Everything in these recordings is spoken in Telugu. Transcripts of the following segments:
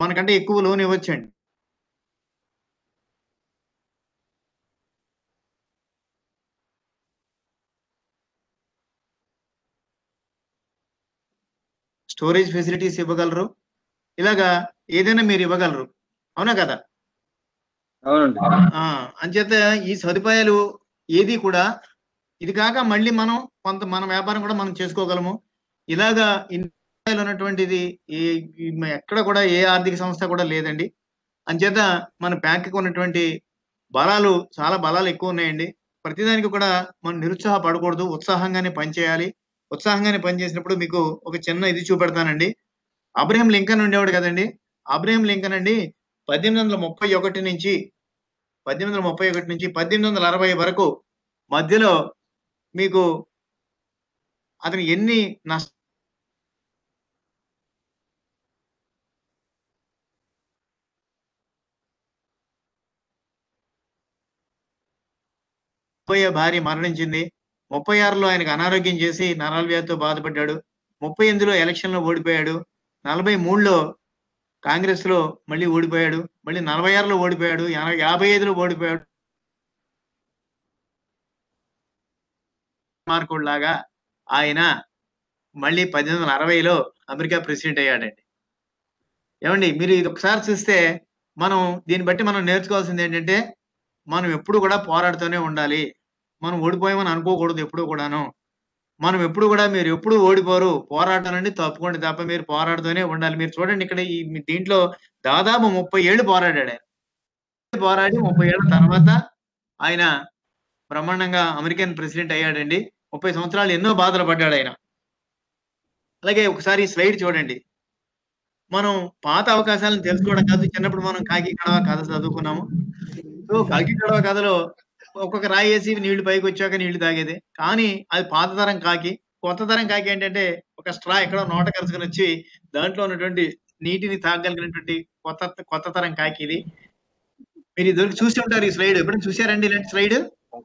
మనకంటే ఎక్కువ లోన్ ఇవ్వచ్చండి స్టోరేజ్ ఫెసిలిటీస్ ఇవ్వగలరు ఇలాగా ఏదైనా మీరు ఇవ్వగలరు అవునా కదా అవునండి ఆ అంచేత ఈ సదుపాయాలు ఏది కూడా ఇది కాక మళ్ళీ మనం కొంత మన వ్యాపారం కూడా మనం చేసుకోగలము ఇలాగా ఇండియాలో ఉన్నటువంటిది ఈ ఈ ఎక్కడ కూడా ఏ ఆర్థిక సంస్థ కూడా లేదండి అంచేత మన బ్యాంకుకి ఉన్నటువంటి బలాలు చాలా బలాలు ఎక్కువ ఉన్నాయండి ప్రతిదానికి కూడా మనం నిరుత్సాహపడకూడదు ఉత్సాహంగానే పనిచేయాలి ఉత్సాహంగానే పనిచేసినప్పుడు మీకు ఒక చిన్న ఇది చూపెడతానండి అబ్రహం లింకన్ ఉండేవాడు కదండి అబ్రహం లింకన్ అండి పద్దెనిమిది వందల ముప్పై ఒకటి నుంచి పద్దెనిమిది వందల ముప్పై ఒకటి నుంచి పద్దెనిమిది వందల అరవై వరకు మధ్యలో మీకు అతను ఎన్ని నష్ట ముప్పై భార్య మరణించింది ముప్పై ఆరులో ఆయనకు అనారోగ్యం చేసి నరాల వ్యాధితో బాధపడ్డాడు ముప్పై ఎనిమిదిలో ఎలక్షన్ లో ఓడిపోయాడు నలభై మూడులో కాంగ్రెస్ లో మళ్ళీ ఓడిపోయాడు మళ్ళీ నలభై ఆరులో ఓడిపోయాడు యా- యాభై ఐదులో ఓడిపోయాడు మార్కుడు లాగా ఆయన మళ్ళీ పద్దెనిమిది వందల అరవైలో అమెరికా ప్రెసిడెంట్ అయ్యాడండి ఏమండి మీరు ఇది ఒకసారి చూస్తే మనం దీన్ని బట్టి మనం నేర్చుకోవాల్సింది ఏంటంటే మనం ఎప్పుడు కూడా పోరాడుతూనే ఉండాలి మనం ఓడిపోయామని అనుకోకూడదు ఎప్పుడు కూడాను మనం ఎప్పుడు కూడా మీరు ఎప్పుడు ఓడిపోరు పోరాటాలండి తప్పుకోండి తప్ప మీరు పోరాడుతూనే ఉండాలి మీరు చూడండి ఇక్కడ ఈ మీ దీంట్లో దాదాపు ముప్పై ఏళ్ళు పోరాడాడు ఆయన పోరాడి ముప్పై ఏళ్ళ తర్వాత ఆయన బ్రహ్మాండంగా అమెరికన్ ప్రెసిడెంట్ అయ్యాడండి ముప్పై సంవత్సరాలు ఎన్నో బాధలు పడ్డాడు ఆయన అలాగే ఒకసారి స్లైడ్ చూడండి మనం పాత అవకాశాలను తెలుసుకోవడం కాదు చిన్నప్పుడు మనం కాకి కడవ కథ చదువుకున్నాము సో కాకి కడవ కథలో ఒక్కొక్క రాయి వేసి నీళ్లు పైకి వచ్చాక నీళ్లు తాగేది కానీ అది పాత తరం కాకి కొత్త తరం కాకి ఏంటంటే ఒక స్ట్రా ఎక్కడో నోట కలుసుకుని వచ్చి దాంట్లో ఉన్నటువంటి నీటిని తాగలిగినటువంటి కొత్త కొత్త తరం కాకి ఇది మీరు ఇదివరకు చూసి ఉంటారు ఈ స్లైడ్ ఎప్పుడైనా చూసారండి ఇలాంటి స్లైడ్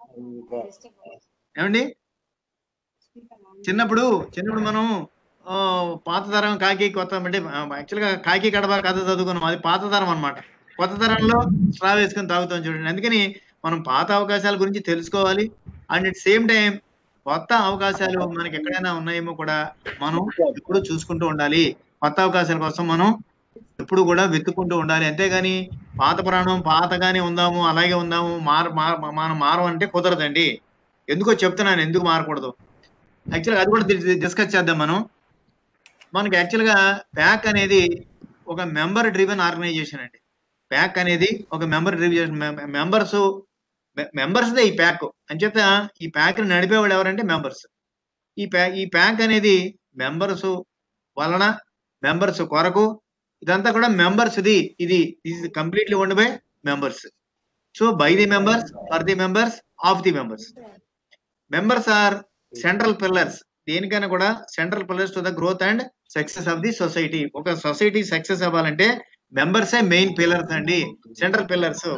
ఏమండి చిన్నప్పుడు చిన్నప్పుడు మనం ఆ, పాత తరం కాకి కొత్త అంటే యాక్చువల్ గా కాకి కడప కథ చదువుకున్నాం అది పాత తరం అన్నమాట కొత్త తరంలో స్ట్రా వేసుకొని తాగుతాం చూడండి అందుకని మనం పాత అవకాశాల గురించి తెలుసుకోవాలి అండ్ అట్ సేమ్ టైం కొత్త అవకాశాలు మనకి ఎక్కడైనా ఉన్నాయేమో కూడా మనం ఎప్పుడు చూసుకుంటూ ఉండాలి కొత్త అవకాశాల కోసం మనం ఎప్పుడు కూడా వెతుక్కుంటూ ఉండాలి అంతేగాని పాత పురాణం పాతగానే ఉందాము అలాగే ఉందాము మార మార- మనం మారమంటే కుదరదండి ఎందుకో చెప్తున్నాను ఎందుకు మారకూడదు యాక్చువల్గా అది కూడా డిస్కస్ చేద్దాం మనం మనకి యాక్చువల్గా ప్యాక్ అనేది ఒక మెంబర్ డ్రివెన్ ఆర్గనైజేషన్ అండి ప్యాక్ అనేది ఒక మెంబర్ డ్రివెన్ మెంబర్స్ మెంబర్స్ ఈ ప్యాక్ అంచేత ఈ ప్యాక్ నడిపేవాళ్ళు ఎవరంటే మెంబర్స్ ఈ ప్యాక్ ఈ ప్యాక్ అనేది మెంబర్స్ వలన మెంబర్స్ కొరకు ఇదంతా కూడా మెంబర్స్ ది ఇది ఇది completely owned by members so by the members for the members of the members members are central pillars దేనికైనా కూడా central pillars to the growth and success of the society ఒక సొసైటీ సక్సెస్ అవ్వాలంటే మెంబర్సే మెయిన్ పిల్లర్స్ అండి central pillars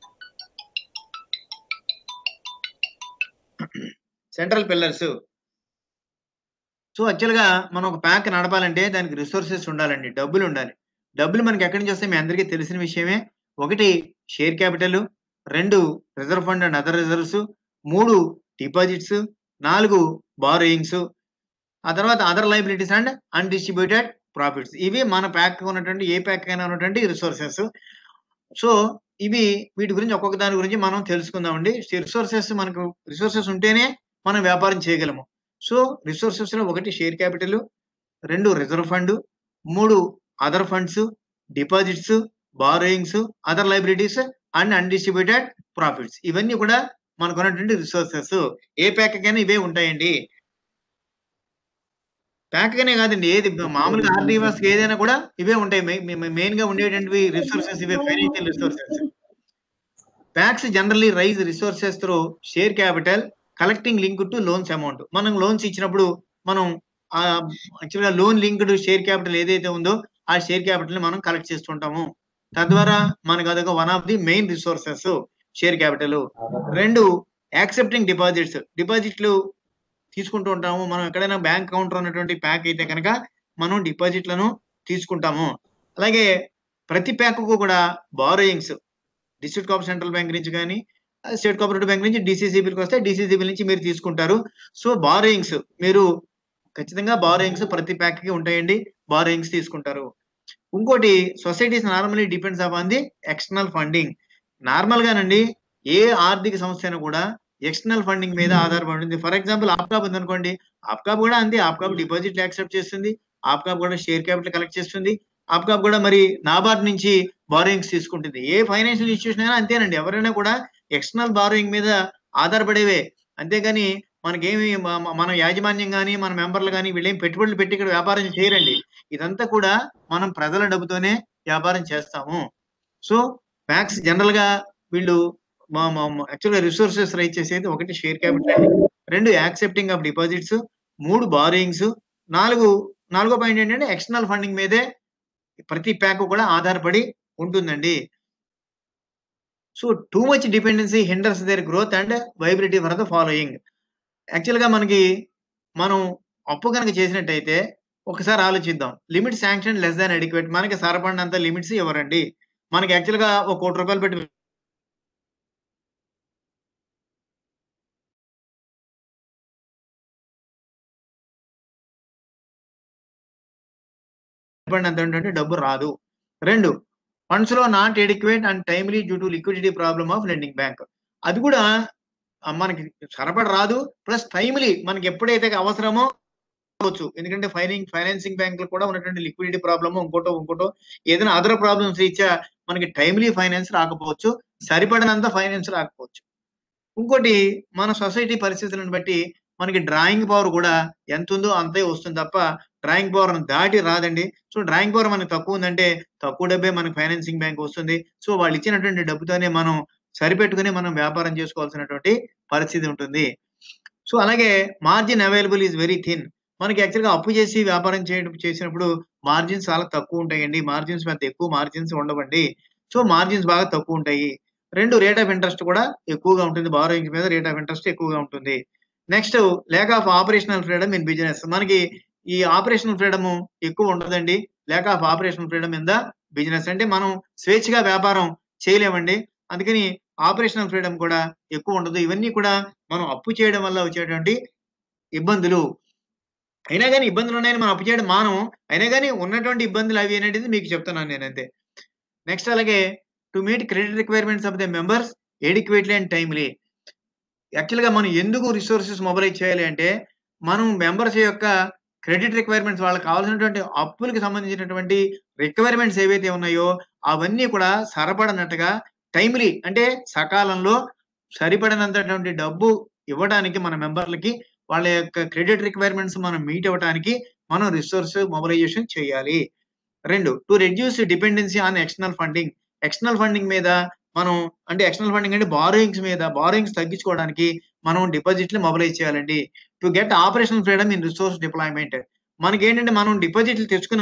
central pillars so యాక్చువల్గా మనం ఒక ప్యాక్ నడపాలంటే దానికి రిసోర్సెస్ ఉండాలండి డబ్బులు ఉండాలి డబ్బులు మనకి ఎక్కడి నుంచి వస్తాయి మీ అందరికీ తెలిసిన విషయమే ఒకటి షేర్ క్యాపిటల్ రెండు reserve fund and other reserves మూడు డిపాజిట్స్ నాలుగు బారోయింగ్స్ ఆ తర్వాత other liabilities and undistributed profits ఇవి మన ప్యాక్ ఉన్నటువంటి ఏ ప్యాక్ అయినా ఉన్నటువంటి రిసోర్సెస్ సో ఇవి వీటి గురించి ఒక్కొక్క దాని గురించి మనం తెలుసుకుందామండి రిసోర్సెస్ మనకు రిసోర్సెస్ ఉంటేనే మనం వ్యాపారం చేయగలము సో రిసోర్సెస్ లో ఒకటి షేర్ క్యాపిటల్ రెండు రిజర్వ్ ఫండ్ మూడు other funds deposits borrowings other liabilities and undistributed profits ఇవన్నీ కూడా మనకు ఉన్నటువంటి రిసోర్సెస్ ఏ ప్యాక్ కైనా ఇవే ఉంటాయండి ప్యాక్ గానే కాదండి ఏది మామూలుగా ఆర్డీవర్స్ ఏదైనా కూడా ఇవే ఉంటాయి మెయిన్ గా ఉండేటువంటివి రిసోర్సెస్ ఇవే financial resources PACS generally raise resources through share capital collecting link to loans amount మనం లోన్స్ ఇచ్చినప్పుడు మనం యాక్చువల్గా లోన్ లింక్డ్ షేర్ క్యాపిటల్ ఏదైతే ఉందో ఆ షేర్ క్యాపిటల్ మనం కలెక్ట్ చేస్తుంటాము తద్వారా మనకు అదొక one of the main resources share capital రెండు యాక్సెప్టింగ్ డిపాజిట్స్ డిపాజిట్లు తీసుకుంటూ ఉంటాము మనం ఎక్కడైనా బ్యాంక్ అకౌంట్ ఉన్నటువంటి ప్యాక్ అయితే కనుక మనం డిపాజిట్లను తీసుకుంటాము అలాగే ప్రతి ప్యాక్కు కూడా borrowings district cooperative central bank నుంచి కానీ స్టేట్ కోఆపరేటివ్ బ్యాంక్ నుంచి డిసిసిబికి వస్తే డిసిసిబి నుంచి మీరు తీసుకుంటారు సో బారోయింగ్స్ మీరు ఖచ్చితంగా బారోయింగ్స్ ప్రతి ప్యాక్ కి ఉంటాయండి బారోయింగ్స్ తీసుకుంటారు ఇంకోటి societies normally depends upon the external funding normal గానండి ఏ ఆర్థిక సంస్థ అయినా కూడా ఎక్స్టర్నల్ ఫండింగ్ మీద ఆధారపడి ఉంటుంది ఫర్ ఎగ్జాంపుల్ ఆప్కాప్ ఉంది అనుకోండి ఆప్కాప్ కూడా అంతే ఆప్కాప్ డిపాజిట్లు యాక్సెప్ట్ చేస్తుంది ఆప్కాప్ కూడా షేర్ క్యాపిటల్ కలెక్ట్ చేస్తుంది ఆప్కాప్ కూడా మరి నాబార్డ్ నుంచి బారోయింగ్స్ తీసుకుంటుంది ఏ ఫైనాన్షియల్ ఇన్స్టిట్యూషన్ అయినా అంతేనండి ఎవరైనా కూడా ఎక్స్టర్నల్ బారోయింగ్ మీద ఆధారపడేవే అంతేగాని మనకేమి మ- మ- మన యాజమాన్యం కానీ మన మెంబర్లు కానీ వీళ్ళేం పెట్టుబడులు పెట్టి ఇక్కడ వ్యాపారం చేయరండి ఇదంతా కూడా మనం ప్రజల డబ్బుతోనే వ్యాపారం చేస్తాము సో బ్యాంక్స్ జనరల్ గా వీళ్ళు యాక్చువల్గా రిసోర్సెస్ రైజ్ చేసేది ఒకటి షేర్ క్యాపిటల్ రెండు యాక్సెప్టింగ్ ఆఫ్ డిపాజిట్స్ మూడు బారోయింగ్స్ నాలుగు నాలుగో పాయింట్ ఏంటంటే ఎక్స్టర్నల్ ఫండింగ్ మీదే ప్రతి ప్యాక్ కూడా ఆధారపడి ఉంటుందండి so too much dependency hinders their growth and viability for the following actual గా మనకి మనం అప్పు కనుక చేసినట్టయితే ఒకసారి ఆలోచిద్దాం limit sanction less than adequate మనకి సరిపడినంత లిమిట్స్ ఇవ్వరండి మనకి యాక్చువల్ గా ఒక కోటి రూపాయలు పెట్టి సరిపడినంత ఏంటంటే డబ్బు రాదు రెండు ఫండ్స్ లో not adequate and timely due to liquidity problem of lending bank అది కూడా ఆ, మనకి సరపడ రాదు ప్లస్ టైమ్లీ మనకి ఎప్పుడైతే అవసరమో అవ్వచ్చు ఎందుకంటే ఫైనింగ్ ఫైనాన్సింగ్ బ్యాంకులు కూడా ఉన్నటువంటి లిక్విడిటీ ప్రాబ్లమ్ ఇంకోటో ఇంకోటో ఏదైనా అదర్ ప్రాబ్లమ్స్ రీత్యా మనకి టైమ్లీ ఫైనాన్స్ రాకపోవచ్చు సరిపడినంత ఫైనాన్స్ రాకపోవచ్చు ఇంకోటి మన సొసైటీ పరిస్థితులను బట్టి మనకి డ్రాయింగ్ పవర్ కూడా ఎంత ఉందో అంతే వస్తుంది తప్ప డ్రాయింగ్ పవర్ దాటి రాదండి సో డ్రాయింగ్ పవర్ మనకి తక్కువ ఉందంటే తక్కువ డబ్బే మనకి ఫైనాన్సింగ్ బ్యాంక్ వస్తుంది సో వాళ్ళు ఇచ్చినటువంటి డబ్బుతోనే మనం సరిపెట్టుకుని మనం వ్యాపారం చేసుకోవాల్సినటువంటి పరిస్థితి ఉంటుంది సో అలాగే margin available is very thin మనకి యాక్చువల్గా అప్పు చేసి వ్యాపారం చేయడం చేసినప్పుడు మార్జిన్స్ చాలా తక్కువ ఉంటాయండి మార్జిన్స్ పెద్ద ఎక్కువ మార్జిన్స్ ఉండవండి సో మార్జిన్స్ బాగా తక్కువ ఉంటాయి రెండు రేట్ ఆఫ్ ఇంట్రెస్ట్ కూడా ఎక్కువగా ఉంటుంది బారోయింగ్స్ మీద రేట్ ఆఫ్ ఇంట్రెస్ట్ ఎక్కువగా ఉంటుంది next lack of operational freedom in business మనకి ఈ ఆపరేషనల్ ఫ్రీడమ్ ఎక్కువ ఉండదండి లేక of operational freedom in the business అంటే మనం స్వేచ్ఛగా వ్యాపారం చేయలేమండి అందుకని ఆపరేషనల్ ఫ్రీడమ్ కూడా ఎక్కువ ఉండదు ఇవన్నీ కూడా మనం అప్పు చేయడం వల్ల వచ్చేటువంటి ఇబ్బందులు అయినా కానీ ఇబ్బందులు ఉన్నాయని మనం అప్పు చేయడం మానం అయినా కానీ ఉన్నటువంటి ఇబ్బందులు అవి అనేది మీకు చెప్తున్నాను నేను అంతే నెక్స్ట్ అలాగే to meet credit requirements of the members adequately and timely యాక్చువల్గా మనం ఎందుకు రిసోర్సెస్ మొబైలైజ్ చేయాలి అంటే మనం మెంబర్స్ యొక్క క్రెడిట్ రిక్వైర్మెంట్స్ వాళ్ళకి కావాల్సినటువంటి అప్పులకి సంబంధించినటువంటి రిక్వైర్మెంట్స్ ఏవైతే ఉన్నాయో అవన్నీ కూడా సరిపడనట్టుగా టైమ్లీ అంటే సకాలంలో సరిపడినంతటువంటి డబ్బు ఇవ్వడానికి మన మెంబర్లకి వాళ్ళ యొక్క క్రెడిట్ రిక్వైర్మెంట్స్ మనం మీట్ అవ్వడానికి మనం రిసోర్స్ మొబిలైజేషన్ చేయాలి రెండు to reduce dependency on external funding external funding మీద మనం అంటే ఎక్స్టర్నల్ ఫండింగ్ అంటే బారోయింగ్స్ మీద బారోయింగ్స్ తగ్గించుకోవడానికి మనం డిపాజిట్లు మొబిలైజ్ చేయాలండి to get operational freedom in resource deployment మనకి ఏంటంటే మనం డిపాజిట్లు తెచ్చుకున్న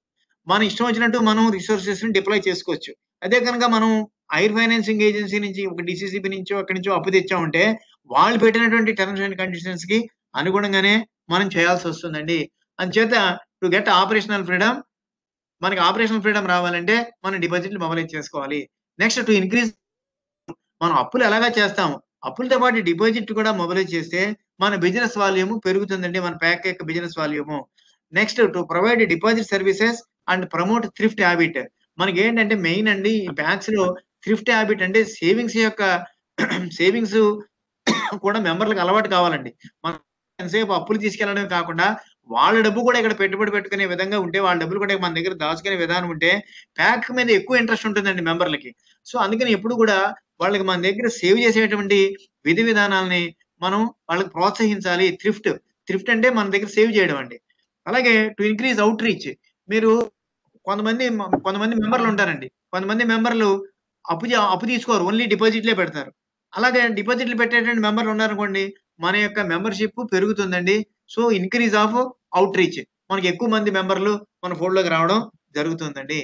మన ఇష్టం వచ్చినట్టు మనం రిసోర్సెస్ ని డిప్లాయ్ చేసుకోవచ్చు అదే కనుక మనం ఐర్ ఫైనాన్సింగ్ ఏజెన్సీ నుంచి ఒక డిసిసిబి నుంచో అక్కడి నుంచో అప్పు తెచ్చామంటే వాళ్ళు పెట్టినటువంటి టర్మ్స్ అండ్ కండిషన్స్ కి అనుగుణంగానే మనం చేయాల్సి వస్తుందండి అంచేత టు గెట్ ఆపరేషనల్ ఫ్రీడమ్ మనకి ఆపరేషనల్ ఫ్రీడమ్ రావాలంటే మనం డిపాజిట్లు మొబైలైజ్ చేసుకోవాలి నెక్స్ట్ టు ఇంక్రీజ్ మనం అప్పులు ఎలాగా చేస్తాము అప్పులతో పాటు డిపాజిట్ కూడా మొబైలైజ్ చేస్తే మన బిజినెస్ వాల్యూమ్ పెరుగుతుందండి మన ప్యాక్ యొక్క business volume next to provide deposit services and promote thrift habit మనకి ఏంటంటే మెయిన్ అండి ఈ బ్యాంక్స్ లో థ్రిఫ్ట్ హ్యాబిట్ అంటే సేవింగ్స్ యొక్క సేవింగ్స్ కూడా మెంబర్లకు అలవాటు కావాలండి మనం ఎంతసేపు అప్పులు తీసుకెళ్లడమే కాకుండా వాళ్ళ డబ్బు కూడా ఇక్కడ పెట్టుబడి పెట్టుకునే విధంగా ఉంటే వాళ్ళ డబ్బులు కూడా మన దగ్గర దాచుకునే విధానం ఉంటే ప్యాక్ మీద ఎక్కువ ఇంట్రెస్ట్ ఉంటుందండి మెంబర్లకి సో అందుకని ఎప్పుడు కూడా వాళ్ళకి మన దగ్గర సేవ్ చేసేటువంటి విధి విధానాలని మనం వాళ్ళకి ప్రోత్సహించాలి థ్రిఫ్ట్ థ్రిఫ్ట్ అంటే మన దగ్గర సేవ్ చేయడం అండి అలాగే టు ఇంక్రీజ్ అవుట్ రీచ్ మీరు కొంతమంది మ- కొంతమంది మెంబర్లు ఉంటారండి కొంతమంది మెంబర్లు అప్పు చే- అప్పు తీసుకోరు ఓన్లీ డిపాజిట్లే పెడతారు అలాగే డిపాజిట్లు పెట్టేటువంటి మెంబర్లు ఉన్నారనుకోండి మన యొక్క మెంబర్షిప్ పెరుగుతుందండి so increase of outreach మనకి ఎక్కువ మంది మెంబర్లు మన ఫోల్డ్లోకి రావడం జరుగుతుందండి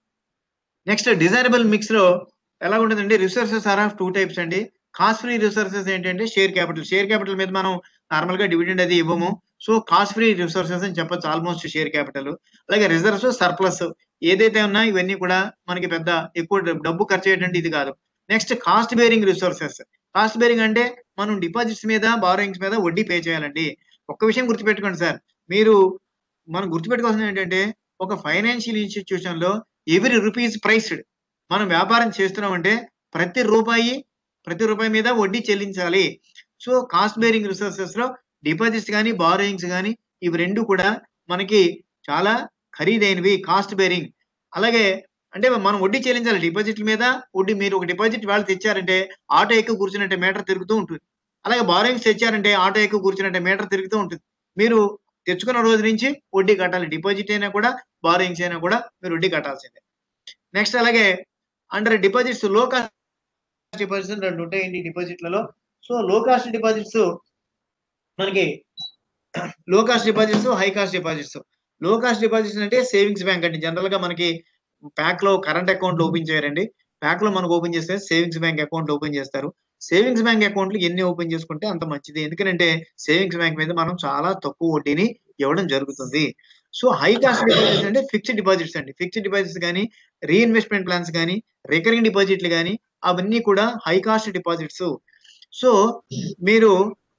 నెక్స్ట్ డిజైరబుల్ మిక్స్ లో ఎలా ఉంటుందండి resources are of two types అండి కాస్ట్ ఫ్రీ రిసోర్సెస్ ఏంటంటే షేర్ క్యాపిటల్ షేర్ క్యాపిటల్ మీద మనం నార్మల్ గా డివిడెండ్ అది ఇవ్వము సో కాస్ట్ ఫ్రీ రిసోర్సెస్ అని చెప్పొచ్చు ఆల్మోస్ట్ షేర్ క్యాపిటల్ అలాగే రిజర్వ్స్ సర్ప్లస్ ఏదైతే ఉన్నా ఇవన్నీ కూడా మనకి పెద్ద ఎక్కువ డబ్బు ఖర్చు అయ్యేటువంటి ఇది కాదు next cost bearing resources cost bearing అంటే మనం డిపాజిట్స్ మీద బారోయింగ్స్ మీద వడ్డీ పే చేయాలండి ఒక్క విషయం గుర్తుపెట్టుకోండి సార్ మీరు మనం గుర్తుపెట్టుకోవాల్సింది ఏంటంటే ఒక ఫైనాన్షియల్ ఇన్స్టిట్యూషన్ లో ఎవ్రీ రూపీస్ ప్రైస్డ్ మనం వ్యాపారం చేస్తున్నామంటే ప్రతి రూపాయి ప్రతి రూపాయి మీద వడ్డీ చెల్లించాలి సో కాస్ట్ బేరింగ్ రిసోర్సెస్ లో డిపాజిట్స్ కానీ బారోయింగ్స్ కానీ ఇవి రెండు కూడా మనకి చాలా ఖరీదైనవి కాస్ట్ బేరింగ్ అలాగే అంటే మనం వడ్డీ చెల్లించాలి డిపాజిట్ల మీద వడ్డీ మీరు ఒక డిపాజిట్ వాళ్ళు తెచ్చారంటే ఆటో ఎక్కువ కూర్చున్నట్టే మీటర్ తిరుగుతూ ఉంటుంది అలాగే బారోయింగ్స్ తెచ్చారంటే ఆటో ఎక్కువ కూర్చున్నట్టే మీటర్ తిరుగుతూ ఉంటుంది మీరు తెచ్చుకున్న రోజు నుంచి వడ్డీ కట్టాలి డిపాజిట్ అయినా కూడా బారోయింగ్స్ అయినా కూడా మీరు వడ్డీ కట్టాల్సిందే నెక్స్ట్ అలాగే under deposits low cost deposits రెండు ఉంటాయండి డిపాజిట్లలో సో లో కాస్ట్ డిపాజిట్స్ మనకి low cost deposits high cost deposits low cost deposits అంటే సేవింగ్స్ బ్యాంక్ అండి జనరల్ గా మనకి ప్యాక్ లో కరెంట్ అకౌంట్ ఓపెన్ చేయరండి ప్యాక్ లో మనకు ఓపెన్ చేస్తే సేవింగ్స్ బ్యాంక్ అకౌంట్ ఓపెన్ చేస్తారు సేవింగ్స్ బ్యాంక్ అకౌంట్లు ఎన్ని ఓపెన్ చేసుకుంటే అంత మంచిది ఎందుకంటే సేవింగ్స్ బ్యాంక్ మీద మనం చాలా తక్కువ వడ్డీని ఇవ్వడం జరుగుతుంది సో హై కాస్ట్ డిపాజిట్స్ అంటే ఫిక్స్డ్ డిపాజిట్స్ అండి ఫిక్స్డ్ డిపాజిట్స్ కానీ రీఇన్వెస్ట్మెంట్ ప్లాన్స్ కానీ రికరింగ్ డిపాజిట్లు కానీ అవన్నీ కూడా హై కాస్ట్ డిపాజిట్స్ సో మీరు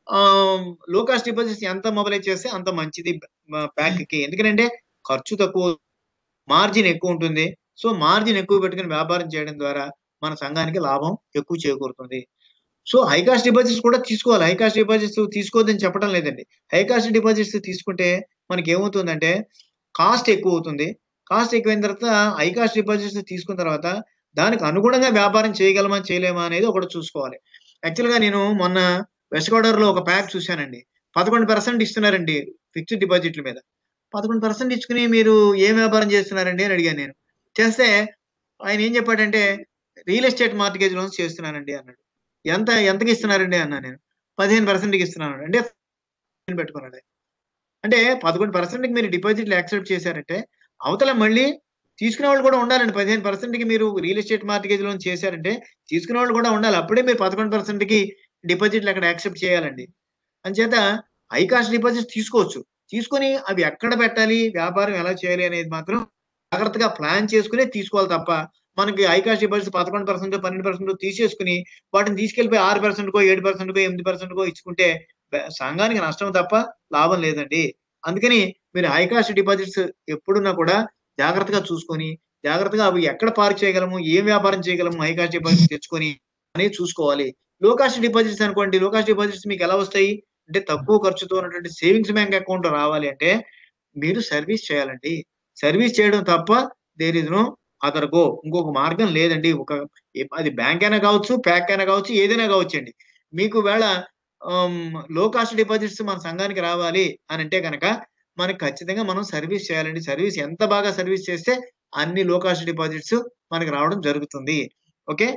లో కాస్ట్ డిపాజిట్స్ ఎంత మొబైలైజ్ చేస్తే అంత మంచిది బ్యాంక్ కి ఎందుకంటే ఖర్చు తక్కువ మార్జిన్ ఎక్కువ ఉంటుంది సో మార్జిన్ ఎక్కువ పెట్టుకుని వ్యాపారం చేయడం ద్వారా మన సంఘానికి లాభం ఎక్కువ చేకూరుతుంది సో హై కాస్ట్ డిపాజిట్స్ కూడా తీసుకోవాలి హై కాస్ట్ డిపాజిట్స్ తీసుకోవద్దని చెప్పడం లేదండి హై కాస్ట్ డిపాజిట్స్ తీసుకుంటే మనకి ఏమవుతుందంటే కాస్ట్ ఎక్కువ అవుతుంది కాస్ట్ ఎక్కువైన తర్వాత హై కాస్ట్ డిపాజిట్స్ తీసుకున్న తర్వాత దానికి అనుగుణంగా వ్యాపారం చేయగలమా చేయలేమా అనేది ఒకటి చూసుకోవాలి యాక్చువల్ గా నేను మొన్న వెస్ట్ గోదావరిలో ఒక ప్యాక్ చూశానండి పదకొండు పర్సెంట్ ఇస్తున్నారండి ఫిక్స్డ్ డిపాజిట్ల మీద పదకొండు పర్సెంట్ ఇచ్చుకుని మీరు ఏం వ్యాపారం చేస్తున్నారండి అని అడిగాను నేను చేస్తే ఆయన ఏం చెప్పాడంటే రియల్ ఎస్టేట్ మార్టిగేజ్ లోన్స్ చేస్తున్నానండి అన్నాడు ఎంత ఎంతకి ఇస్తున్నారండి అన్నా నేను పదిహేను పర్సెంట్కి ఇస్తున్నాను అంటే పెట్టుకున్నాడు ఆయన. అంటే పదకొండు పర్సెంట్కి మీరు డిపాజిట్లు యాక్సెప్ట్ చేశారంటే అవతల మళ్ళీ తీసుకునే వాళ్ళు కూడా ఉండాలండి పదిహేను పర్సెంట్కి మీరు రియల్ ఎస్టేట్ మార్టిగేజ్ లోన్ చేశారంటే తీసుకునే వాళ్ళు కూడా ఉండాలి అప్పుడే మీరు పదకొండు పర్సెంట్కి డిపాజిట్లు అక్కడ యాక్సెప్ట్ చేయాలండి అంచేత హై కాస్ట్ డిపాజిట్స్ తీసుకోవచ్చు తీసుకొని అవి ఎక్కడ పెట్టాలి వ్యాపారం ఎలా చేయాలి అనేది మాత్రం జాగ్రత్తగా ప్లాన్ చేసుకునే తీసుకోవాలి తప్ప మనకి హై కాస్ట్ డిపాజిట్స్ పదకొండు పర్సెంట్ పన్నెండు పర్సెంట్ తీసేసుకుని వాటిని తీసుకెళ్లిపోయి ఆరు పర్సెంట్ కో ఏడు పర్సెంట్ కో ఎనిమిది పర్సెంట్ కో ఇచ్చుకుంటే బ- సంఘానికి నష్టం తప్ప లాభం లేదండి అందుకని మీరు హై కాస్ట్ డిపాజిట్స్ ఎప్పుడున్నా కూడా జాగ్రత్తగా చూసుకొని జాగ్రత్తగా అవి ఎక్కడ పార్క్ చేయగలము ఏం వ్యాపారం చేయగలము హై కాస్ట్ డిపాజిట్స్ తెచ్చుకొని అనేది చూసుకోవాలి లో కాస్ట్ డిపాజిట్స్ అనుకోండి లో కాస్ట్ డిపాజిట్స్ మీకు ఎలా వస్తాయి అంటే తక్కువ ఖర్చుతో ఉన్నటువంటి సేవింగ్స్ బ్యాంక్ అకౌంట్ రావాలి అంటే మీరు సర్వీస్ చేయాలండి సర్వీస్ చేయడం తప్ప there is no other go ఇంకొక మార్గం లేదండి ఒక ఏ- అది బ్యాంక్ అయినా కావచ్చు ప్యాక్ అయినా కావచ్చు ఏదైనా కావచ్చు అండి మీకు వేళ లో కాస్ట్ డిపాజిట్స్ మన సంఘానికి రావాలి అని అంటే కనుక మనకి ఖచ్చితంగా మనం సర్వీస్ చేయాలండి సర్వీస్ ఎంత బాగా సర్వీస్ చేస్తే అన్ని లో కాస్ట్ డిపాజిట్స్ మనకి రావడం జరుగుతుంది ఓకే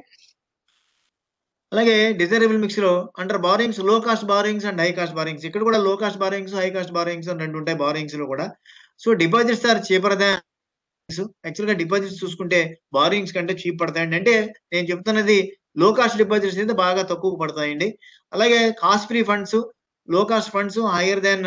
అలాగే డిజైరబుల్ మిక్స్ లో under borrowings low cost borrowings and high cost borrowings ఇక్కడ కూడా low cost borrowings high cost borrowings అని రెండు ఉంటాయి బారింగ్స్ లో కూడా so deposits are cheaper than actual గా డిపాజిట్స్ చూసుకుంటే బారింగ్స్ కంటే చీప్ పడతాయండి అంటే నేను చెప్తున్నది లో కాస్ట్ డిపాజిట్స్ అయితే బాగా తక్కువ పడతాయండి అలాగే cost free funds low cost funds higher than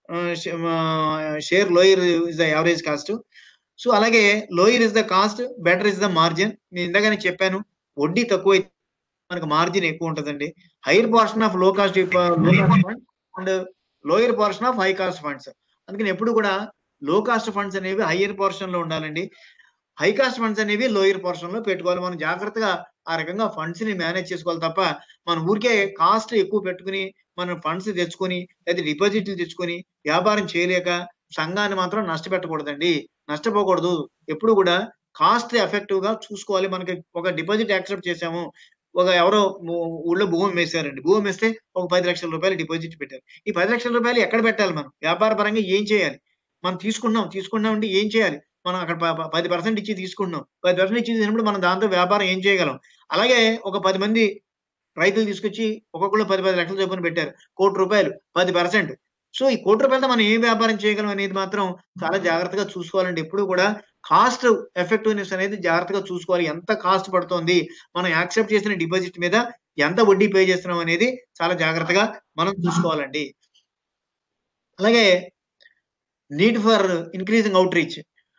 share lower is the average cost so అలాగే lower is the cost better is the margin నేను ఇందాకనే చెప్పాను వడ్డీ తక్కువ అయితే మనకు మార్జిన్ ఎక్కువ ఉంటుందండి higher portion of low cost low cost fund and lower portion of high cost funds అందుకని ఎప్పుడు కూడా లో కాస్ట్ ఫండ్స్ అనేవి హయ్యర్ పోర్షన్ లో ఉండాలండి హై కాస్ట్ ఫండ్స్ అనేవి లోయర్ పోర్షన్ లో పెట్టుకోవాలి మనం జాగ్రత్తగా ఆ రకంగా ఫండ్స్ ని మేనేజ్ చేసుకోవాలి తప్ప మన ఊరికే కాస్ట్ ఎక్కువ పెట్టుకుని మనం ఫండ్స్ తెచ్చుకొని లేదా డిపాజిట్లు తెచ్చుకొని వ్యాపారం చేయలేక సంఘాన్ని మాత్రం నష్టపెట్టకూడదండి నష్టపోకూడదు ఎప్పుడు కూడా కాస్ట్ ఎఫెక్టివ్ గా చూసుకోవాలి మనకి ఒక డిపాజిట్ యాక్సెప్ట్ చేసాము ఒక ఎవరో ఊ- ఊళ్ళో భూమి వేసారండి భూమి వేస్తే ఒక పది లక్షల రూపాయలు డిపాజిట్ పెట్టారు ఈ పది లక్షల రూపాయలు ఎక్కడ పెట్టాలి మనం వ్యాపార పరంగా ఏం చేయాలి మనం తీసుకున్నాం తీసుకున్నాం అంటే ఏం చేయాలి మనం అక్కడ ప- ప- పది పర్సెంట్ ఇచ్చి తీసుకున్నాం పది పర్సెంట్ ఇచ్చి తీసినప్పుడు మనం దాంతో వ్యాపారం ఏం చేయగలం అలాగే ఒక పది మంది రైతులు తీసుకొచ్చి ఒక్కొక్కరు పది పది లక్షల చొప్పున పెట్టారు కోటి రూపాయలు పది పర్సెంట్ సో ఈ కోటి రూపాయలతో మనం ఏం వ్యాపారం చేయగలం అనేది మాత్రం చాలా జాగ్రత్తగా చూసుకోవాలండి ఎప్పుడు కూడా కాస్ట్ ఎఫెక్టివ్నెస్ అనేది జాగ్రత్తగా చూసుకోవాలి ఎంత కాస్ట్ పడుతోంది మనం యాక్సెప్ట్ చేసిన డిపాజిట్ మీద ఎంత వడ్డీ పే చేస్తున్నాం అనేది చాలా జాగ్రత్తగా మనం చూసుకోవాలండి అలాగే need for increasing outreach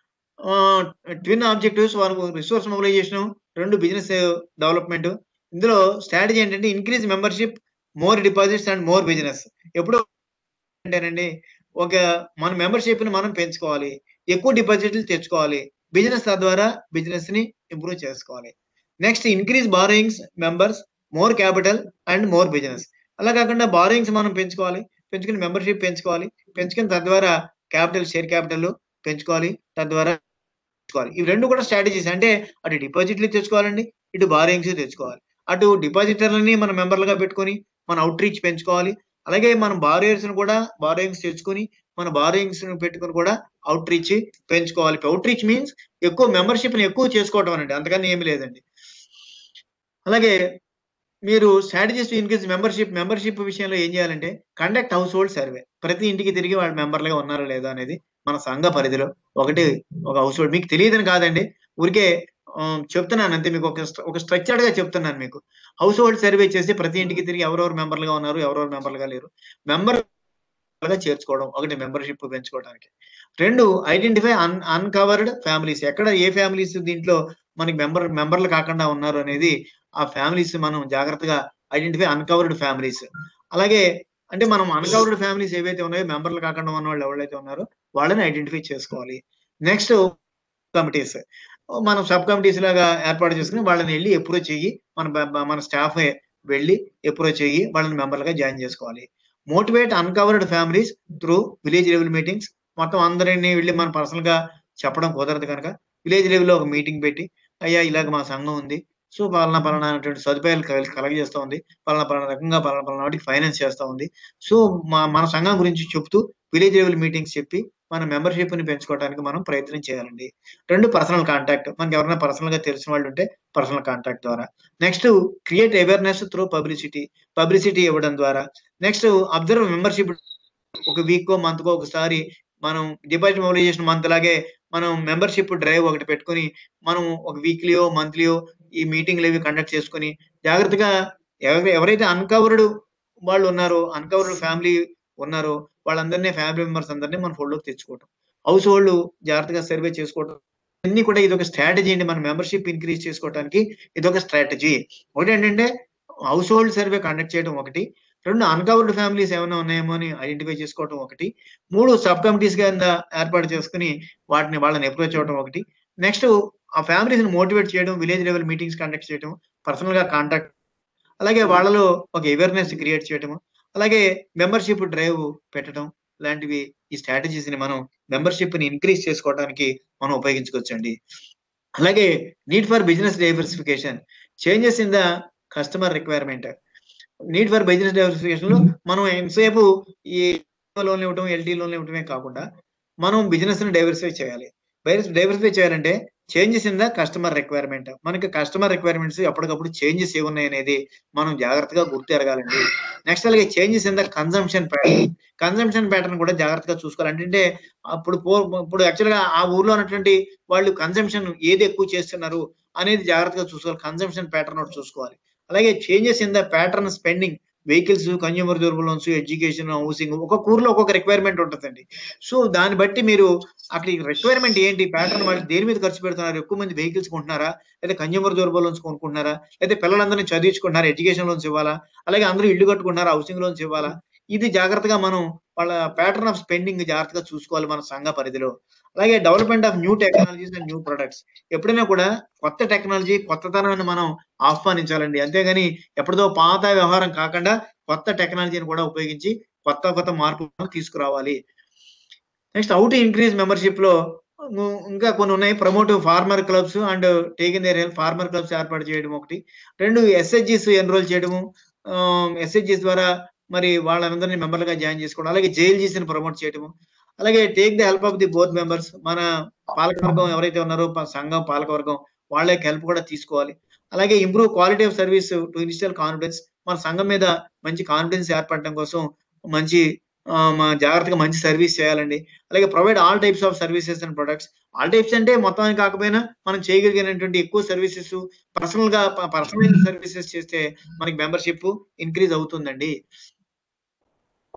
twin objectives వారు రిసోర్స్ మొబిలైజేషన్ రెండు బిజినెస్ డెవలప్మెంట్ ఇందులో స్ట్రాటజీ ఏంటంటే increase membership more deposits and more business ఎప్పుడు అంటేనండి ఒక మన మెంబర్షిప్ ని మనం పెంచుకోవాలి ఎక్కువ డిపాజిట్లు తెచ్చుకోవాలి బిజినెస్ తద్వారా బిజినెస్ ని ఇంప్రూవ్ చేసుకోవాలి next increase borrowings members more capital and more business అలా కాకుండా బారోయింగ్స్ మనం పెంచుకోవాలి పెంచుకుని మెంబర్షిప్ పెంచుకోవాలి పెంచుకుని తద్వారా క్యాపిటల్ షేర్ క్యాపిటల్ పెంచుకోవాలి తద్వారా తెచ్చుకోవాలి ఇవి రెండు కూడా స్ట్రాటజీస్ అంటే అటు డిపాజిట్లు తెచ్చుకోవాలండి ఇటు బారోయింగ్స్ తెచ్చుకోవాలి అటు డిపాజిటర్లని మన మెంబర్లుగా పెట్టుకొని మన అవుట్ రీచ్ పెంచుకోవాలి అలాగే మనం బారోయర్స్ ని కూడా బారోయింగ్స్ తెచ్చుకొని మన బారోయింగ్స్ పెట్టుకొని కూడా అవుట్ రీచ్ పెంచుకోవాలి అవుట్ రీచ్ మీన్స్ ఎక్కువ మెంబర్షిప్ ని ఎక్కువ చేసుకోవటం అండి అంతకన్నా ఏమి లేదండి అలాగే మీరు స్ట్రాటజీస్ ఇన్క్రీజ్ మెంబర్షిప్ మెంబర్షిప్ విషయంలో ఏం చేయాలంటే కండక్ట్ హౌస్ హోల్డ్ సర్వే ప్రతి ఇంటికి తిరిగి వాళ్ళ మెంబర్లుగా ఉన్నారా లేదా అనేది మన సంఘ పరిధిలో ఒకటి ఒక హౌస్ హోల్డ్ మీకు తెలియదని కాదండి ఊరికే ఆ, చెప్తున్నాను అంతే మీకు ఒక స్ట్ర- ఒక స్ట్రక్చర్డ్ గా చెప్తున్నాను మీకు హౌస్ హోల్డ్ సర్వే చేసి ప్రతి ఇంటికి తిరిగి ఎవరెవరు మెంబర్లుగా ఉన్నారు ఎవరెవరు మెంబర్లుగా లేరు మెంబర్ గా చేర్చుకోవడం ఒకటి మెంబర్షిప్ పెంచుకోవడానికి రెండు ఐడెంటిఫై అన్ అన్కవర్డ్ ఫ్యామిలీస్ ఎక్కడ ఏ ఫ్యామిలీస్ దీంట్లో మనకి మెంబర్ మెంబర్లు కాకుండా ఉన్నారు అనేది ఆ ఫ్యామిలీస్ మనం జాగ్రత్తగా ఐడెంటిఫై అన్కవర్డ్ ఫ్యామిలీస్ అలాగే అంటే మనం అన్కవర్డ్ ఫ్యామిలీస్ ఏవైతే ఉన్నాయో మెంబర్లు కాకుండా ఉన్న వాళ్ళు ఎవరైతే ఉన్నారో వాళ్ళని ఐడెంటిఫై చేసుకోవాలి నెక్స్ట్ కమిటీస్ మనం సబ్ కమిటీస్ లాగా ఏర్పాటు చేసుకుని వాళ్ళని వెళ్ళి అప్రోచ్ చెయ్యి మన బ- మన స్టాఫ్ వెళ్ళి అప్రోచ్ చెయ్యి వాళ్ళని మెంబర్లుగా జాయిన్ చేసుకోవాలి motivate uncovered families through village level meetings మొత్తం అందరినీ వెళ్ళి మన పర్సనల్ గా చెప్పడం కుదరదు కనుక విలేజ్ లెవెల్లో ఒక మీటింగ్ పెట్టి అయ్యా ఇలాగ మా సంఘం ఉంది సో పలానా పలానా అనేటువంటి సదుపాయాలు కల- కలగజేస్తా ఉంది పలానా పలానా రకంగా పలానా పలానా వాటికి ఫైనాన్స్ చేస్తా ఉంది సో మా మన సంఘం గురించి చెప్తూ విలేజ్ లెవెల్ మీటింగ్స్ చెప్పి మన మెంబర్షిప్ ని పెంచుకోవడానికి మనం ప్రయత్నం చేయాలండి రెండు పర్సనల్ కాంటాక్ట్ మనకి ఎవరైనా పర్సనల్ గా తెలిసిన వాళ్ళు ఉంటే పర్సనల్ కాంటాక్ట్ ద్వారా next create awareness through publicity publicity ఇవ్వడం ద్వారా నెక్స్ట్ అబ్జర్వ్ మెంబర్షిప్ ఒక వీక్ కో మంత్ కో ఒకసారి మనం డిపాజిట్ మొబిలైజేషన్ మంత్ లాగే మనం మెంబర్షిప్ డ్రైవ్ ఒకటి పెట్టుకొని మనం ఒక వీక్లీయో మంత్లీయో ఈ మీటింగ్లు ఇవి కండక్ట్ చేసుకొని జాగ్రత్తగా ఎవరి ఎవరైతే అన్కవర్డ్ వాళ్ళు ఉన్నారో అన్కవర్డ్ ఫ్యామిలీ ఉన్నారో వాళ్ళందరినీ ఫ్యామిలీ మెంబర్స్ అందరినీ మన ఫోల్డ్ లోకి తెచ్చుకోవటం హౌస్ హోల్డ్ జాగ్రత్తగా సర్వే చేసుకోవటం అన్ని కూడా ఇది ఒక స్ట్రాటజీ అండి మన మెంబర్షిప్ ఇంక్రీజ్ చేసుకోవడానికి ఇది ఒక స్ట్రాటజీ ఒకటి ఏంటంటే హౌస్ హోల్డ్ సర్వే కండక్ట్ చేయడం ఒకటి రెండు అన్కవర్డ్ ఫ్యామిలీస్ ఏమైనా ఉన్నాయేమో అని ఐడెంటిఫై చేసుకోవడం ఒకటి మూడు సబ్ కమిటీస్ కింద ఏర్పాటు చేసుకుని వాటిని వాళ్ళని అప్రోచ్ అవ్వడం ఒకటి నెక్స్ట్ ఆ ఫ్యామిలీస్ ని మోటివేట్ చేయడం విలేజ్ లెవెల్ మీటింగ్స్ కండక్ట్ చేయడం పర్సనల్ గా కాంటాక్ట్ అలాగే వాళ్ళలో ఒక అవేర్నెస్ క్రియేట్ చేయడం అలాగే మెంబర్షిప్ డ్రైవ్ పెట్టడం లాంటివి ఈ స్ట్రాటజీస్ ని మనం మెంబర్షిప్ ని ఇంక్రీజ్ చేసుకోవడానికి మనం ఉపయోగించుకోవచ్చండి అలాగే need for business diversification changes in the customer requirement need for business diversification లో మనం ఎంతసేపు ఈ లోన్ ఇవ్వటం ఎల్టీ లోన్ ఇవ్వటమే కాకుండా మనం బిజినెస్ ని డైవర్సిఫై చేయాలి డైవర్సిఫై చేయాలంటే changes in the customer requirement మనకి కస్టమర్ రిక్వైర్మెంట్స్ ఎప్పటికప్పుడు చేంజెస్ ఏమున్నాయి అనేది మనం జాగ్రత్తగా గుర్తెరగాలండి నెక్స్ట్ అలాగే changes in the consumption pattern consumption pattern కూడా జాగ్రత్తగా చూసుకోవాలి అంటే అప్పుడు పో- ఇప్పుడు యాక్చువల్ గా ఆ ఊర్లో ఉన్నటువంటి వాళ్ళు కన్సంప్షన్ ఏది ఎక్కువ చేస్తున్నారు అనేది జాగ్రత్తగా చూసుకోవాలి కన్సంప్షన్ ప్యాటర్న్ ఒకటి చూసుకోవాలి అలాగే changes in the pattern spending vehicles consumer durable loans education housing ఒక్కొక్క ఊర్లో ఒక్కొక్క రిక్వైర్మెంట్ ఉంటుందండి సో దాన్ని బట్టి మీరు అక్కడ రిక్వైర్మెంట్ ఏంటి ప్యాటర్న్ వాళ్ళు దేని మీద ఖర్చు పెడుతున్నారు ఎక్కువ మంది వెహికల్స్ కొంటున్నారా లేదా కన్యూమర్ డ్యూరబుల్ లోన్స్ కొనుక్కుంటున్నారా లేదా పిల్లలందరినీ చదివించుకుంటున్నారా ఎడ్యుకేషన్ లోన్స్ ఇవ్వాలా అలాగే అందరూ ఇల్లు కట్టుకుంటున్నారా హౌసింగ్ లోన్స్ ఇవ్వాలా ఇది జాగ్రత్తగా మనం వాళ్ళ ప్యాటర్న్ ఆఫ్ స్పెండింగ్ జాగ్రత్తగా చూసుకోవాలి మన సంఘ పరిధిలో అలాగే development of new technologies and new products ఎప్పుడైనా కూడా కొత్త టెక్నాలజీ కొత్తతనాన్ని మనం ఆహ్వానించాలండి అంతేగాని ఎప్పుడుదో పాత వ్యవహారం కాకుండా కొత్త టెక్నాలజీని కూడా ఉపయోగించి కొత్త కొత్త మార్పులను తీసుకురావాలి నెక్స్ట్ అవుట్ ఇంక్రీజ్ మెంబర్షిప్ లో ఉ- ఇంకా కొన్ని ఉన్నాయి promote farmer clubs and take in area farmer clubs ఏర్పాటు చేయడం ఒకటి రెండు ఎస్హెచ్జిస్ ఎన్రోల్ చేయడము ఎస్హెచ్జిస్ ద్వారా మరి వాళ్ళందరినీ మెంబర్లుగా జాయిన్ చేసుకోవడం అలాగే జేఎల్జీస్ ని ప్రమోట్ చేయడము అలాగే take the help of the both members మన పాలకవర్గం ఎవరైతే ఉన్నారో ప- సంఘం పాలకవర్గం వాళ్ళ యొక్క హెల్ప్ కూడా తీసుకోవాలి అలాగే improve quality of service to initial confidence మన సంఘం మీద మంచి కాన్ఫిడెన్స్ ఏర్పడడం కోసం మంచి ఆ, మా జాగ్రత్తగా మంచి సర్వీస్ చేయాలండి అలాగే provide all types of services and products all types అంటే మొత్తానికి కాకపోయినా మనం చేయగలిగినటువంటి ఎక్కువ సర్వీసెస్ పర్సనల్ గా పర్సనల్ సర్వీసెస్ చేస్తే మనకి మెంబర్షిప్ ఇంక్రీజ్ అవుతుందండి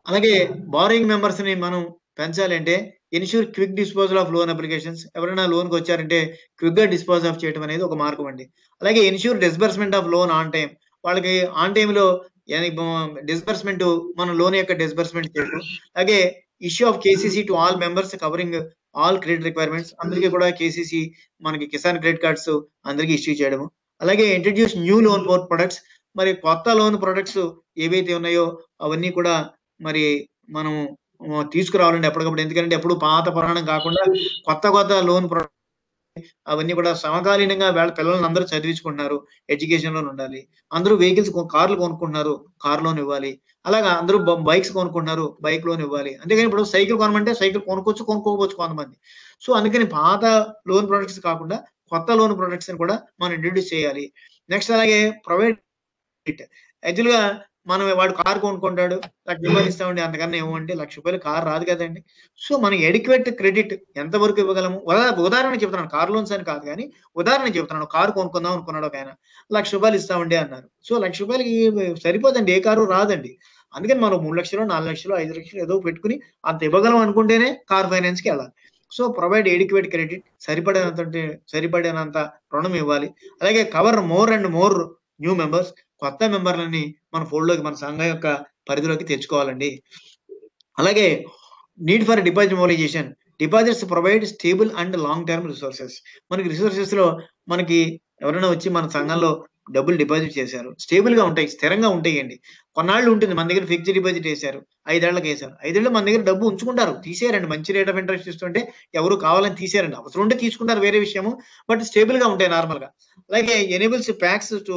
అలాగే బారోయింగ్ మెంబర్స్ ని మనం పెంచాలి అంటే ensure quick disposal of loan applications ఎవరైనా లోన్ కి వచ్చారంటే క్విక్ గా డిస్పోజ్ ఆఫ్ చేయడం అనేది ఒక మార్గం అండి అలాగే ensure disbursement of loan on time వాళ్ళకి ఆన్ టైమ్ లో డిస్బర్స్మెంట్ మన లోన్ యొక్క డిస్బర్స్మెంట్ చేయడం అలాగే issue of KCC to all members covering all credit requirements అందరికీ కూడా కేసీసీ మనకి కిసాన్ క్రెడిట్ కార్డ్స్ అందరికీ ఇష్యూ చేయడము అలాగే introduce new loan for products మరి కొత్త లోన్ ప్రొడక్ట్స్ ఏవైతే ఉన్నాయో అవన్నీ కూడా మరి మనం ఆ, తీసుకురావాలండి ఎప్పటికప్పుడు ఎందుకంటే ఎప్పుడు పాత పురాణం కాకుండా కొత్త కొత్త లోన్ ప్రొడక్ట్ అవన్నీ కూడా సమకాలీనంగా వాళ్ళ పిల్లల్ని అందరూ చదివించుకుంటున్నారు ఎడ్యుకేషన్ లోన్ ఉండాలి అందరూ వెహికల్స్ కార్లు కొనుక్కుంటున్నారు కార్ లోన్ ఇవ్వాలి అలాగా అందరూ బైక్స్ కొనుక్కుంటున్నారు బైక్ లోన్ ఇవ్వాలి అంతేగాని ఇప్పుడు సైకిల్ కొనమంటే సైకిల్ కొనుక్కోవచ్చు కొనుక్కోవచ్చు కొంతమంది సో అందుకని పాత లోన్ ప్రొడక్ట్స్ కాకుండా కొత్త లోన్ ప్రొడక్ట్స్ కూడా మనం ఇంట్రడ్యూస్ చేయాలి నెక్స్ట్ అలాగే ప్రైవేట్ యాక్చువల్ గా మనం వాడు కార్ కొనుక్కుంటాడు లక్ష రూపాయలు ఇస్తామండి అంతకన్నా ఏమంటే లక్ష రూపాయలు కార్ రాదు కదండి సో మనం ఎడిక్వేట్ క్రెడిట్ ఎంత వరకు ఇవ్వగలము ఉదా- ఉదాహరణ చెప్తున్నాను కార్ లోన్స్ అని కాదు కానీ ఉదాహరణ చెప్తున్నాను కారు కొనుక్కుందాం అనుకున్నాడు ఒక ఆయన లక్ష రూపాయలు ఇస్తామండి అన్నారు సో లక్ష రూపాయలకి సరిపోదండి ఏ కారు రాదండి అందుకని మనం మూడు లక్షలు నాలుగు లక్షలు ఐదు లక్షలు ఏదో పెట్టుకుని అంత ఇవ్వగలం అనుకుంటేనే కార్ ఫైనాన్స్ కి వెళ్ళాలి సో ప్రొవైడ్ ఎడిక్వేట్ క్రెడిట్ సరిపడినంత సరిపడినంత రుణం ఇవ్వాలి అలాగే cover more and more new members కొత్త మెంబర్లని మన fold లోకి మన సంఘం యొక్క పరిధిలోకి తెచ్చుకోవాలండి అలాగే need for deposit mobilisation deposits provide stable and long term resources మనకి రిసోర్సెస్ లో మనకి ఎవరైనా వచ్చి మన సంఘంలో డబ్బులు డిపాజిట్ చేశారు స్టేబుల్ గా ఉంటాయి స్థిరంగా ఉంటాయండి కొన్నాళ్ళు ఉంటుంది మన దగ్గర ఫిక్స్డ్ డిపాజిట్ వేశారు ఐదేళ్లకు వేశారు ఐదేళ్ళు మన దగ్గర డబ్బు ఉంచుకుంటారు తీసేయారండి మంచి రేట్ ఆఫ్ ఇంట్రెస్ట్ ఇస్తుంటే ఎవరు కావాలని తీసేయారండి అవసరం ఉంటే తీసుకుంటారు వేరే విషయము బట్ స్టేబుల్ గా ఉంటాయి నార్మల్ గా అలాగే ఎనేబుల్స్ ప్యాక్స్ టు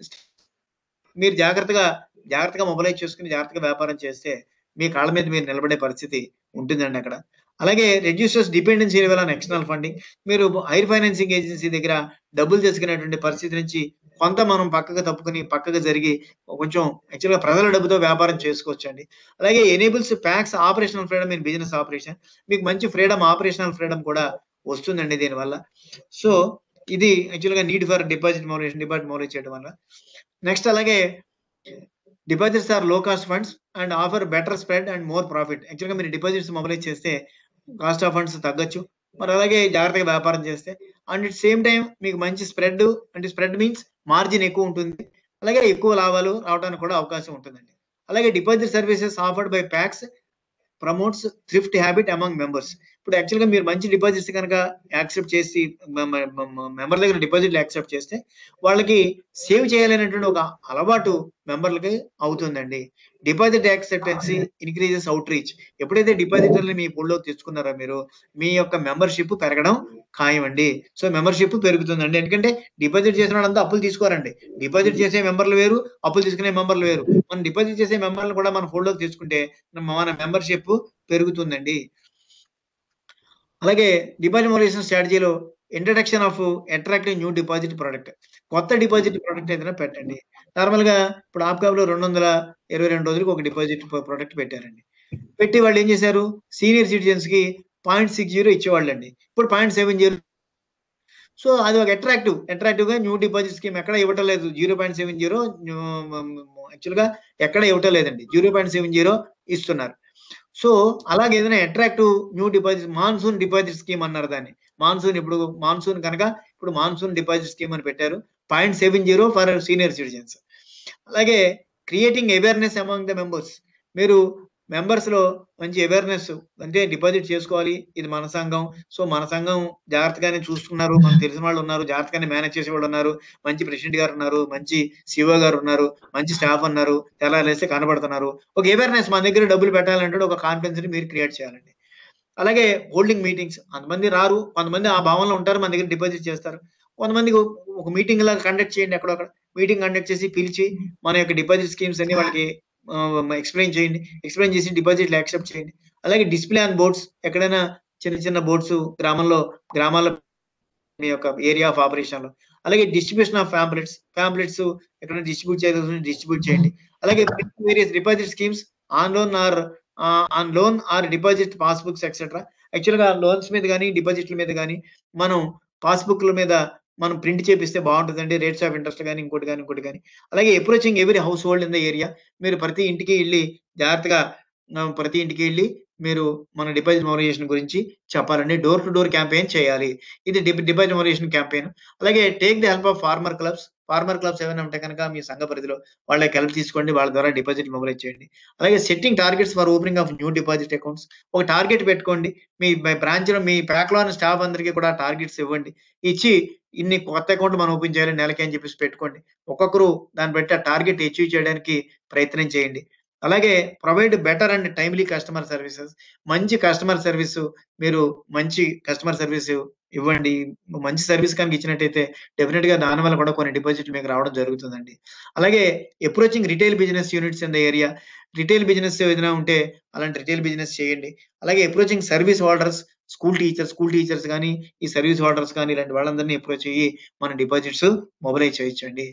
మీరు జాగ్రత్తగా జాగ్రత్తగా మొబైలైజ్ చేసుకుని జాగ్రత్తగా వ్యాపారం చేస్తే మీ కాళ్ళ మీద మీరు నిలబడే పరిస్థితి ఉంటుందండి అక్కడ అలాగే reduces dependency level on external funding మీరు హైర్ ఫైనాన్సింగ్ ఏజెన్సీ దగ్గర డబ్బులు తీసుకునేటువంటి పరిస్థితి నుంచి కొంత మనం పక్కకు తప్పుకుని పక్కకు జరిగి కొంచెం యాక్చువల్గా ప్రజల డబ్బుతో వ్యాపారం చేసుకోవచ్చండి అలాగే enables PACS operational freedom in business operation మీకు మంచి ఫ్రీడమ్ ఆపరేషనల్ ఫ్రీడమ్ కూడా వస్తుందండి దీనివల్ల సో ఇది యాక్చువల్గా నీడ్ ఫర్ డిపాజిట్ మోరేషన్ డిపాజిట్ మోరేజ్ చేయడం వల్ల నెక్స్ట్ అలాగే deposits are low cost funds and offer better spread and more profit యాక్చువల్గా మీరు డిపాజిట్స్ మొబైలైజ్ చేస్తే కాస్ట్ ఆఫ్ ఫండ్స్ తగ్గొచ్చు మరి అలాగే జాగ్రత్తగా వ్యాపారం చేస్తే అండ్ ఇట్ సేమ్ టైం మీకు మంచి స్ప్రెడ్ అంటే స్ప్రెడ్ మీన్స్ మార్జిన్ ఎక్కువ ఉంటుంది అలాగే ఎక్కువ లాభాలు రావడానికి కూడా అవకాశం ఉంటుందండి అలాగే deposit services offered by PACS promotes thrift habit among members ఇప్పుడు యాక్చువల్ గా మీరు మంచి డిపాజిట్స్ కనుక యాక్సెప్ట్ చేసి మెంబర్ దగ్గర డిపాజిట్లు యాక్సెప్ట్ చేస్తే వాళ్ళకి సేవ్ చేయాలనేటువంటి ఒక అలవాటు మెంబర్లకి అవుతుందండి deposit acceptancy increases outreach ఎప్పుడైతే డిపాజిటర్ని మీ పూల్లోకి తెచ్చుకున్నారో మీరు మీ యొక్క మెంబర్షిప్ పెరగడం ఖాయమండి సో మెంబర్షిప్ పెరుగుతుందండి ఎందుకంటే డిపాజిట్ చేసిన వాళ్ళంతా అప్పులు తీసుకోరండి డిపాజిట్ చేసే మెంబర్లు వేరు అప్పులు తీసుకునే మెంబర్లు వేరు మనం డిపాజిట్ చేసే మెంబర్లు కూడా మన ఫోల్డ్లోకి తీసుకుంటే మన మెంబర్షిప్ పెరుగుతుందండి అలాగే డిపాజిట్ మొబిలైజేషన్ స్ట్రాటజీలో introduction of attractive new deposit product కొత్త డిపాజిట్ ప్రోడక్ట్ ఏదైనా పెట్టండి నార్మల్ గా ఇప్పుడు ఆప్కాబ్ లో రెండు వందల ఇరవై రెండు రోజులకు ఒక డిపాజిట్ ప్రోడక్ట్ పెట్టారండి పెట్టి వాళ్ళు ఏం చేశారు సీనియర్ సిటిజన్స్ కి పాయింట్ సిక్స్ జీరో ఇచ్చేవాళ్ళండి ఇప్పుడు పాయింట్ సెవెన్ జీరో సో అది ఒక అట్రాక్టివ్ అట్రాక్టివ్ గా న్యూ డిపాజిట్ స్కీమ్ ఎక్కడ ఇవ్వటం లేదు zero point seven zero actual గా ఎక్కడ ఇవ్వటం లేదండి జీరో పాయింట్ సెవెన్ జీరో ఇస్తున్నారు సో అలాగే ఏదైనా attractive new deposit monsoon deposit scheme అన్నారు దాన్ని మాన్సూన్ ఇప్పుడు మాన్సూన్ కనుక ఇప్పుడు మాన్సూన్ డిపాజిట్ స్కీమ్ అని పెట్టారు point seven zero for senior citizens అలాగే creating awareness among the members మీరు మెంబర్స్ లో మంచి అవేర్నెస్ అంటే డిపాజిట్ చేసుకోవాలి ఇది మన సంఘం సో మన సంఘం జాగ్రత్తగానే చూస్తున్నారు మనకు తెలిసిన వాళ్ళు ఉన్నారు జాగ్రత్తగానే మేనేజ్ చేసే వాళ్ళు ఉన్నారు మంచి ప్రెసిడెంట్ గారు ఉన్నారు మంచి సిఓ గారు ఉన్నారు మంచి స్టాఫ్ ఉన్నారు తెల్లారేస్తే కనబడుతున్నారు ఒక అవేర్నెస్ మన దగ్గర డబ్బులు పెట్టాలంటే ఒక కాన్ఫిడెన్స్ ని మీరు క్రియేట్ చేయాలండి అలాగే హోల్డింగ్ మీటింగ్స్ కొంతమంది రారు కొంతమంది ఆ భావనలో ఉంటారు మన దగ్గర డిపాజిట్ చేస్తారు కొంతమంది ఒక మీటింగ్ లాగా కండక్ట్ చేయండి ఎక్కడొక్కడ మీటింగ్ కండక్ట్ చేసి పిలిచి మన యొక్క డిపాజిట్ స్కీమ్స్ అన్ని వాళ్ళకి ఎక్స్ప్లెయిన్ చేయండి ఎక్స్ప్లెయిన్ చేసి డిపాజిట్లు యాక్సెప్ట్ చేయండి అలాగే డిస్ప్లే ఆన్ బోర్డ్స్ ఎక్కడైనా చిన్న చిన్న బోర్డ్స్ గ్రామంలో గ్రామాల మీ యొక్క ఏరియా ఆఫ్ ఆపరేషన్ లో అలాగే డిస్ట్రిబ్యూషన్ ఆఫ్ ఫ్యాంప్లెట్స్ ఫ్యాంప్లెట్స్ ఎక్కడైనా డిస్ట్రిబ్యూట్ చేయాల్సి డిస్ట్రిబ్యూట్ చేయండి అలాగే various deposit schemes on loan or on loan or deposit passbooks etcetera actual గా లోన్స్ మీద కానీ డిపాజిట్ల మీద కానీ మనం పాస్బుక్ల మీద మనం ప్రింట్ చేపిస్తే బాగుంటుందండి రేట్స్ ఆఫ్ ఇంట్రెస్ట్ కానీ ఇంకోటి కానీ ఇంకోటి కానీ అలాగే approaching every household in the area మీరు ప్రతి ఇంటికి వెళ్ళి జాగ్రత్తగా ఆహ్, ప్రతి ఇంటికి ఎళ్లి మీరు మన డిపాజిట్ మొబలైజేషన్ గురించి చెప్పాలండి. డోర్ టు డోర్ క్యాంపెయిన్ చేయాలి. ఇది డిప్ డిపాజిట్ మొబలైజేషన్ క్యాంపెయిన్. అలాగే take the help of farmer clubs. Farmer clubs ఏమైనా ఉంటే గనక మీ సంఘ పరిధిలో వాళ్ళకి హెల్ప్ తీసుకోండి. వాళ్ళ ద్వారా డిపాజిట్ మొబలైజ్ చేయండి. అలాగే setting targets for opening of new deposit accounts. ఒక టార్గెట్ పెట్టుకోండి. మీ బ బ్రాంచ్‌లో మీ ప్యాక్‌లో ఉన్న స్టాఫ్ అందరికి కూడా టార్గెట్స్ ఇవ్వండి. ఇచ్చి ఇన్ని కొత్త అకౌంట్ మనం ఓపెన్ చేయాలి నెలకి అని చెప్పేసి పెట్టుకోండి. ఒక్కొక్కరు దాన్ని బట్టి ఆ టార్గెట్ అచీవ్ చేయడానికి ప్రయత్నం చేయండి. అలాగే provide better and timely customer services. మంచి కస్టమర్ సర్వీసు మీరు మంచి కస్టమర్ సర్వీస్ ఇవ్వండి. మంచి సర్వీస్ కనుక ఇచ్చినట్టయితే డెఫినిట్‌గా దానివల్ల కూడా కొన్ని డిపాజిట్లు మీకు రావడం జరుగుతుందండి. అలాగే approaching retail business units in the area. Retail business ఏదైనా ఉంటే అలాంటి రిటైల్ బిజినెస్ చేయండి. అలాగే approaching service holders, school teachers, school teachers గాని, ఈ సర్వీస్ హోల్డర్స్ గాని ఇలాంటి వాళ్ళందరిని అప్రోచ్ అయ్యి మన డిపాజిట్స్ మొబలైజ్ చేయొచ్చండి.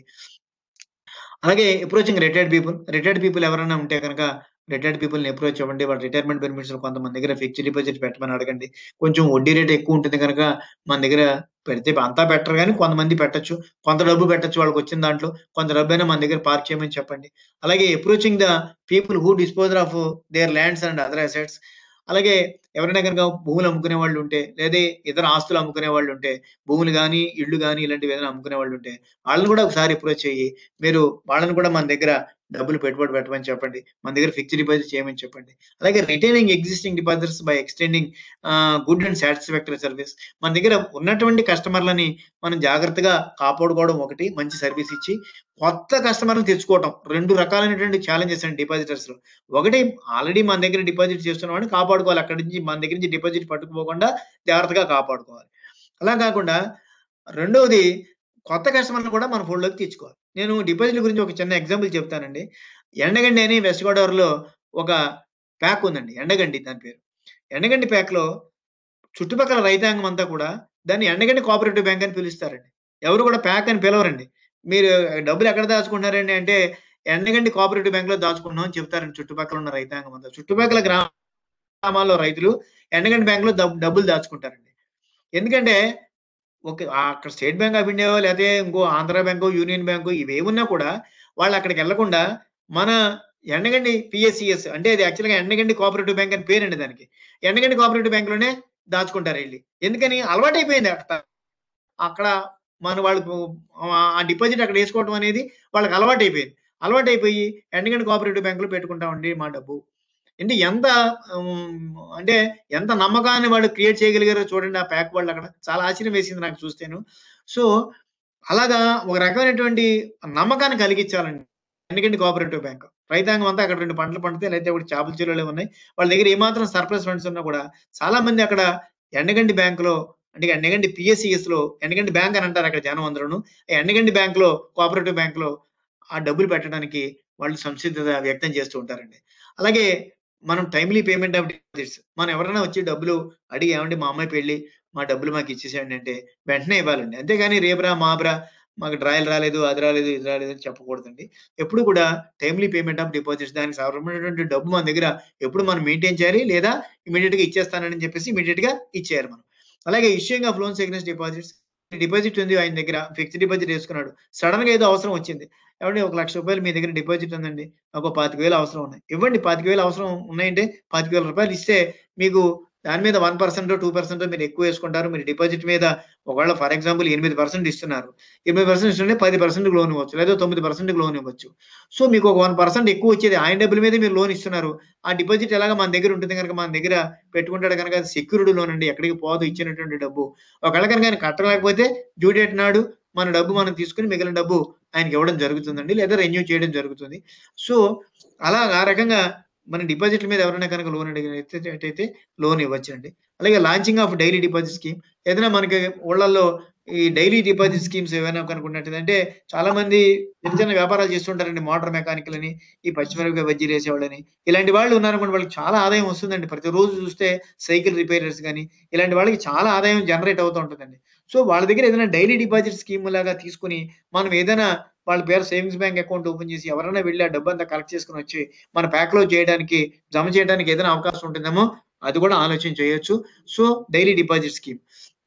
అలాగే approaching retired people. Retired people ఎవరైనా ఉంటే గనక రిటైర్డ్ పీపుల్‌ని అప్రోచ్ అవ్వండి. వాళ్ళ రిటైర్మెంట్ బెనిఫిట్స్‌లో కొంతమంది దగ్గర ఫిక్స్డ్ డిపాజిట్ పెట్టమని అడగండి. కొంచెం వడ్డీ రేట్ ఎక్కువ ఉంటుంది గనక మన దగ్గర పెడితే అంతా పెట్టరు గానీ కొంతమంది పెట్టొచ్చు. కొంత డబ్బు పెట్టొచ్చు వాళ్ళకొచ్చిన దాంట్లో. కొంత డబ్బైనా మన దగ్గర పార్క్ చేయమని చెప్పండి. అలాగే approaching the people who dispose of their lands and other assets. అలాగే ఎవరైనా గనక భూములు అమ్ముకునే వాళ్ళు ఉంటే, లేదా ఇతర ఆస్తులు అమ్ముకునే వాళ్ళు ఉంటే, భూములు గాని, ఇల్లు గాని ఇలాంటివి ఏదైనా అమ్ముకునే వాళ్ళు ఉంటే, వాళ్ళని కూడా ఒకసారి అప్రోచ్ అయ్యి, మీరు వాళ్ళని కూడా మన దగ్గర డబ్బులు పెట్టుబడి పెట్టమని చెప్పండి. మన దగ్గర ఫిక్స్డ్ డిపాజిట్ చేయమని చెప్పండి. అలాగే retaining existing depositors by extending ah, good and satisfactory service. మన దగ్గర ఉన్నటువంటి కస్టమర్‌లని మనం జాగ్రత్తగా కాపాడుకోవడం ఒకటి, మంచి సర్వీస్ ఇచ్చి, కొత్త కస్టమర్‌ని తెచ్చుకోవటం. 2 రకాలైనటువంటి ఛాలెంజెస్ అండి డిపాజిటర్స్‌లో. ఒకటి ఆల్రెడీ మన దగ్గర డిపాజిట్ చేస్తున్న వాడిని కాపాడుకోవాలి. అక్కడి నుంచి మన దగ్గర నుంచి డిపాజిట్ పట్టుకుపోకుండా జాగ్రత్తగా కాపాడుకోవాలి. అలా కాకుండా రెండోది కొత్త కస్టమర్‌ని కూడా మన ఫోల్డ్‌లోకి తెచ్చుకోవాలి. నేను డిపాజిట్‌ల గురించి ఒక చిన్న ఎగ్జాంపుల్ చెప్తానండి. ఎండగండి అని వెస్ట్ గోదావరిలో ఒక ప్యాక్ ఉందండి. ఎండగండి దాని పేరు. ఎండగండి ప్యాక్‌లో చుట్టుపక్కల రైతాంగం అంతా కూడా దాన్ని ఎండగండి కోఆపరేటివ్ బ్యాంక్ అని పిలుస్తారండి. ఎవరు కూడా ప్యాక్ అని పిలవరండి. మీరు డబ్బులు ఎక్కడ దాచుకుంటున్నారండి అంటే, ఎండగండి కోఆపరేటివ్ బ్యాంక్‌లో దాచుకుంటున్నాం అని చెప్తారండి చుట్టుపక్కల ఉన్న రైతాంగం అంతా. చుట్టుపక్కల గ్రామాల్లో రైతులు ఎండగండి బ్యాంక్‌లో డబ్ డబ్బులు దాచుకుంటారండి. ఎందుకంటే ఓకే. ఆహ్, అక్కడ స్టేట్ బ్యాంక్ ఆఫ్ ఇండియా లేతే ఇంకో ఆంధ్ర బ్యాంకో, యూనియన్ బ్యాంకో ఇవేవున్నా కూడా వాళ్ళు అక్కడికెళ్ళకుండా మన ఎండగండి పీఎస్‌సీఎస్ అంటే అది యాక్చువల్‌గా ఎండగండి కోఆపరేటివ్ బ్యాంక్ అని పేరండి దానికి. ఎండగండి కోఆపరేటివ్ బ్యాంక్‌లోనే దాచుకుంటారెళ్లి. ఎందుకని అలవాటైపోయింది అక్కడ. అక్కడ మన వాళ్ళకు ఆహ్, ఆ డిపాజిట్ అక్కడ ఏసుకోవడం అనేది వాళ్ళకి అలవాటైపోయింది. అలవాటైపోయి ఎండగండి కోఆపరేటివ్ బ్యాంక్‌లో పెట్టుకుంటామండి మా డబ్బు. అంటే ఎంత హ్మ్, అంటే ఎంత నమ్మకాన్ని వాళ్ళు క్రియేట్ చేయగలిగారో చూడండి ఆ ప్యాక్ వాళ్ళు అక్కడ. చాలా ఆశ్చర్యం వేసింది నాకు చూస్తేను. సో, అలాగా ఒక రకమైనటువంటి నమ్మకాన్ని కలిగించాలండి. ఎండగండి కోఆపరేటివ్ బ్యాంక్. రైతాంగం అంతా అక్కడ 2 పంటలు పండితే లేతే ఒకటి చేపల చెరువులే ఉన్నాయి. వాళ్ళ దగ్గర ఏమాత్రం సర్ప్లస్ ఫండ్స్ ఉన్నా కూడా చాలా మంది అక్కడ ఎండగండి బ్యాంక్‌లో అంటే ఎండగండి పీఎస్‌సీఎస్‌లో ఎండగండి బ్యాంక్ అని అంటారు అక్కడ జనం అందరూను. ఎండగండి బ్యాంక్‌లో కోఆపరేటివ్ బ్యాంక్‌లో ఆ డబ్బులు పెట్టడానికి వాళ్ళు సంసిద్ధత వ్యక్తం చేస్తూ ఉంటారండి. అలాగే మనం టైమ్లీ పేమెంట్ ఆఫ్ డిపాజిట్స్. మనం ఎవరైనా వచ్చి డబ్బులు అడిగి ఏవండీ మా అమ్మాయి పెళ్లి, మా డబ్బులు మాకు ఇచ్చేసేయండి అంటే వెంటనే ఇవ్వాలండి. అంతేగాని రేపురా, మాపురా మాకు డ్రాయల్ రాలేదు, అది రాలేదు, ఇది రాలేదు అని చెప్పకూడదండి. ఎప్పుడు కూడా టైమ్లీ పేమెంట్ ఆఫ్ డిపాజిట్స్ దానికి అవసరమైనటువంటి డబ్బు మన దగ్గర ఎప్పుడు మనం మెయింటైన్ చేయాలి. లేదా ఇమ్మీడియేట్‌గా ఇచ్చేస్తానని చెప్పేసి ఇమ్మీడియేట్‌గా ఇచ్చేయాలి మనం. అలాగే issuing of loans against deposits. Deposit ఉంది ఆయన దగ్గర. ఫిక్స్డ్ డిపాజిట్ ఏసుకున్నాడు. సడెన్‌గా ఏదో అవసరం వచ్చింది. ఏవండీ ఒక రూ. 1,00,000 మీ దగ్గర డిపాజిట్ ఉందండి. నాకు ఓ 25,000 అవసరం ఉన్నాయి. ఇవ్వండి 25,000 అవసరం ఉన్నాయంటే రూ. 25,000 ఇస్తే మీకు దాని మీద 1% 2% మీరు ఎక్కువ ఏసుకుంటారు. మీరు డిపాజిట్ మీద ఒకవేళ ఫర్ ఎగ్జాంపుల్ 8% ఇస్తున్నారు. 8% ఇస్తుంటే 10% లోన్ ఇవ్వచ్చు. లేదా 9% లోన్ ఇవ్వచ్చు. సో, మీకు ఒక 1% ఎక్కువ వచ్చేది ఆయన డబ్బుల మీదే మీరు లోన్ ఇస్తున్నారు. ఆ డిపాజిట్ ఎలాగా మన దగ్గర ఉంటుంది గనుక మన దగ్గర పెట్టుకుంటాడు గనుక అది సెక్యూర్డ్ లోన్ అండి. ఎక్కడికి పోదు ఇచ్చినటువంటి డబ్బు. ఒకవేళ గనుక ఆయన కట్టలేకపోతే డ్యూ డేట్ నాడు మన డబ్బు మనం తీసుకొని మిగిలిన డబ్బు ఆయనకి ఇవ్వడం జరుగుతుందండి. లేదా రెన్యూ చేయడం జరుగుతుంది. సో, అలాగా ఆ రకంగా మన డిపాజిట్‌ల మీద ఎవరైనా కనుక లోన్ అడిగినట్టయితే లోన్ ఇవ్వచ్చండి. అలాగే launching of daily deposit scheme. ఏదైనా మనకి ఊళ్ళల్లో ఈ డైలీ డిపాజిట్ స్కీమ్స్ ఏవైనా కనుక ఉన్నట్టయితే అంటే చాలా మంది చిన్న చిన్న వ్యాపారాలు చేస్తుంటారండి. మోటార్ మెకానిక్‌లని, ఈ పచ్చిమిరపకాయ బజ్జీలేసేవాళ్ళని. ఇలాంటి వాళ్ళు ఉన్నారనుకోండి వాళ్ళకి చాలా ఆదాయం వస్తుందండి. ప్రతిరోజు చూస్తే సైకిల్ రిపేరర్స్ గాని, ఇలాంటి వాళ్ళకి చాలా ఆదాయం జనరేట్ అవుతూ ఉంటుందండి. సో, వాళ్ళ దగ్గర ఏదైనా డైలీ డిపాజిట్ స్కీమ్ లాగా తీసుకొని మనం ఏదైనా వాళ్ళ పేరు సేవింగ్స్ బ్యాంక్ అకౌంట్ ఓపెన్ చేసి ఎవరైనా వెళ్లి ఆ డబ్బంతా కలెక్ట్ చేసుకొని వచ్చి మన ప్యాక్‌లో చేయడానికి, జమ చేయడానికి ఏదైనా అవకాశం ఉంటుందేమో అది కూడా ఆలోచన చేయొచ్చు. So, daily deposit scheme.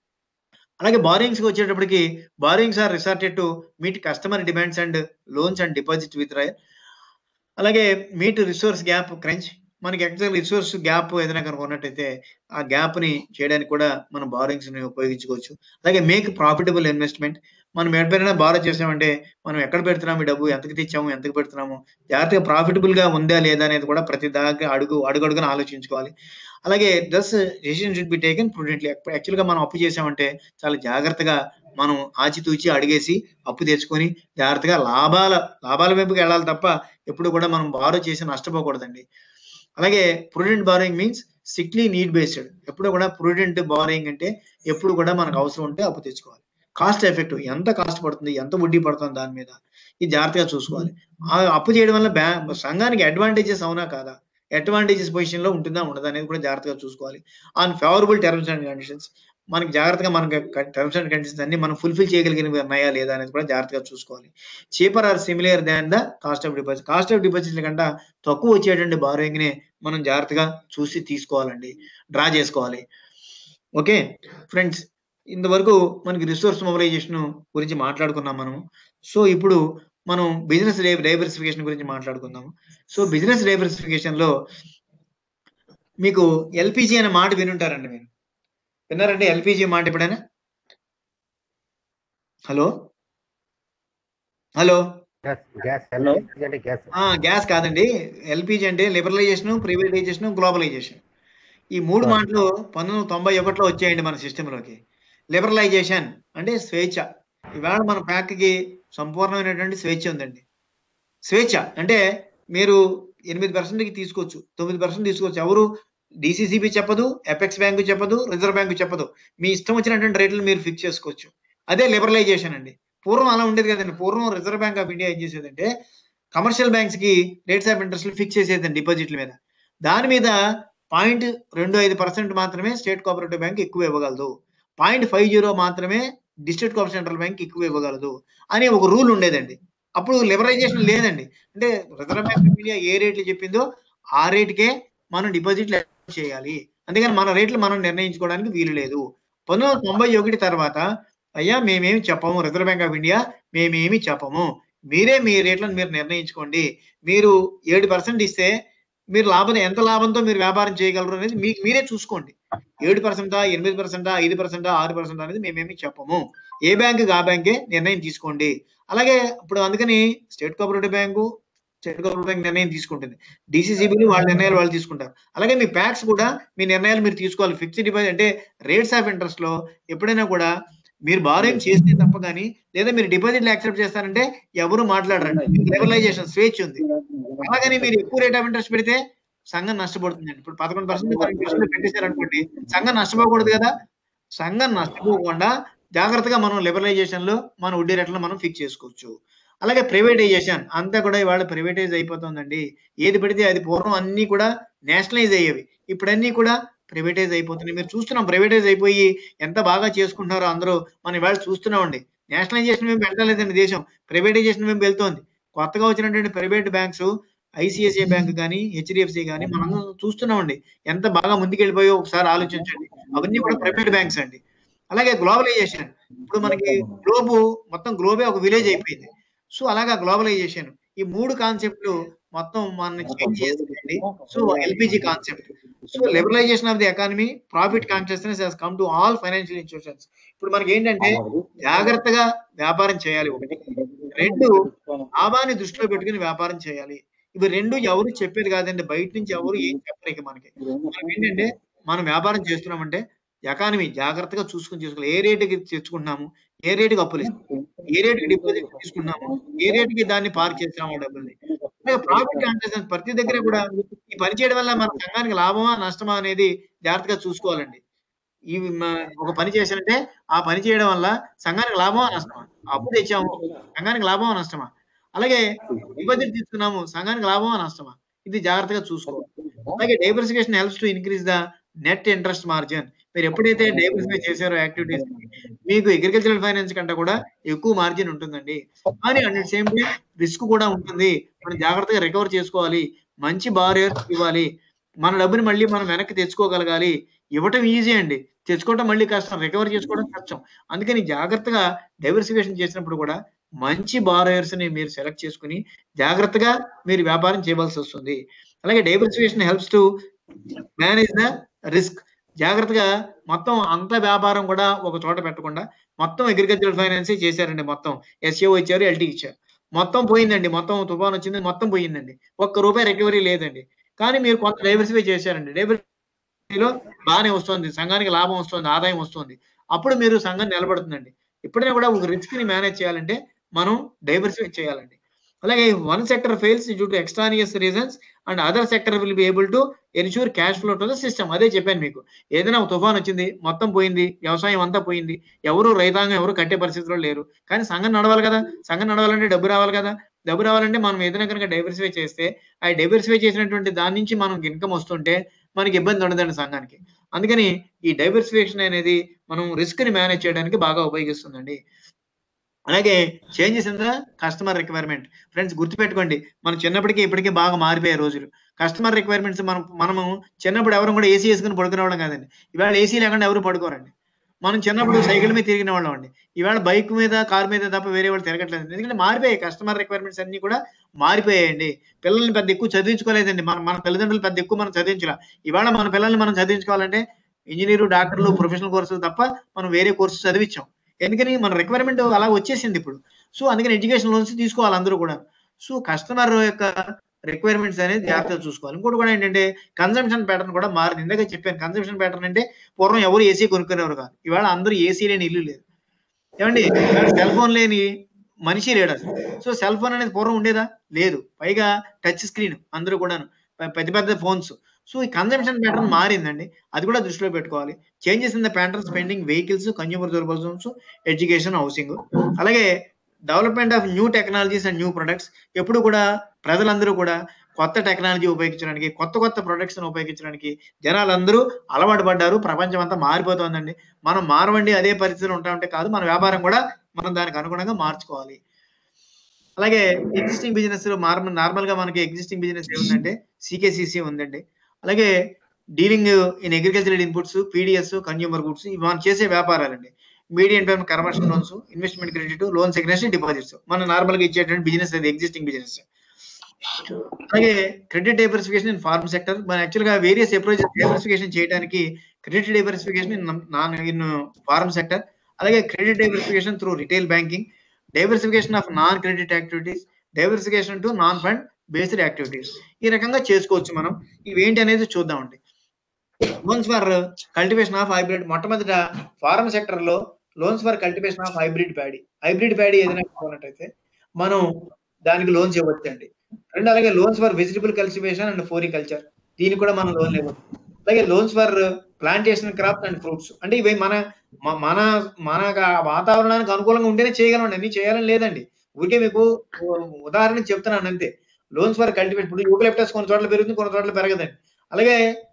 అలాగే బారోయింగ్స్‌కి వచ్చేటప్పటికి borrowings are resorted to meet customer demands and loans and deposit withdrawal. అలాగే మీట్ రిసోర్స్ గ్యాప్ క్రంచ్. మనకి ఎగ్జాక్ట్ రిసోర్స్ గ్యాప్ ఏదైనా కనుక ఉన్నట్టయితే ఆ గ్యాప్ ని చేయడానికి కూడా మనం బారోయింగ్స్ ని ఉపయోగించుకోవచ్చు అలాగే మేక్ ప్రాఫిటబుల్ ఇన్వెస్ట్మెంట్ మనం ఎక్కడైనా బారో చేసామంటే మనం ఎక్కడ పెడుతున్నాము ఈ డబ్బు ఎంతకి తెచ్చాము ఎంతకి పెడుతున్నాము జాగ్రత్తగా ప్రాఫిటబుల్ గా ఉందా లేదా అనేది కూడా ప్రతి దాకా అడుగు అడుగడుగున ఆలోచించుకోవాలి అలాగే thus decision should be taken prudently actual గా మనం అప్పు చేసామంటే చాలా జాగ్రత్తగా మనం ఆచితూచి అడిగేసి అప్పు తెచ్చుకొని జాగ్రత్తగా లాభాల లాభాల వైపుకి వెళ్ళాలి తప్ప ఎప్పుడు కూడా మనం బారో చేసి నష్టపోకూడదండి అలాగే prudent borrowing means strictly need based ఎప్పుడు కూడా ప్రూడెంట్ బారోయింగ్ అంటే ఎప్పుడు కూడా మనకు అవసరం ఉంటే అప్పు తెచ్చుకోవాలి కాస్ట్ ఎఫెక్టివ్ ఎంత కాస్ట్ పడుతుంది ఎంత వడ్డీ పడుతుంది దాని మీద ఇది జాగ్రత్తగా చూసుకోవాలి ఆ అప్పు చేయడం వల్ల బ్యా సంఘానికి అడ్వాంటేజెస్ అవునా కాదా అడ్వాంటేజెస్ పొజిషన్ లో ఉంటుందా ఉండదా అనేది కూడా జాగ్రత్తగా చూసుకోవాలి on favourable terms and conditions మనకి జాగ్రత్తగా మనకి టర్మ్స్ అండ్ కండిషన్స్ అన్ని మనం ఫుల్ఫిల్ చేయగలిగినవి ఉన్నాయా లేదా అనేది కూడా జాగ్రత్తగా చూసుకోవాలి cheaper or similar than the cost of deposit cost of డిపాజిట్ల కంటే తక్కువ వచ్చేటువంటి బారోయింగ్ ని మనం జాగ్రత్తగా చూసి తీసుకోవాలండి డ్రా చేసుకోవాలి ఓకే ఫ్రెండ్స్ ఇంతవరకు మనకి రిసోర్స్ మొబిలైజేషన్ గురించి మాట్లాడుకున్నాం మనము సో ఇప్పుడు మనం బిజినెస్ డైవర్సిఫికేషన్ గురించి మాట్లాడుకుందాము సో బిజినెస్ డైవర్సిఫికేషన్ లో మీకు ఎల్పిజి అనే మాట వినుంటారండి మీరు విన్నారండి ఎల్పిజి మాట ఎప్పుడైనా hello hello gas gas Hello? LPG అంటే గ్యాస్ ఆ గ్యాస్ కాదండి ఎల్పిజి అంటే లిబరలైజేషన్ ప్రైవేటైజేషన్ గ్లోబలైజేషన్ ఈ మూడు Right. మాటలు పంతొమ్మిది వందల తొంభై ఒకటిలో వచ్చాయండి మన సిస్టమ్ లోకి లిబరలైజేషన్ అంటే స్వేచ్ఛ ఇవాళ మన ప్యాక్ కి సంపూర్ణమైనటువంటి స్వేచ్ఛ ఉందండి స్వేచ్ఛ అంటే మీరు ఎనిమిది పర్సెంట్కి తీసుకోవచ్చు తొమ్మిది పర్సెంట్ తీసుకోవచ్చు ఎవరు డిసిసిబి చెప్పదు ఎపెక్స్ బ్యాంకు చెప్పదు రిజర్వ్ బ్యాంకు చెప్పదు మీ ఇష్టం వచ్చినటువంటి రేట్లు మీరు ఫిక్స్ చేసుకోవచ్చు అదే లిబరలైజేషన్ అండి పూర్వం అలా ఉండేది కదండి పూర్వం రిజర్వ్ బ్యాంక్ ఆఫ్ ఇండియా ఏం చేసేదంటే కమర్షియల్ బ్యాంక్స్ కి రేట్స్ ఆఫ్ ఇంట్రెస్ట్ ఫిక్స్ చేసేదండి డిపాజిట్ల మీద దాని మీద పాయింట్ రెండు ఐదు పర్సెంట్ మాత్రమే స్టేట్ కోఆపరేటివ్ బ్యాంక్ ఎక్కువ ఇవ్వగలదు పాయింట్ ఫైవ్ జీరో మాత్రమే డిస్ట్రిక్ట్ కోఆపరేటివ్ సెంట్రల్ బ్యాంక్ ఎక్కువ ఇవ్వగలదు అని ఒక రూల్ ఉండేదండి అప్పుడు లిబరలైజేషన్ లేదండి అంటే రిజర్వ్ బ్యాంక్ ఆఫ్ ఇండియా ఏ రేట్లు చెప్పిందో ఆ రేటుకే మనం డిపాజిట్లు చేయాలి అందుకని మన రేట్లు మనం నిర్ణయించుకోవడానికి వీలు లేదు పంతొమ్మిది వందల తొంభై ఒకటి తర్వాత అయ్యా మేమేమి చెప్పము రిజర్వ్ బ్యాంక్ ఆఫ్ ఇండియా మేమేమి చెప్పము మీరే మీ రేట్లను మీరు నిర్ణయించుకోండి మీరు ఏడు పర్సెంట్ ఇస్తే మీరు లాభం ఎంత లాభంతో మీరు వ్యాపారం చేయగలరు అనేది మీకు మీరే చూసుకోండి ఏడు పర్సెంటా ఎనిమిది పర్సెంటా ఐదు పర్సెంటా ఆరు పర్సెంట్ అనేది మేమేమి చెప్పము ఏ బ్యాంకు ఆ బ్యాంకే నిర్ణయం తీసుకోండి అలాగే ఇప్పుడు అందుకని state cooperative bank state cooperative bank నిర్ణయం తీసుకుంటుంది డిసిసిబిలు వాళ్ళ నిర్ణయాలు వాళ్ళు తీసుకుంటారు అలాగే మీ ప్యాక్స్ కూడా మీ నిర్ణయాలు మీరు తీసుకోవాలి ఫిక్స్డ్ డిపాజిట్ అంటే రేట్స్ ఆఫ్ ఇంట్రెస్ట్ లో ఎప్పుడైనా కూడా మీరు బారోయింగ్ చేస్తే తప్ప కానీ లేదా మీరు డిపాజిట్లు యాక్సెప్ట్ చేస్తారంటే ఎవరు మాట్లాడరండి లెవలైజేషన్ స్వేచ్ఛ ఉంది అలాగని మీరు ఎక్కువ రేట్ ఆఫ్ ఇంట్రెస్ట్ పెడితే సంఘం నష్టపోతుందండి ఇప్పుడు పదకొండు పర్సెంట్ పన్నెండు పర్సెంట్ పెట్టేశారు అనుకోండి సంఘం నష్టపోకూడదు కదా సంఘం నష్టపోకుండా జాగ్రత్తగా మనం లిబరలైజేషన్ లో మన వడ్డీ రేట్లను మనం ఫిక్స్ చేసుకోవచ్చు అలాగే ప్రైవేటైజేషన్ అంతా కూడా ఇవాళ ప్రైవేటైజ్ అయిపోతుందండి ఏది పడితే అది పూర్వం అన్ని కూడా నేషనలైజ్ అయ్యేవి ఇప్పుడు అన్ని కూడా ప్రైవేటైజ్ అయిపోతున్నాయి మీరు చూస్తున్నాం ప్రైవేటైజ్ అయిపోయి ఎంత బాగా చేసుకుంటున్నారో అందరూ మనం ఇవాళ చూస్తున్నామండి నేషనలైజేషన్ మేము వెళ్ళలేదండి దేశం ప్రైవేటైజేషన్ మేము వెళ్తోంది కొత్తగా వచ్చినటువంటి ప్రైవేట్ బ్యాంక్స్ ఐసిఐసిఐ బ్యాంక్ కానీ హెచ్డిఎఫ్సి కానీ మనం చూస్తున్నామండి ఎంత బాగా ముందుకెళ్ళిపోయో ఒకసారి ఆలోచించండి అవన్నీ కూడా ప్రైవేట్ బ్యాంక్స్ అండి అలాగే గ్లోబలైజేషన్ ఇప్పుడు మనకి గ్లోబ్ మొత్తం గ్లోబే ఒక విలేజ్ అయిపోయింది సో అలాగా గ్లోబలైజేషన్ ఈ మూడు కాన్సెప్ట్లు మొత్తం మన చేంజ్ చేస్తుందండి so LPG concept so liberalisation of the economy profit consciousness has come to all financial institutions ఇప్పుడు మనకి ఏంటంటే జాగ్రత్తగా వ్యాపారం చేయాలి ఒకటి రెండు లాభాన్ని దృష్టిలో పెట్టుకుని వ్యాపారం చేయాలి ఇవి రెండు ఎవరు చెప్పేది కాదండి బయట నుంచి ఎవరు ఏం చెప్పరు ఇక మనకి మనం ఏంటంటే మనం వ్యాపారం చేస్తున్నామంటే ఎకానమీ జాగ్రత్తగా చూసుకుని చేసుకోవాలి ఏ రేటుకి తెచ్చుకుంటున్నాము ఏ రేటుకి అప్పులు ఇస్తాము ఏ రేటుకి డిపాజిట్ తీసుకున్నాము ఏ రేటుకి దాన్ని పార్క్ చేస్తున్నాము ఆ డబ్బుల్ని ప్రాఫిట్ కాన్షియస్నెస్ ప్రతి దగ్గర కూడా ఈ పని చేయడం వల్ల మన సంఘానికి లాభమా నష్టమా అనేది జాగ్రత్తగా చూసుకోవాలండి ఈ మ- ఒక పని చేశారంటే ఆ పని చేయడం వల్ల సంఘానికి లాభమా నష్టమా అప్పు తెచ్చాము సంఘానికి లాభమా నష్టమా అలాగే డిపాజిట్ తీసుకున్నాము సంఘానికి లాభమా నష్టమా ఇది జాగ్రత్తగా చూసుకోవాలి అలాగే diversification helps to increase the net interest margin మీరు ఎప్పుడైతే డైవర్సిఫై చేశారో యాక్టివిటీస్ మీకు అగ్రికల్చరల్ ఫైనాన్స్ కంటే కూడా ఎక్కువ మార్జిన్ ఉంటుందండి కానీ at the same time risk కూడా ఉంటుంది మనం జాగ్రత్తగా రికవర్ చేసుకోవాలి మంచి బారియర్ ఇవ్వాలి మన డబ్బుని మళ్ళీ మనం వెనక్కి తెచ్చుకోగలగాలి ఇవ్వటం ఈజీ అండి తెచ్చుకోవటం మళ్ళీ కష్టం రికవర్ చేసుకోవడం కష్టం అందుకని జాగ్రత్తగా డైవర్సిఫికేషన్ చేసినప్పుడు కూడా మంచి బారోయర్స్ ని మీరు సెలెక్ట్ చేసుకుని జాగ్రత్తగా మీరు వ్యాపారం చేయవలసి వస్తుంది అలాగే diversification helps to manage the risk జాగ్రత్తగా మొత్తం అంత వ్యాపారం కూడా ఒక చోట పెట్టకుండా మొత్తం అగ్రికల్చరల్ ఫైనాన్స్ చేశారండి మొత్తం ఎస్ఏఓ ఇచ్చారు ఎల్టీ ఇచ్చారు మొత్తం పోయిందండి మొత్తం తుఫాన్ వచ్చింది మొత్తం పోయిందండి ఒక్క రూపాయి రికవరీ లేదండి కానీ మీరు కొంత డైవర్సిఫై చేశారండి డైవర్సిఫైలో బాగానే వస్తుంది సంఘానికి లాభం వస్తుంది ఆదాయం వస్తుంది అప్పుడు మీరు సంఘం నిలబడుతుందండి ఎప్పుడైనా కూడా ఒక రిస్క్ ని మేనేజ్ చేయాలంటే మనం డైవర్సిఫై చేయాలండి అలాగే one sector fails due to extraneous reasons and other sector will be able to ensure cash flow to the system అదే చెప్పాను మీకు ఏదైనా ఒక తుఫాన్ వచ్చింది మొత్తం పోయింది వ్యవసాయం అంతా పోయింది ఎవరు రైతాంగం ఎవరు కట్టే పరిస్థితిలో లేరు కానీ సంఘం నడవాలి కదా సంఘం నడవాలంటే డబ్బు రావాలి కదా డబ్బు రావాలంటే మనం ఏదైనా కనుక డైవర్సిఫై చేస్తే ఆ డైవర్సిఫై చేసినటువంటి దాని నుంచి మనకి ఇన్కమ్ వస్తుంటే మనకి ఇబ్బంది ఉండదండి సంఘానికి అందుకని ఈ డైవర్సిఫికేషన్ అనేది మనం రిస్క్ ని మేనేజ్ చేయడానికి బాగా ఉపయోగిస్తుందండి అలాగే changes in the customer requirement friends గుర్తుపెట్టుకోండి మనం చిన్నప్పటికీ ఇప్పటికీ బాగా మారిపోయాయి రోజులు కస్టమర్ రిక్వైర్మెంట్స్ మనం మనము చిన్నప్పుడు ఎవరు కూడా ఏసీ వేసుకుని పడుకునేవాళ్ళం కాదండి ఇవాళ ఏసీ లేకుండా ఎవరు పడుకోరండి మనం చిన్నప్పుడు సైకిల్ మీద తిరిగిన వాళ్ళం అండి ఇవాళ బైక్ మీద కార్ మీద తప్ప వేరే వాళ్ళు తిరగట్లేదు ఎందుకంటే మారిపోయాయి కస్టమర్ రిక్వైర్మెంట్స్ అన్ని కూడా మారిపోయాయండి పిల్లల్ని పెద్ద ఎక్కువ చదివించుకోలేదండి మన మన తల్లిదండ్రులు పెద్ద ఎక్కువ మనం చదివించాల ఇవాళ మన పిల్లల్ని మనం చదివించుకోవాలంటే ఇంజనీరు డాక్టర్లు ప్రొఫెషనల్ కోర్సులు తప్ప మనం వేరే కోర్సు చదివించాం ఎందుకని మన రిక్వైర్మెంట్ అలా వచ్చేసింది ఇప్పుడు సో అందుకని ఎడ్యుకేషన్ లోన్స్ తీసుకోవాలి అందరూ కూడా సో కస్టమర్ యొక్క రిక్వైర్మెంట్స్ అనేది జాగ్రత్తగా చూసుకోవాలి ఇంకోటి కూడా ఏంటంటే కన్సంప్షన్ ప్యాటర్న్ కూడా మారింది ఇందాక చెప్పాను కన్సంప్షన్ ప్యాటర్న్ అంటే పూర్వం ఎవరు ఏసీ కొనుక్కునేవారు కాదు ఇవాళ అందరూ ఏసీ లేని ఇల్లు లేదు ఏమండి సెల్ ఫోన్ లేని మనిషి లేడు అసలు సో సెల్ ఫోన్ అనేది పూర్వం ఉండేదా లేదు పైగా టచ్ స్క్రీన్ అందరూ కూడాను పె- పెద్ద పెద్ద ఫోన్స్ సో ఈ కన్సంప్షన్ ప్యాటర్న్ మారిందండి అది కూడా దృష్టిలో పెట్టుకోవాలి changes in the pattern spending vehicles consumer durables education housing అలాగే development of new technologies and new products ఎప్పుడు కూడా ప్రజలందరూ కూడా కొత్త టెక్నాలజీ ఉపయోగించడానికి కొత్త కొత్త ప్రొడక్ట్స్ ఉపయోగించడానికి జనాలందరూ అలవాటు పడ్డారు ప్రపంచం అంతా మారిపోతుందండి మనం మారవండి అదే పరిస్థితులు ఉంటామంటే కాదు మన వ్యాపారం కూడా మనం దానికి అనుగుణంగా మార్చుకోవాలి అలాగే ఎగ్జిస్టింగ్ బిజినెస్ లో నార్మల్ గా మనకి ఎగ్జిస్టింగ్ బిజినెస్ ఏముందంటే సికేసిసి ఉందండి అలాగే dealing in agricultural inputs PDS consumer goods ఇవి మనం చేసే వ్యాపారాలండి medium term commercial loans investment credit loans against deposits మనం నార్మల్ గా ఇచ్చేటువంటి బిజినెస్ అది ఎగ్జిస్టింగ్ బిజినెస్ అలాగే credit diversification in farm sector మన యాక్చువల్ గా వేరియస్ అప్రోచ్ డైవర్సిఫికేషన్ చేయడానికి credit diversification in non in farm sector అలాగే credit diversification through retail banking diversification of non credit activities diversification to non fund based activities ఈ రకంగా చేసుకోవచ్చు మనం ఇవేంటి అనేది చూద్దామండి loans for cultivation of hybrid మొట్టమొదట ఫార్మ్ సెక్టర్ లో loans for cultivation of hybrid paddy hybrid paddy ఏదైనా కావాలంటే మనం దానికి లోన్స్ ఇవ్వచ్చండి అండ్ అలాగే loans for vegetable cultivation and floriculture దీనికి కూడా మనం లోన్ ఇవ్వచ్చు అలాగే loans for plantation crops and fruits అంటే ఇవి మన మ- మన మన గా- వాతావరణానికి అనుకూలంగా ఉంటేనే చేయగలండి అన్ని చేయాలని లేదండి ఊరికే మీకు ఉ- ఉదాహరణ చెప్తున్నాను అంతే లోన్స్ ఫర్ కల్టివేషన్ ఇప్పుడు యూకలిప్టస్ కొన్ని చోట్ల పెరుగుతుంది కొన్ని చోట్ల పెరగదండి అలాగే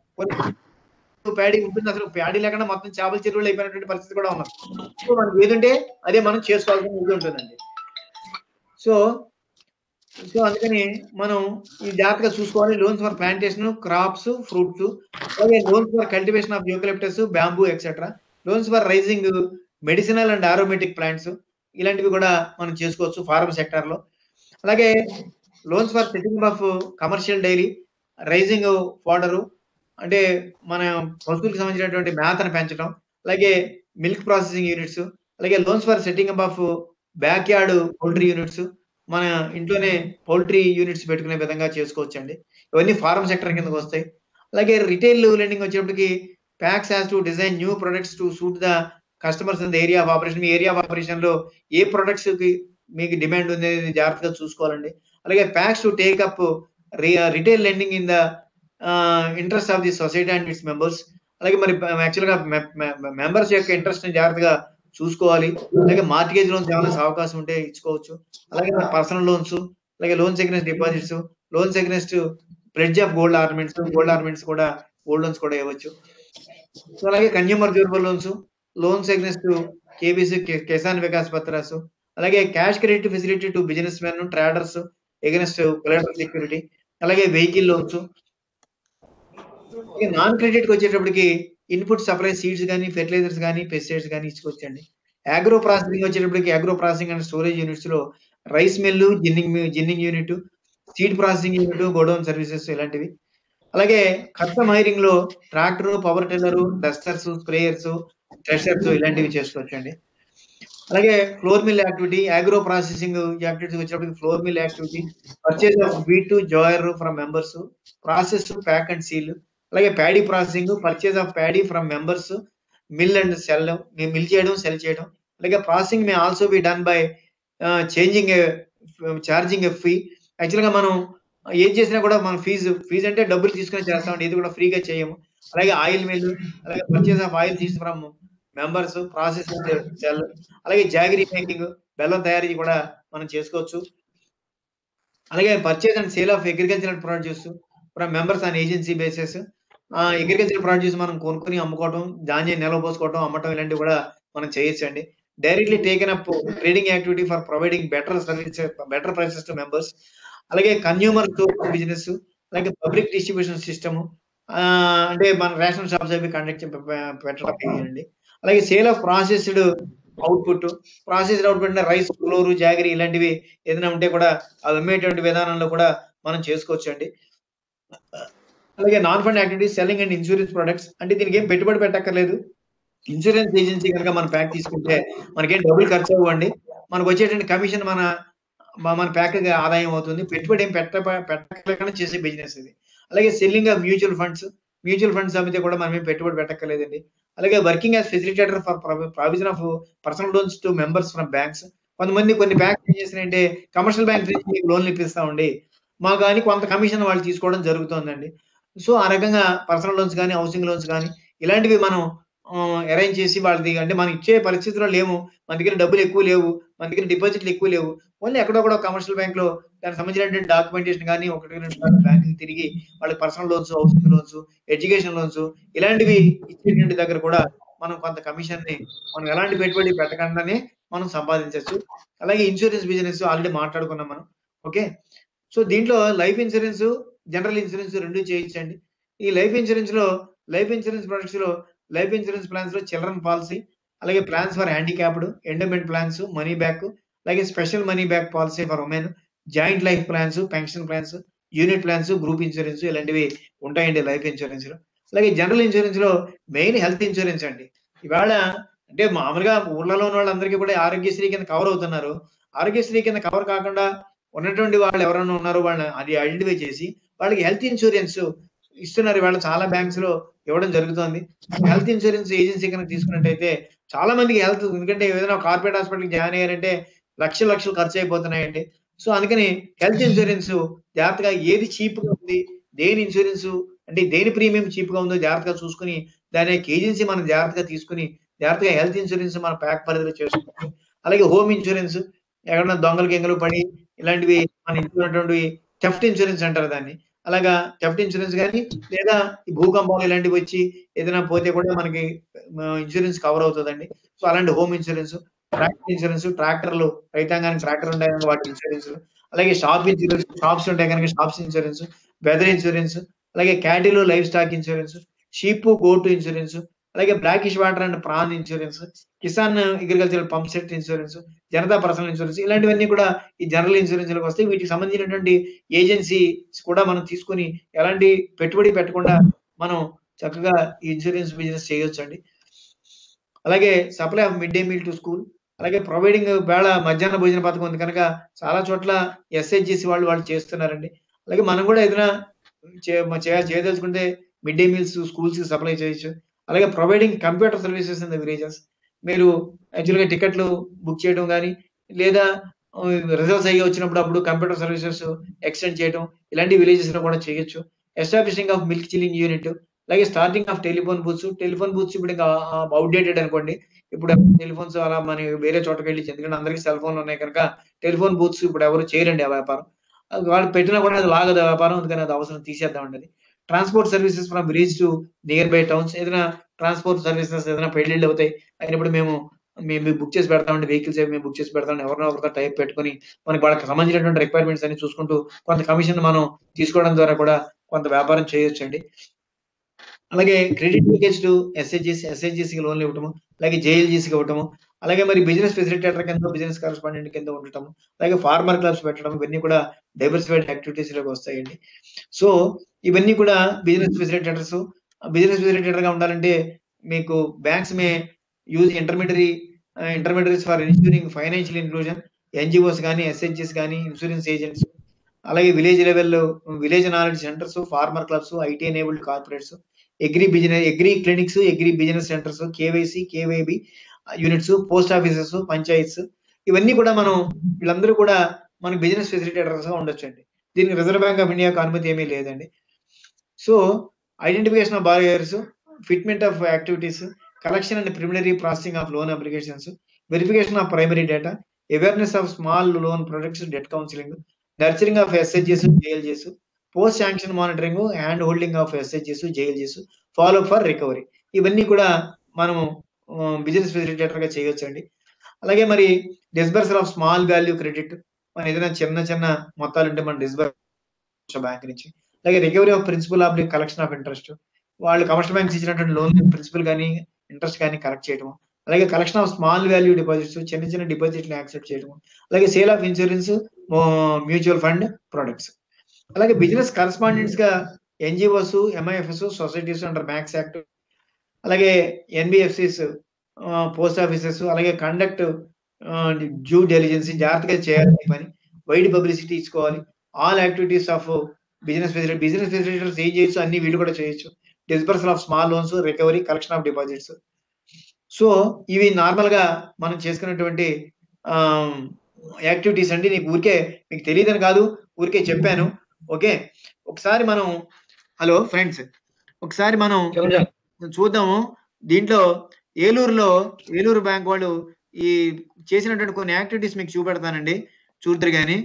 కొన్ని ప్యాడీ ఉంటుంది అసలు ప్యాడీ లేకుండా మొత్తం చేపల చెరువులు అయిపోయినటువంటి పరిస్థితి కూడా ఉన్నది సో మనకి ఏదంటే అదే మనం చేసుకోవాల్సిన ఇది ఉంటుందండి సో సో అందుకని మనం ఈ జాగ్రత్తగా చూసుకోవాలి loans for plantation crops fruits అలాగే loans for cultivation of eucalyptus bamboo etcetera loans for raising medicinal and aromatic plants ఇలాంటివి కూడా మనం చేసుకోవచ్చు ఫార్మ్ సెక్టర్ లో అలాగే loans for setting of commercial dairy raising fodder అంటే మన పశువులకు సంబంధించినటువంటి మేతను పెంచడం అలాగే మిల్క్ ప్రాసెసింగ్ యూనిట్స్ అలాగే loans for setting up of backyard poultry units మన ఇంట్లోనే పౌల్ట్రీ యూనిట్స్ పెట్టుకునే విధంగా చేసుకోవచ్చు అండి ఇవన్నీ ఫార్మ్ సెక్టర్ కిందకి వస్తాయి అలాగే రిటైల్ లెండింగ్ వచ్చేటప్పటికి PACS has to design new products to suit the customers in the area of operation మీ ఏరియా ఆఫ్ ఆపరేషన్ లో ఏ ప్రొడక్ట్స్ కి మీకు డిమాండ్ ఉంది అనేది జాగ్రత్తగా చూసుకోవాలండి అలాగే PACS to take up retail lending in the interest of the society and its members అలాగే మరి యాక్చువల్ గా మెంబర్స్ యొక్క ఇంట్రెస్ట్ ని జాగ్రత్తగా చూసుకోవాలి అలాగే మార్టిగేజ్ లోన్స్ ఏమైనా అవకాశం ఉంటే ఇచ్చుకోవచ్చు అలాగే మన పర్సనల్ లోన్స్ అలాగే loans against deposits loans against pledge of gold ornaments gold ornaments కూడా గోల్డ్ లోన్స్ కూడా ఇవ్వచ్చు సో అలాగే consumer durable loans loans against KBC Kisan Vikas పత్రాస్ అలాగే cash credit facility to businessmen traders against collateral security అలాగే వెహికల్ లోన్స్ నాన్ క్రెడిట్ కి వచ్చేటప్పటికి ఇన్పుట్ సప్లై సీడ్స్ కానీ ఫెర్టిలైజర్స్ కానీ పెస్టిసైడ్స్ కానీ ఇచ్చుకోవచ్చండి అగ్రో ప్రాసెసింగ్ వచ్చేటప్పటికి agro processing and storage units లో rice mill ginning ginning unit seed processing unit godown services ఇలాంటివి అలాగే కస్టమ్ హైరింగ్ లో tractor power tiller dusters sprayers threshers ఇలాంటివి చేసుకోవచ్చండి అలాగే flour mill activity agro processing activity వచ్చినప్పటికి flour mill activity purchase of beat to jowar from members process pack and seal అలాగే paddy processing purchase of paddy from members mill and sell mill చేయడం సెల్ చేయడం అలాగే processing may also be done by changing charging fee యాక్చువల్గా మనం ఏం చేసినా కూడా మనం ఫీజు ఫీజు అంటే డబ్బులు తీసుకొని చేస్తామండి ఇది కూడా ఫ్రీగా చేయము అలాగే ఆయిల్ మిల్ అలాగే పర్చేస్ ఆఫ్ ఆయిల్ తీసి ఫ్రమ్ మెంబర్స్ ప్రాసెస్ సెల్ అలాగే జాగిరీ మేకింగ్ బెల్లం తయారీ కూడా మనం చేసుకోవచ్చు అలాగే purchase and sale of agricultural produce from members on agency basis agriculture produce మనం కొనుక్కొని అమ్ముకోవడం ధాన్యం నిల్వ పోసుకోవడం అమ్మటం ఇలాంటివి కూడా మనం చేయొచ్చండి directly taken up trading activity for providing better service better prices to members అలాగే కన్యూమర్ బిజినెస్ అలాగే పబ్లిక్ డిస్ట్రిబ్యూషన్ సిస్టమ్ అంటే మన రేషన్ షాప్స్ అవి కండక్ట్ పెట్టడం చేయండి అలాగే sale of processed output processed output అంటే రైస్ ఫ్లోర్ జాగరీ ఇలాంటివి ఏదైనా ఉంటే కూడా అవి అమ్మేటువంటి విధానంలో కూడా మనం చేసుకోవచ్చు అండి అలాగే non fund activity selling and insurance products అంటే దీనికి ఏం పెట్టుబడి పెట్టక్కర్లేదు ఇన్సూరెన్స్ ఏజెన్సీ కనుక మనం ప్యాక్ తీసుకుంటే మనకేం డబ్బులు ఖర్చు అవ్వండి మనకు వచ్చేటువంటి కమిషన్ మన మ- మన ప్యాక్ ఆదాయం అవుతుంది పెట్టుబడి ఏం పెట్ట పెట్టకుండా చేసే బిజినెస్ ఇది అలాగే selling of mutual funds mutual funds అమ్మితే కూడా మనం ఏం పెట్టుబడి పెట్టక్కర్లేదండి అలాగే working as facilitator for provision of personal loans to members from banks కొంతమంది కొన్ని బ్యాంక్స్ ఏం చేస్తున్నాయంటే కమర్షియల్ బ్యాంక్ నుంచి మీకు లోన్లు ఇప్పిస్తామండి మా కానీ కొంత కమిషన్ వాళ్ళు తీసుకోవడం జరుగుతుందండి సో ఆ రకంగా పర్సనల్ లోన్స్ కానీ హౌసింగ్ లోన్స్ కానీ ఇలాంటివి మనం అరేంజ్ చేసి వాళ్ళది అంటే మనం ఇచ్చే పరిస్థితిలో లేము మన దగ్గర డబ్బులు ఎక్కువ లేవు మన దగ్గర డిపాజిట్లు ఎక్కువ లేవు ఓన్లీ ఎక్కడో కూడా కమర్షియల్ బ్యాంక్ లో దానికి సంబంధించినటువంటి డాక్యుమెంటేషన్ కానీ ఒకటి రెండు బ్యాంక్ తిరిగి వాళ్ళకి personal loans housing loans education loans ఇలాంటివి ఇచ్చేటువంటి దగ్గర కూడా మనం కొంత కమిషన్ ని మనం ఎలాంటి పెట్టుబడి పెట్టకుండానే మనం సంపాదించవచ్చు అలాగే ఇన్సూరెన్స్ బిజినెస్ ఆల్రెడీ మాట్లాడుకున్నాం మనం ఓకే సో దీంట్లో లైఫ్ ఇన్సూరెన్స్ జనరల్ ఇన్సూరెన్స్ రెండు చేయించండి ఈ లైఫ్ ఇన్సూరెన్స్ లో లైఫ్ ఇన్సూరెన్స్ ప్రొడక్ట్స్ లో లైఫ్ ఇన్సూరెన్స్ ప్లాన్స్ లో చిల్డ్రన్ పాలసీ అలాగే plans for handicapped endowment plans money back అలాగే special money back policy for women joint life plans pension plans unit plans group insurance ఇలాంటివి ఉంటాయండి లైఫ్ ఇన్సూరెన్స్ లో అలాగే జనరల్ ఇన్సూరెన్స్ లో మెయిన్ హెల్త్ ఇన్సూరెన్స్ అండి ఇవాళ అంటే మామూలుగా ఊర్లలో ఉన్న వాళ్ళందరికీ కూడా ఆరోగ్యశ్రీ కింద కవర్ అవుతున్నారు ఆరోగ్యశ్రీ కింద కవర్ కాకుండా ఉన్నటువంటి వాళ్ళు ఎవరైనా ఉన్నారో వాళ్ళని అది ఐడెంటిఫై చేసి వాళ్ళకి హెల్త్ ఇన్సూరెన్స్ ఇస్తున్నారు ఇవాళ చాలా బ్యాంక్స్ లో ఇవ్వడం జరుగుతుంది హెల్త్ ఇన్సూరెన్స్ ఏజెన్సీ కనుక తీసుకున్నట్టయితే చాలా మందికి హెల్త్ ఎందుకంటే ఏదైనా కార్పొరేట్ హాస్పిటల్ జాయిన్ అయ్యారంటే లక్షలు లక్షలు ఖర్చు అయిపోతున్నాయండి సో అందుకని హెల్త్ ఇన్సూరెన్స్ జాగ్రత్తగా ఏది చీప్ గా ఉంది దేని ఇన్సూరెన్స్ అంటే దేని ప్రీమియం చీప్ గా ఉందో జాగ్రత్తగా చూసుకుని దాని యొక్క ఏజెన్సీ మనం జాగ్రత్తగా తీసుకుని జాగ్రత్తగా హెల్త్ ఇన్సూరెన్స్ మన ప్యాక్ పరిధిలో చేసుకోవచ్చు అలాగే హోమ్ ఇన్సూరెన్స్ ఎక్కడన్నా దొంగలు గింగలు పడి ఇలాంటివి మన ఇంట్లో ఉన్నటువంటి థెఫ్ట్ ఇన్సూరెన్స్ అంటారు దాన్ని అలాగా థెఫ్ట్ ఇన్సూరెన్స్ కానీ లేదా ఈ భూకంపాలు ఇలాంటివి వచ్చి ఏదైనా పోతే కూడా మనకి ఇన్సూరెన్స్ కవర్ అవుతుందండి సో అలాంటి హోమ్ ఇన్సూరెన్స్ ట్రాక్టర్ ఇన్సూరెన్స్ ట్రాక్టర్లు రైతాంగానికి ట్రాక్టర్ ఉంటాయి కనుక వాటి ఇన్సూరెన్స్ అలాగే షాప్ ఇన్సూరెన్స్ షాప్స్ ఉంటాయి కనుక షాప్స్ ఇన్సూరెన్స్ వెదర్ ఇన్సూరెన్స్ అలాగే cattle life stock insurance sheep goat insurance అలాగే brackish water and prawn insurance Kisan agricultural pump set insurance Janata personal insurance ఇలాంటివన్నీ కూడా ఈ జనరల్ ఇన్సూరెన్స్ లకు వస్తాయి వీటికి సంబంధించినటువంటి ఏజెన్సీస్ కూడా మనం తీసుకుని ఎలాంటి పెట్టుబడి పెట్టకుండా మనం చక్కగా ఈ ఇన్సూరెన్స్ బిజినెస్ చేయొచ్చు అండి అలాగే supply of mid day meal to school అలాగే ప్రొవైడింగ్ వేళ మధ్యాహ్న భోజన పథకం ఉంది కనుక చాలా చోట్ల ఎస్హెచ్జిసి వాళ్ళు వాళ్ళు చేస్తున్నారండి అలాగే మనం కూడా ఏదైనా చే- మ- చేయ- చేయదలుచుకుంటే మిడ్ డే మీల్స్ స్కూల్స్ కి సప్లై చేయొచ్చు అలాగే providing computer services in the villages మీరు యాక్చువల్గా టికెట్లు బుక్ చేయడం కానీ లేదా రిజల్ట్స్ అయ్యి వచ్చినప్పుడు అప్పుడు కంప్యూటర్ సర్వీసెస్ ఎక్స్టెండ్ చేయడం ఇలాంటి విలేజెస్ లో కూడా చేయొచ్చు establishing of milk chilling unit అలాగే starting of telephone booths telephone booths ఇప్పుడు ఇంకా అవుట్డేటెడ్ అనుకోండి ఇప్పుడు టెలిఫోన్స్ అలా మన వేరే చోటకి వెళ్ళి ఎందుకంటే అందరికీ సెల్ ఫోన్లు ఉన్నాయి కనుక టెలిఫోన్ బూత్స్ ఇప్పుడు ఎవరు చేయరండి ఆ వ్యాపారం అది వాళ్ళు పెట్టినా కూడా అది లాగదు ఆ వ్యాపారం అందుకని అది అవసరం తీసేద్దామండి అది transport services from village to nearby towns ఏదైనా ట్రాన్స్పోర్ట్ సర్వీసెస్ ఏదైనా పెళ్లిళ్ళు అవుతాయి అయినప్పుడు మేము మేము బుక్ చేసి పెడతామండి వెహికల్స్ మేము బుక్ చేసి పెడతాం ఎవరినో ఒకరితో టైప్ పెట్టుకొని మనకి వాళ్ళకి సంబంధించినటువంటి రిక్వైర్మెంట్స్ అన్ని చూసుకుంటూ కొంత కమిషన్ మనం తీసుకోవడం ద్వారా కూడా కొంత వ్యాపారం చేయొచ్చండి అలాగే క్రెడిట్ లీకేజ్ టు ఎస్హెచ్జిసి ఎస్హెచ్జిసికి లోన్లు ఇవ్వటము అలాగే జేఎల్జీసీకి ఇవ్వటము అలాగే మరి బిజినెస్ ఫెసిలిటేటర్ కింద బిజినెస్ కరెస్పాండెంట్ కింద ఉండటం అలాగే ఫార్మర్ క్లబ్స్ పెట్టడం ఇవన్నీ కూడా డైవర్సిఫైడ్ యాక్టివిటీస్ లోకి వస్తాయండి సో ఇవన్నీ కూడా బిజినెస్ ఫెసిలిటేటర్స్ బిజినెస్ ఫెసిలిటేటర్ గా ఉండాలంటే మీకు banks may use intermediary intermediaries for ensuring financial inclusion NGOs కానీ ఎస్హెచ్ఎస్ కానీ ఇన్సూరెన్స్ ఏజెంట్స్ అలాగే విలేజ్ లెవెల్లో village knowledge centres farmer clubs IT enabled corporates agri business agri clinics agri business centres KYC KYB units post offices panchayats ఇవన్నీ కూడా మనం వీళ్ళందరూ కూడా మనకి బిజినెస్ ఫెసిలిటేటర్స్ గా ఉండొచ్చు అండి దీనికి రిజర్వ్ బ్యాంక్ ఆఫ్ ఇండియాకు అనుమతి ఏమీ లేదండి so identification of barriers fitment of activities collection and preliminary processing of loan applications verification of primary data awareness of small loan products debt counselling nurturing of SHS జేఎల్జెస్ post sanction monitoring hand holding of SHS జేఎల్జెస్ follow for recovery ఇవన్నీ కూడా మనము బిజినెస్ ఫెసిలిటేటర్ గా చేయొచ్చు అండి అలాగే మరి disbursal of small value credit మన ఏదైనా చిన్న చిన్న మొత్తాలు ఉంటే మన డిస్బర్స్ బ్యాంక్ నుంచి అలాగే recovery of principal of collection of interest వాళ్ళు కమర్షియల్ బ్యాంక్స్ ఇచ్చినటువంటి లోన్ ప్రిన్సిపల్ కానీ ఇంట్రెస్ట్ కానీ కలెక్ట్ చేయడం అలాగే collection of small value deposits చిన్న చిన్న డిపాజిట్లు యాక్సెప్ట్ చేయడం అలాగే sale of insurance mutual fund products అలాగే బిజినెస్ కరస్పాండెంట్స్ గా NGOs MFIs societies under MACS act అలాగే ఎన్బిఎఫ్సిస్ పోస్ట్ ఆఫీసెస్ అలాగే కండక్ట్ డ్యూ డెలిజెన్సీ జాగ్రత్తగా చేయాలి ఈ పని వైడ్ పబ్లిసిటీ ఇచ్చుకోవాలి all activities of business facility business facilities ఏం చేయొచ్చు అన్ని వీళ్ళు కూడా చేయొచ్చు disbursal of small loans recovery collection of deposits so ఇవి నార్మల్ గా మనం చేసుకున్నటువంటి యాక్టివిటీస్ అండి నీకు ఊరికే మీకు తెలియదని కాదు ఊరికే చెప్పాను ఓకే ఒకసారి మనం హలో ఫ్రెండ్స్ ఒకసారి మనం చెప్పండి సార్ చూద్దాము దీంట్లో ఏలూరులో ఏలూరు బ్యాంక్ వాళ్ళు ఈ చేసినటువంటి కొన్ని యాక్టివిటీస్ మీకు చూపెడతానండి చూద్దరు కానీ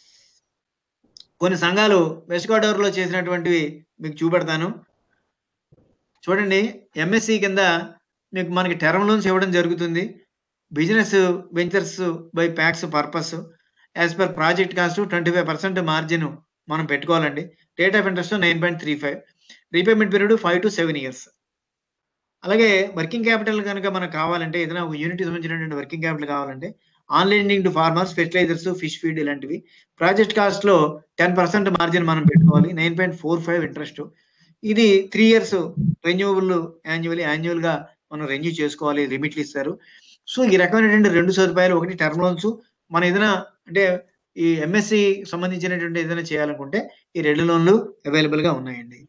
కొన్ని సంఘాలు వెస్ట్ గోదావరిలో చేసినటువంటివి మీకు చూపెడతాను చూడండి ఎంఎస్సి కింద మీకు మనకి టర్మ్ లోన్స్ ఇవ్వడం జరుగుతుంది business ventures by PACS purpose as per project cost twenty five percent margin మనం పెట్టుకోవాలండి rate of interest nine point three five repayment period five to seven years అలాగే వర్కింగ్ క్యాపిటల్ కనుక మనకు కావాలంటే ఏదైనా ఒక యూనిట్ సంబంధించినటువంటి వర్కింగ్ క్యాపిటల్ కావాలంటే onlending to farmers fertilizers fish feed ఇలాంటివి ప్రాజెక్ట్ కాస్ట్ లో టెన్ పర్సెంట్ మార్జిన్ మనం పెట్టుకోవాలి nine point four five interest ఇది three years renewable annual annual గా మనం రెన్యూ చేసుకోవాలి లిమిట్లు ఇస్తారు సో ఈ రకమైనటువంటి రెండు సదుపాయాలు ఒకటి టర్మ్ లోన్స్ మనం ఏదైనా అంటే ఈ ఎంఎస్సి సంబంధించినటువంటి ఏదైనా చేయాలనుకుంటే ఈ రెండు లోన్లు అవైలబుల్ గా ఉన్నాయండి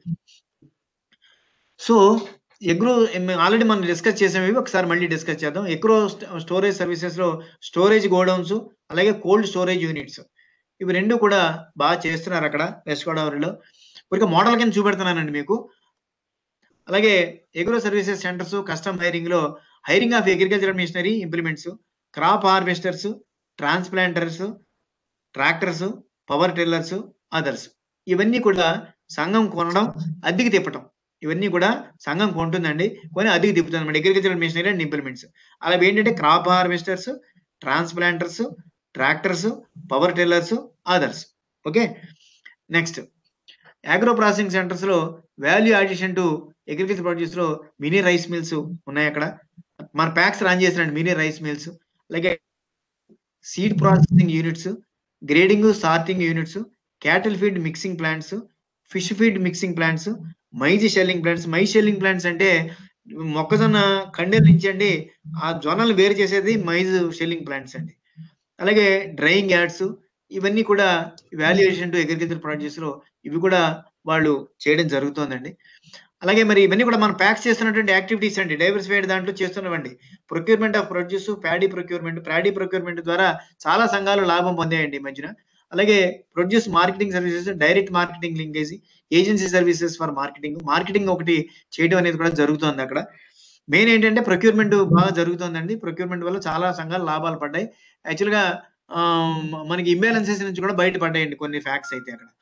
సో ఎగ్రో ఆల్రెడీ మనం డిస్కస్ చేసాం ఇవి ఒకసారి మళ్ళీ డిస్కస్ చేద్దాం ఎగ్రో స్టోరేజ్ సర్వీసెస్ లో స్టోరేజ్ గోడౌన్స్ అలాగే కోల్డ్ స్టోరేజ్ యూనిట్స్ ఇవి రెండు కూడా బాగా చేస్తున్నారు అక్కడ వెస్ట్ గోదావరిలో ఒక మోడల్ కింద చూపెడుతున్నానండి మీకు అలాగే agro services centres custom hiring లో hiring of agriculture machinery implements crop harvesters transplanters tractors power tillers others ఇవన్నీ కూడా సంఘం కొనడం అద్దెకి తిప్పటం ఇవన్నీ కూడా సంఘం కొంటుందండి కొని అద్దెకి తిప్పుతుంది అనమాట అగ్రికల్చర్ మిషనరీ అండ్ ఇంప్లిమెంట్స్ అలా ఏంటంటే crop harvesters transplanters tractors power tillers others okay next agro processing centres లో value addition to agriculture produce లో మినీ రైస్ మిల్స్ ఉన్నాయి అక్కడ మన ప్యాక్స్ రన్ చేసినండి మినీ రైస్ మిల్స్ అలాగే seed processing units grading sorting units cattle feed mixing plants fish feed mixing plants maize shelling plants maize shelling plants అంటే మొక్కజొన్న కండెల నుంచి అండి ఆ జొన్నలు వేరు చేసేది మైజ్ షెల్లింగ్ ప్లాంట్స్ అండి అలాగే డ్రైయింగ్ యాడ్స్ ఇవన్నీ కూడా వాల్యుయేషన్ టు అగ్రికల్చర్ ప్రొడ్యూస్ లో ఇవి కూడా వాళ్ళు చేయడం జరుగుతోందండి అలాగే మరి ఇవన్నీ కూడా మనం ప్యాక్ చేస్తున్నటువంటి యాక్టివిటీస్ అండి డైవర్సిఫైడ్ దాంట్లో చేస్తున్నవండి procurement of produce paddy procurement paddy procurement ద్వారా చాలా సంఘాలు లాభం పొందాయండి ఈ మధ్యన అలాగే produce marketing services direct marketing linkage agency services for marketing marketing ఒకటి చేయడం అనేది కూడా జరుగుతుంది అక్కడ మెయిన్ ఏంటంటే ప్రొక్యూర్మెంట్ బాగా జరుగుతుందండి ప్రొక్యూర్మెంట్ వల్ల చాలా సంఘాలు లాభాలు పడ్డాయి యాక్చువల్ గా ఆ, మనకి ఇంబ్యాలెన్సెస్ నుంచి కూడా బయటపడ్డాయండి కొన్ని ఫ్యాక్ట్స్ అయితే అక్కడ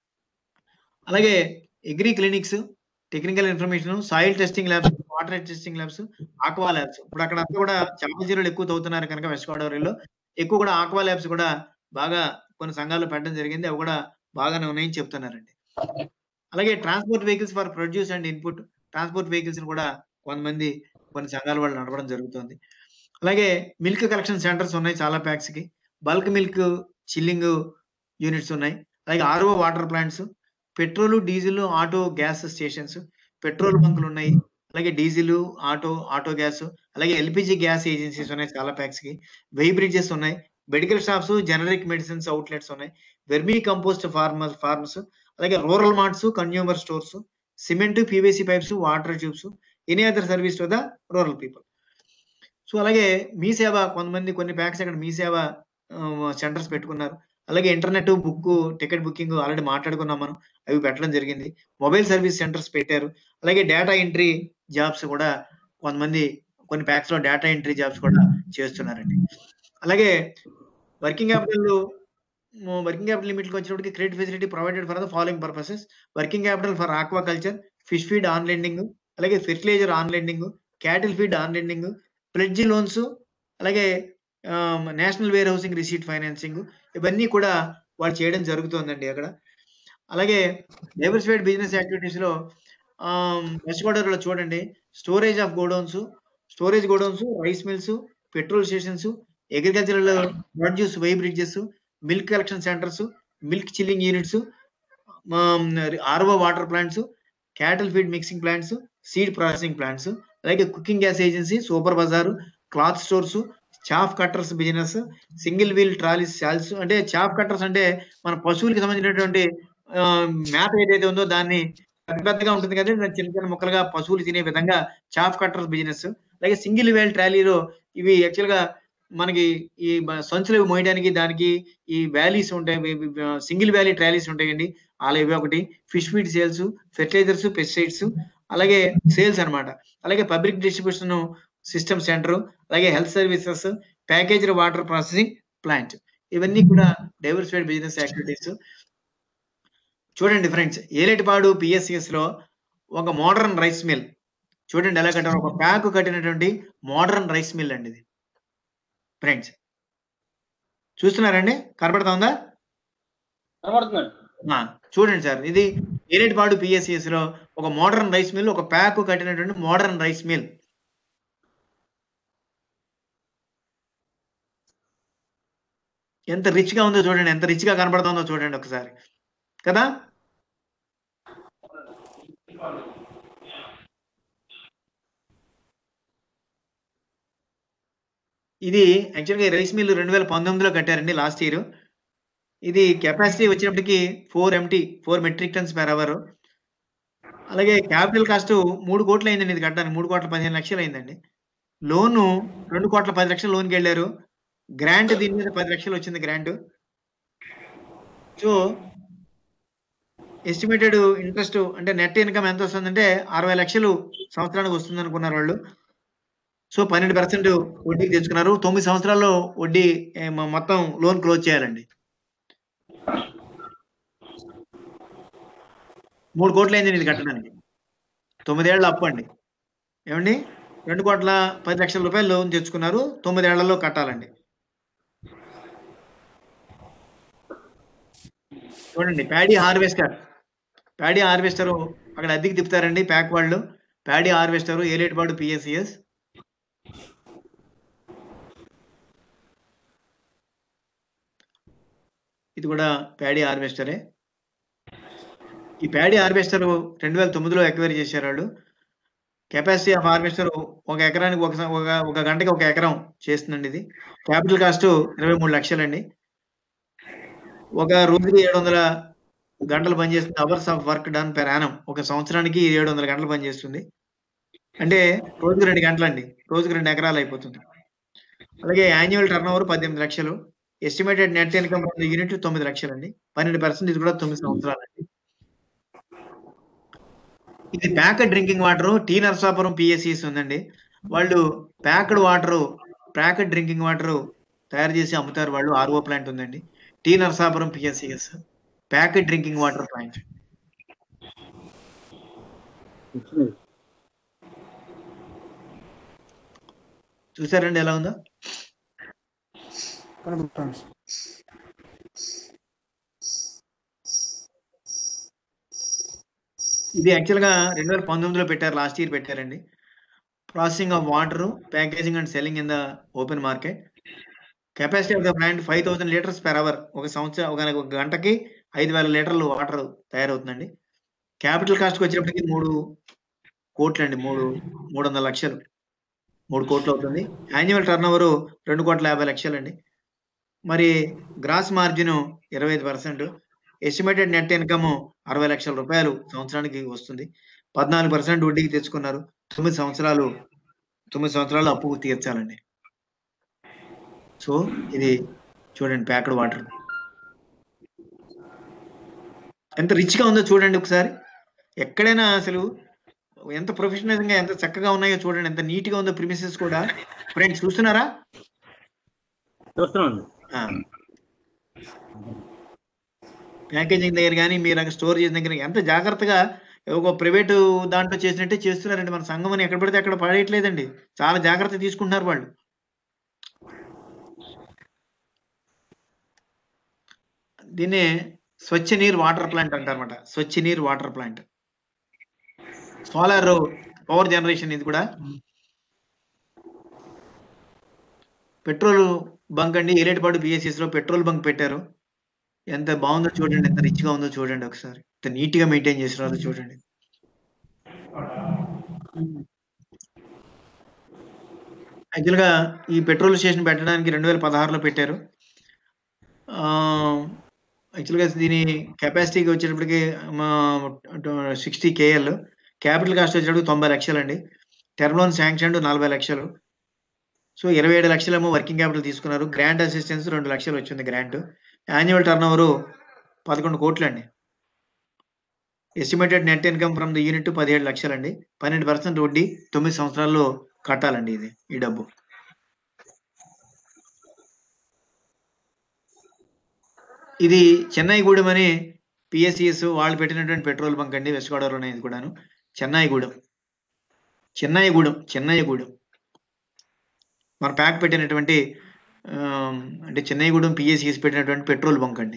అలాగే agri clinics technical information soil testing labs water testing labs aqua labs ఇప్పుడు అక్కడ అంతా కూడా చేపల చెరువులు ఎక్కువ తవ్వుతున్నారు కనుక వెస్ట్ గోదావరిలో ఎక్కువ కూడా ఆక్వా ల్యాబ్స్ కూడా బాగా కొన్ని సంఘాలు పెట్టడం జరిగింది అవి కూడా బాగానే ఉన్నాయని చెప్తున్నారండి అలాగే transport vehicles for produce and input transport vehicles కూడా కొంతమంది కొన్ని సంఘాల వాళ్ళు నడపడం జరుగుతుంది అలాగే మిల్క్ కలెక్షన్ సెంటర్స్ ఉన్నాయి చాలా ప్యాక్స్ కి బల్క్ మిల్క్ చిల్లింగ్ యూనిట్స్ ఉన్నాయి అలాగే RO water plants petrol diesel auto gas stations petrol బంకులు ఉన్నాయి అలాగే డీజిల్ ఆటో ఆటో గ్యాస్ అలాగే ఎల్పిజి గ్యాస్ ఏజెన్సీస్ ఉన్నాయి చాలా ప్యాక్స్ కి వెయ్ బ్రిడ్జెస్ ఉన్నాయి medical shops generic medicines outlets ఉన్నాయి వెర్మీ కంపోస్ట్ ఫార్మర్ ఫార్మ్స్ అలాగే rural marts consumer stores cement PVC pipes water tubes any other service to the rural people so అలాగే మీ సేవ కొంతమంది కొన్ని ప్యాక్స్ అక్కడ మీ సేవ సెంటర్స్ పెట్టుకున్నారు అలాగే internet book ticket booking already మాట్లాడుకున్నాం మనం అవి పెట్టడం జరిగింది మొబైల్ సర్వీస్ సెంటర్స్ పెట్టారు అలాగే డేటా ఎంట్రీ జాబ్స్ కూడా కొంతమంది కొన్ని ప్యాక్స్ లో డేటా ఎంట్రీ జాబ్స్ కూడా చేస్తున్నారండి అలాగే వర్కింగ్ క్యాపిటల్ వర్కింగ్ క్యాపిటల్ లిమిట్కి వచ్చినప్పటికి credit facility provided for the following purposes working capital for aquaculture fish feed on lending అలాగే fertiliser on lending cattle feed on lending pledge loans అలాగే national warehousing receipt financing ఇవన్నీ కూడా వాళ్ళు చేయడం జరుగుతుందండి అక్కడ అలాగే డైవర్సిఫైడ్ బిజినెస్ యాక్టివిటీస్ లో వెస్ట్ గోదావరిలో చూడండి storage of godowns storage godowns rice mills petrol stations agricultural produce weighbridges milk collection centres milk chilling units RO water plants cattle feed mixing plants seed processing plants అలాగే cooking gas agency super bazaar cloth stores chaff cutters business single wheel trolleys శాల్స్ అంటే చాఫ్ కట్టర్స్ అంటే మన పశువులకి సంబంధించినటువంటి మేత ఏదైతే ఉందో దాన్ని పెద్ద పెద్దగా ఉంటుంది కదా దాన్ని చిన్న చిన్న ముక్కలుగా పశువులు తినే విధంగా చాఫ్ కట్టర్స్ బిజినెస్ అలాగే సింగిల్ వేల్ ట్రాలీలో ఇవి యాక్చువల్ గా మనకి ఈ బ- సంచులు ఇవి మోయడానికి దానికి ఈ వ్యాలీస్ ఉంటాయి సింగిల్ వ్యాలీ ట్రాలీస్ ఉంటాయండి అలా ఇవి ఒకటి fish feed sales fertilisers pesticides అలాగే సేల్స్ అన్నమాట అలాగే పబ్లిక్ డిస్ట్రిబ్యూషన్ సిస్టమ్ సెంటర్ అలాగే health services packaged water processing plant ఇవన్నీ కూడా డైవర్సిఫైడ్ బిజినెస్ యాక్టివిటీస్ చూడండి ఫ్రెండ్స్ ఏలేటిపాడు పిఎస్సిఎస్ లో ఒక మోడర్న్ రైస్ మిల్ చూడండి ఎలా కట్టారు ఒక ప్యాక్ కట్టినటువంటి మోడర్న్ రైస్ మిల్ అండి ఇది ఫ్రెండ్స్ చూస్తున్నారండి కనబడుతుందా కనబడుతుందండి ఆ, చూడండి సార్ ఇది ఏలేటిపాడు పిఎస్సిఎస్ లో ఒక మోడర్న్ రైస్ మిల్ ఒక ప్యాక్ కట్టినటువంటి మోడర్న్ రైస్ మిల్ ఎంత రిచ్ గా ఉందో చూడండి ఎంత రిచ్ గా కనబడుతుందో చూడండి ఒకసారి కదా ఇది యాక్చువల్గా రైస్ మిల్ రెండు వేల పంతొమ్మిదిలో కట్టారండి లాస్ట్ ఇయర్ ఇది కెపాసిటీ వచ్చినప్పటికి four MT four metric tons per hour అలాగే క్యాపిటల్ కాస్ట్ మూడు కోట్లు అయిందండి ఇది కట్టడానికి మూడు కోట్ల పదిహేను లక్షలు అయిందండి లోన్ రెండు కోట్ల పది లక్షలు లోన్కి వెళ్ళారు గ్రాంట్ దీని మీద పది లక్షలు వచ్చింది గ్రాంట్ సో ఎస్టిమేటెడ్ ఇంట్రెస్ట్ అంటే నెట్ ఇన్కమ్ ఎంత వస్తుందంటే అరవై లక్షలు సంవత్సరానికి వస్తుంది అనుకున్నారు వాళ్ళు సో పన్నెండు పర్సెంట్ వడ్డీకి తెచ్చుకున్నారు తొమ్మిది సంవత్సరాల్లో వడ్డీ ఏ, మ- మొత్తం లోన్ క్లోజ్ చేయాలండి మూడు కోట్లు అయింది ఇది కట్టడానికి తొమ్మిదేళ్ల అప్పు అండి ఏమండి రెండు కోట్ల పది లక్షల రూపాయలు లోన్ తెచ్చుకున్నారు తొమ్మిదేళ్లలో కట్టాలండి చూడండి ప్యాడీ హార్వెస్టర్ ప్యాడీ హార్వెస్టర్ అక్కడ అద్దెకి తిప్పుతారండి ప్యాక్ వాళ్ళు ప్యాడీ హార్వెస్టర్ ఏలేటిపాడు పిఎస్సిఎస్ ఇది కూడా ప్యాడీ హార్వెస్టరే ఈ ప్యాడీ హార్వెస్టర్ రెండు వేల తొమ్మిదిలో ఎక్వైరీ చేశారు వాళ్ళు కెపాసిటీ ఆఫ్ హార్వెస్టర్ ఒక ఎకరానికి ఒక స- ఒక ఒక గంటకి ఒక ఎకరం చేస్తుందండి ఇది క్యాపిటల్ కాస్ట్ ఇరవై మూడు లక్షలండి ఒక రోజుకి ఏడు వందల గంటలు పనిచేస్తుంది hours of work done per annum ఒక సంవత్సరానికి ఏడు వందల గంటలు పనిచేస్తుంది అంటే రోజుకి రెండు గంటలండి రోజుకి రెండు ఎకరాలు అయిపోతుంది అలాగే యాన్యువల్ టర్న్ ఓవర్ పద్దెనిమిది లక్షలు ఎస్టిమేటెడ్ నెట్ ఇన్కమ్ యూనిట్ తొమ్మిది లక్షలండి పన్నెండు పర్సెంట్ ఇది కూడా తొమ్మిది సంవత్సరాలండి ఇది packed drinking water T Narasapuram PSCS ఉందండి వాళ్ళు packed water packed drinking water తయారు చేసి అమ్ముతారు వాళ్ళు ఆర్ఓ ప్లాంట్ ఉందండి T Narasapuram PSCS packed drinking water plant చూసారండి ఎలా ఉందో కనబడుతుంది ఇది యాక్చువల్ గా రెండు వేల పంతొమ్మిదిలో పెట్టారు లాస్ట్ ఇయర్ పెట్టారండి processing of water packaging and selling in the open market capacity of the plant five thousand litres per hour ఒక సంవత్సరం ఒక ఒక గంటకి ఐదు వేల లీటర్లు వాటర్ తయారవుతుందండి క్యాపిటల్ కాస్ట్కి వచ్చేటప్పటికి మూడు కోట్లు అండి మూడు మూడు వందల లక్షలు మూడు కోట్లు అవుతుంది యాన్యువల్ టర్న్ ఓవర్ రెండు కోట్ల యాభై లక్షలు అండి మరి గ్రాస్ మార్జిన్ ఇరవై ఐదు పర్సెంట్ ఎస్టిమేటెడ్ నెట్ ఇన్కమ్ అరవై లక్షల రూపాయలు సంవత్సరానికి వస్తుంది పద్నాలుగు పర్సెంట్ వడ్డీకి తెచ్చుకున్నారు తొమ్మిది సంవత్సరాలు తొమ్మిది సంవత్సరాలు అప్పు తీర్చాలండి సో ఇది చూడండి ప్యాక్డ్ వాటర్ ఎంత రిచ్ గా ఉందో చూడండి ఒకసారి ఎక్కడైనా అసలు ఎంత ప్రొఫెషనల్ గా ఎంత చక్కగా ఉన్నాయో చూడండి ఎంత నీట్ గా ఉందో ప్రిమిసెస్ కూడా ఫ్రెండ్స్ చూస్తున్నారా చూస్తున్నాను ప్యాకేజింగ్ దగ్గర కానీ మీరు అక్కడ స్టోర్ చేసిన దగ్గర ఎంత జాగ్రత్తగా ఒక ప్రైవేటు దాంట్లో చేసినట్టే చేస్తున్నారండి మన సంఘం అని ఎక్కడ పడితే అక్కడ పడేయట్లేదండి చాలా జాగ్రత్త తీసుకుంటున్నారు వాళ్ళు దీన్నే స్వచ్ఛ నీరు వాటర్ ప్లాంట్ అంటారన్నమాట స్వచ్ఛ నీరు water plant solar power generation ఇది కూడా పెట్రోల్ బంక్ అండి ఏలేటిపాడు బిఎస్ఎస్ లో పెట్రోల్ బంక్ పెట్టారు ఎంత బాగుందో చూడండి ఎంత రిచ్ గా ఉందో చూడండి ఒకసారి ఎంత నీట్ గా మెయింటైన్ చేసినారో చూడండి యాక్చువల్ గా ఈ పెట్రోల్ స్టేషన్ పెట్టడానికి రెండు వేల పదహారులో పెట్టారు యాక్చువల్ గా దీని కెపాసిటీకి వచ్చేటప్పటికి సిక్స్టీ కేఎల్ క్యాపిటల్ కాస్ట్ వచ్చేటప్పుడు తొంభై లక్షలు అండి టర్మ్ లోన్ శాంక్షన్ నలభై లక్షలు సో ఇరవై ఏడు లక్షలేమో వర్కింగ్ క్యాపిటల్ తీసుకున్నారు గ్రాంట్ అసిస్టెన్స్ రెండు లక్షలు వచ్చింది గ్రాంట్ యాన్యువల్ టర్న్ ఓవర్ పదకొండు కోట్లు అండి estimated net income from the unit పదిహేడు లక్షలు అండి పన్నెండు పర్సెంట్ వడ్డీ తొమ్మిది సంవత్సరాల్లో కట్టాలండి ఇది ఈ డబ్బు ఇది చెన్నై గూడెం అని పిఎస్సిఎస్ వాళ్ళు పెట్టినటువంటి పెట్రోల్ బంక్ అండి వెస్ట్ గోదావరి ఇది కూడాను చెన్నై గూడెం చెన్నై గూడెం చెన్నై గూడెం మన ప్యాక్ పెట్టినటువంటి ఆమ్, అంటే చెన్నైగూడెం పిఎస్సిఎస్ పెట్టినటువంటి పెట్రోల్ బంక్ అండి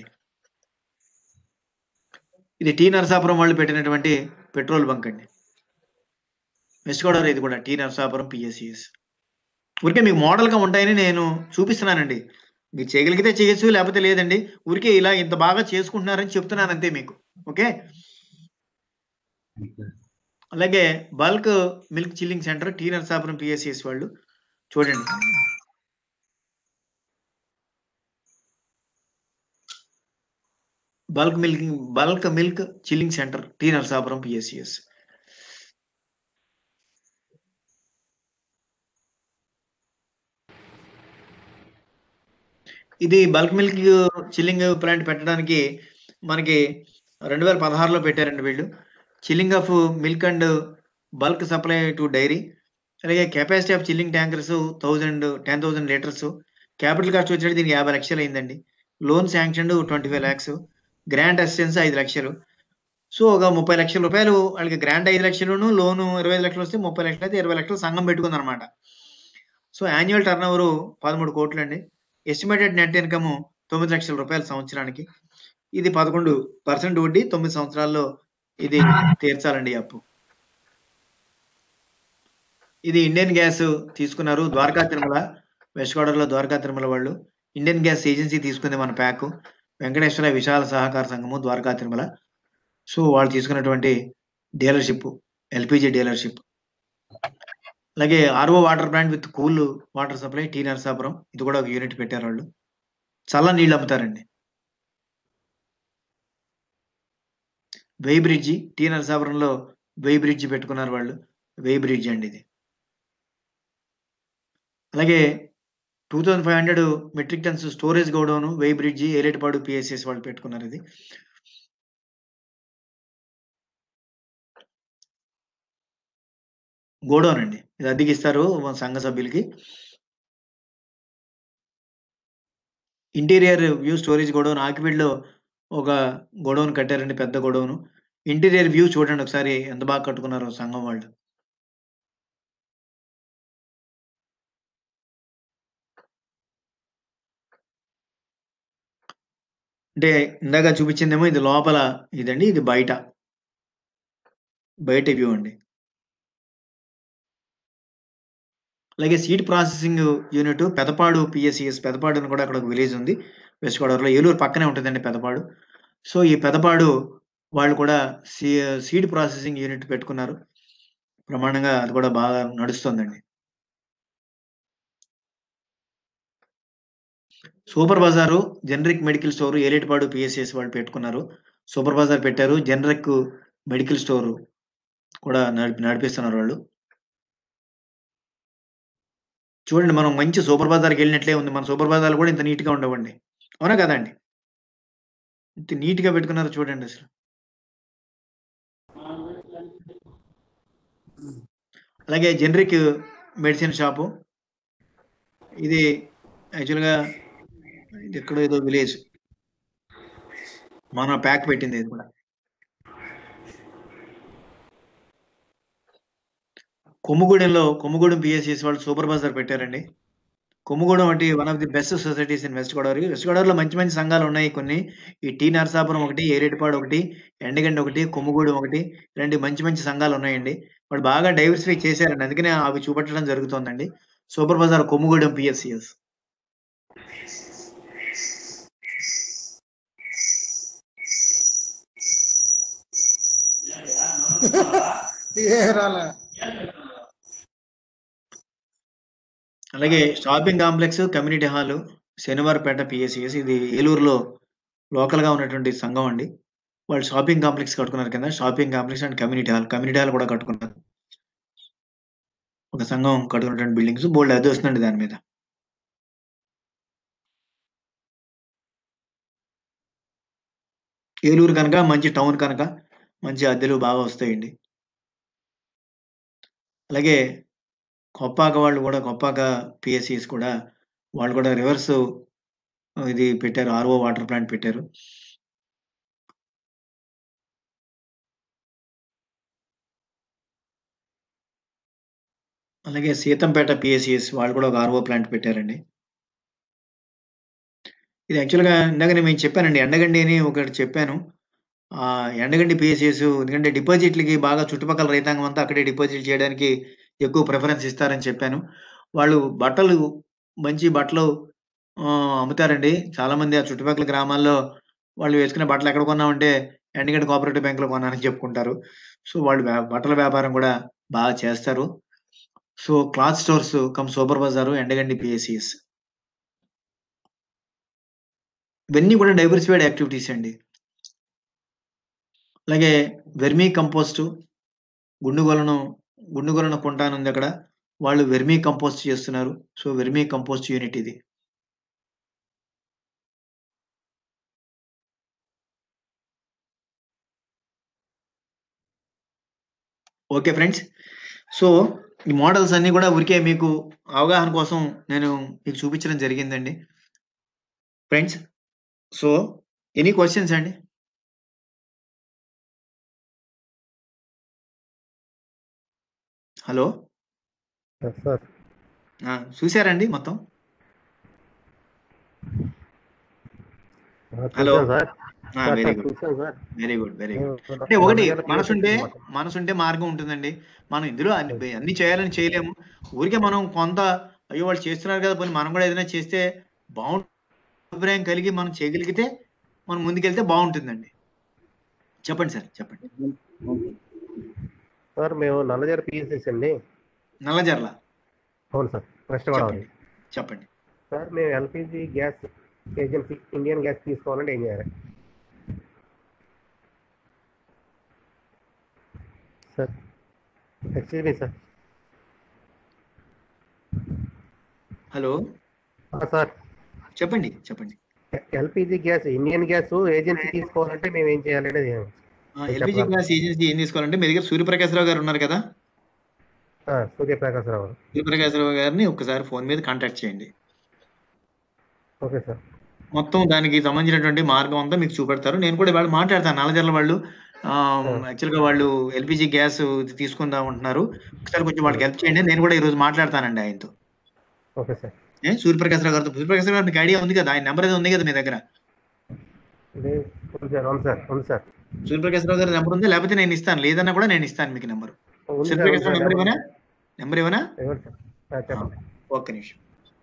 ఇది టీ నరసాపురం వాళ్ళు పెట్టినటువంటి పెట్రోల్ బంక్ అండి వెస్ట్ గోదావరి ఇది కూడా టీ నరసాపురం పిఎస్సిఎస్ ఊరికే మీకు మోడల్ గా ఉంటాయని నేను చూపిస్తున్నానండి మీరు చేయగలిగితే చేయొచ్చు లేకపోతే లేదండి ఊరికే ఇలా ఇంత బాగా చేసుకుంటున్నారని చెప్తున్నాను అంతే మీకు ఓకే అలాగే bulk milk chilling centre T Narasapuram PSCS వాళ్ళు చూడండి bulk milking bulk milk chilling centre T Narasapuram PSCS ఇది బల్క్ మిల్క్ చిల్లింగ్ ప్లాంట్ పెట్టడానికి మనకి రెండు వేల పదహారులో పెట్టారండి వీళ్ళు chilling of milk and bulk supply to dairy అలాగే capacity of chilling tankers thousand ten thousand litres capital cost వచ్చేది దీనికి యాభై లక్షలు అయిందండి loan sanction twenty five lakhs grant assistance ఐదు లక్షలు సో ఒక ముప్పై లక్షల రూపాయలు వాళ్ళకి గ్రాంట్ ఐదు లక్షలను లోన్ ఇరవై ఐదు లక్షలు వస్తే ముప్పై లక్షలు అయితే ఇరవై లక్షలు సంఘం పెట్టుకుంది అనమాట సో యాన్యువల్ టర్న్ ఓవర్ పదమూడు కోట్లు అండి ఎస్టిమేటెడ్ నెట్ ఇన్కమ్ తొమ్మిది లక్షల రూపాయలు సంవత్సరానికి ఇది పదకొండు పర్సెంట్ వడ్డీ తొమ్మిది సంవత్సరాల్లో ఇది తీర్చాలండి ఈ అప్పు ఇది ఇండియన్ గ్యాస్ తీసుకున్నారు ద్వారకా తిరుమల వెస్ట్ గోదావరిలో ద్వారకా తిరుమల వాళ్ళు ఇండియన్ గ్యాస్ ఏజెన్సీ తీసుకుంది మన ప్యాక్ వెంకటేశ్వర విశాల సహకార సంఘము ద్వారకా తిరుమల సో వాళ్ళు తీసుకున్నటువంటి డీలర్షిప్ ఎల్పిజి డీలర్షిప్ అలాగే RO water plant with cool water supply T Narasapuram ఇది కూడా ఒక యూనిట్ పెట్టారు వాళ్ళు చల్ల నీళ్ళు అమ్ముతారండి వెయ్ బ్రిడ్జి టీ నరసాపురంలో వెయ్ బ్రిడ్జి పెట్టుకున్నారు వాళ్ళు వెయ్ బ్రిడ్జ్ అండి ఇది అలాగే two thousand five hundred metric tons storage godown weighbridge Eletipadu PSS వాళ్ళు పెట్టుకున్నారు ఇది గోడౌన్ అండి ఇది అద్దెకి ఇస్తారు మన సంఘ సభ్యులకి ఇంటీరియర్ వ్యూ స్టోరేజ్ గోడౌన్ ఆకివీడ్లో ఒక గోడౌన్ కట్టారండి పెద్ద గోడౌన్ ఇంటీరియర్ వ్యూ చూడండి ఒకసారి ఎంత బాగా కట్టుకున్నారో సంఘం వాళ్ళు అంటే ఇందాక చూపించిందేమో ఇది లోపల ఇదండి ఇది బయట బయట వ్యూ అండి అలాగే seed processing unit Pedapadu PSCS Pedapadu అని కూడా అక్కడ ఒక విలేజ్ ఉంది వెస్ట్ గోదావరిలో ఏలూరు పక్కనే ఉంటుందండి పెదపాడు సో ఈ పెదపాడు వాళ్ళు కూడా సీ సీడ్ ప్రాసెసింగ్ యూనిట్ పెట్టుకున్నారు ప్రమాణంగా అది కూడా బాగా నడుస్తుందండి super bazaar generic medical store Eletipadu PSCS వాళ్ళు పెట్టుకున్నారు సూపర్ బజార్ పెట్టారు జనరిక్ మెడికల్ స్టోర్ కూడా నడిపి నడిపిస్తున్నారు వాళ్ళు చూడండి మనం మంచి సూపర్ బజార్కి వెళ్ళినట్లే ఉంది మన సూపర్ బజార్లు కూడా ఇంత నీట్గా ఉండవండి అవునా కదండి ఇంత నీట్గా పెట్టుకున్నారు చూడండి అసలు అలాగే జనరిక్ మెడిసిన్ షాపు ఇది యాక్చువల్గా ఇది ఎక్కడో ఏదో విలేజ్ మన ప్యాక్ పెట్టింది ఇది కూడా కొమ్ముగూడెంలో కొమ్ముగూడెం పిఎస్సిఎస్ వాళ్ళు సూపర్ బజార్ పెట్టారండి కొమ్ముగూడెం అంటే one of the best societies in west Godavari west గోదావరిలో మంచి మంచి సంఘాలు ఉన్నాయి కొన్ని ఈ టీ నరసాపురం ఒకటి ఏరేటిపాడు ఒకటి ఎండగండి ఒకటి కొమ్ముగూడెం ఒకటి ఇలాంటి మంచి మంచి సంఘాలు ఉన్నాయండి వాళ్ళు బాగా డైవర్సిఫై చేశారండి అందుకనే అవి చూపెట్టడం జరుగుతుందండి సూపర్ బజార్ కొమ్ముగూడెం పిఎస్సిఎస్ ఏ రాలే అలాగే shopping complex community hall Shanivarapeta PSCS ఇది ఏలూరులో లోకల్ గా ఉన్నటువంటి సంఘం అండి వాళ్ళు షాపింగ్ కాంప్లెక్స్ కట్టుకున్నారు కింద shopping complex and community hall community hall కూడా కట్టుకున్నారు ఒక సంఘం కట్టుకున్నటువంటి బిల్డింగ్స్ బోల్డ్ అద్దె వస్తుందండి దాని మీద ఏలూరు కనుక మంచి టౌన్ కనుక మంచి అద్దెలు బాగా వస్తాయండి అలాగే కొప్పాక వాళ్ళు కూడా కొప్పాక పిఎస్సిస్ కూడా వాళ్ళు కూడా రివర్స్ ఇది పెట్టారు ఆర్ఓ వాటర్ ప్లాంట్ పెట్టారు అలాగే సీతంపేట పిఎస్సిఎస్ వాళ్ళు కూడా ఒక ఆర్ఓ ప్లాంట్ పెట్టారండి ఇది యాక్చువల్గా ఇందాక నేను మీకు చెప్పానండి ఎండగండి అని ఒకటి చెప్పాను ఆ ఎండగండి పిఎస్సిఎస్ ఎందుకంటే డిపాజిట్లకి బాగా చుట్టుపక్కల రైతాంగం అంతా అక్కడే డిపాజిట్ చేయడానికి ఎక్కువ ప్రిఫరెన్స్ ఇస్తారని చెప్పాను వాళ్ళు బట్టలు మంచి బట్టలు ఆ, అమ్ముతారండి చాలా మంది ఆ చుట్టుపక్కల గ్రామాల్లో వాళ్ళు వేసుకునే బట్టలు ఎక్కడ కొన్నామంటే ఎండగండి కోఆపరేటివ్ బ్యాంక్ లో కొన్నారని చెప్పుకుంటారు సో వాళ్ళు వ్యా- బట్టల వ్యాపారం కూడా బాగా చేస్తారు so cloth stores cum super bazaar Endagandi PSCS ఇవన్నీ కూడా డైవర్సిఫైడ్ యాక్టివిటీస్ అండి అలాగే వెర్మీ కంపోస్ట్ గుండుగొలను గుండుగొలను కొంటానుంది అక్కడ వాళ్ళు వెర్మీ కంపోస్ట్ చేస్తున్నారు సో వెర్మీ కంపోస్ట్ యూనిట్ ఇది ఓకే ఫ్రెండ్స్ సో ఈ మోడల్స్ అన్ని కూడా ఊరికే మీకు అవగాహన కోసం నేను మీకు చూపించడం జరిగిందండి ఫ్రెండ్స్ సో ఎనీ క్వశ్చన్స్ అండి హలో సార్ ఆ, చూశారండి మొత్తం హలో. సార్ వెరీ గుడ్ చూసాను sir very good very good అంటే ఒకటి మనసుంటే మనసుంటే మార్గం ఉంటుందండి మనం ఇందులో అన్ని అన్ని చేయాలని చేయలేము ఊరికే మనం కొంత అయ్యో వాళ్ళు చేస్తున్నారు కదా పోనీ మనం కూడా ఏదైనా చేస్తే బాగుంటుంది అభిప్రాయం కలిగి మనం చేయగలిగితే మనం ముందుకెళ్తే బాగుంటుందండి చెప్పండి సార్ చెప్పండి సార్ మేము నల్లజర పిఎస్ఎస్ అండి నల్లజర్ల అవును సార్ వెస్ట్ గోదావరి చెప్పండి చెప్పండి సార్ మేము LPG gas agency Indian gas తీసుకోవాలంటే ఏం చేయాలి sir excuse me sir hello sir చెప్పండి చెప్పండి LPG gas Indian gas agency తీసుకోవాలంటే మేము ఏం చేయాలంటే ఎల్పిజి గ్యాస్ ఏజెన్సీ ఏం తీసుకోవాలంటే మీ దగ్గర సూర్యప్రకాశ్రావు గారు ఉన్నారు కదా సూర్యప్రకాశ్ రావు సూర్యప్రకాశ్రావు గారిని ఒకసారి ఫోన్ మీద కాంటాక్ట్ చేయండి ఓకే సార్ మొత్తం దానికి సంబంధించినటువంటి మార్గం అంతా మీకు చూపెడతారు నేను కూడా వాళ్ళు మాట్లాడతాను నల్లజర్ల వాళ్ళు యాక్చువల్ గా వాళ్ళు ఎల్పిజి గ్యాస్ తీసుకుందాం అంటున్నారు ఒకసారి కొంచెం వాళ్ళకి హెల్ప్ చేయండి నేను కూడా ఈ రోజు మాట్లాడతానండి ఆయనతో ఓకే సార్ ఏ సూర్యప్రకాశ్ రావు గారితో సూర్యప్రకాశ్ రావు గారు మీకు ఐడియా ఉంది కదా ఆయన నెంబర్ ఏదో ఉంది కదా మీ దగ్గర ఇది ఉంది సార్ ఉంది సార్ ఉంది సార్ సూర్యప్రకాశ్ రావు గారి నెంబర్ ఉంది లేకపోతే నేను ఇస్తాను లేదన్నా కూడా నేను ఇస్తాను మీకు నెంబర్ ఉంది సార్ సూర్యప్రకాశ్ రావు ఉంది నెంబర్ సార్ ఇవ్వనా నెంబర్ ఇవ్వనా ఇవ్వండి సార్ ఆ, చెప్పండి ఒక్క నిమిషం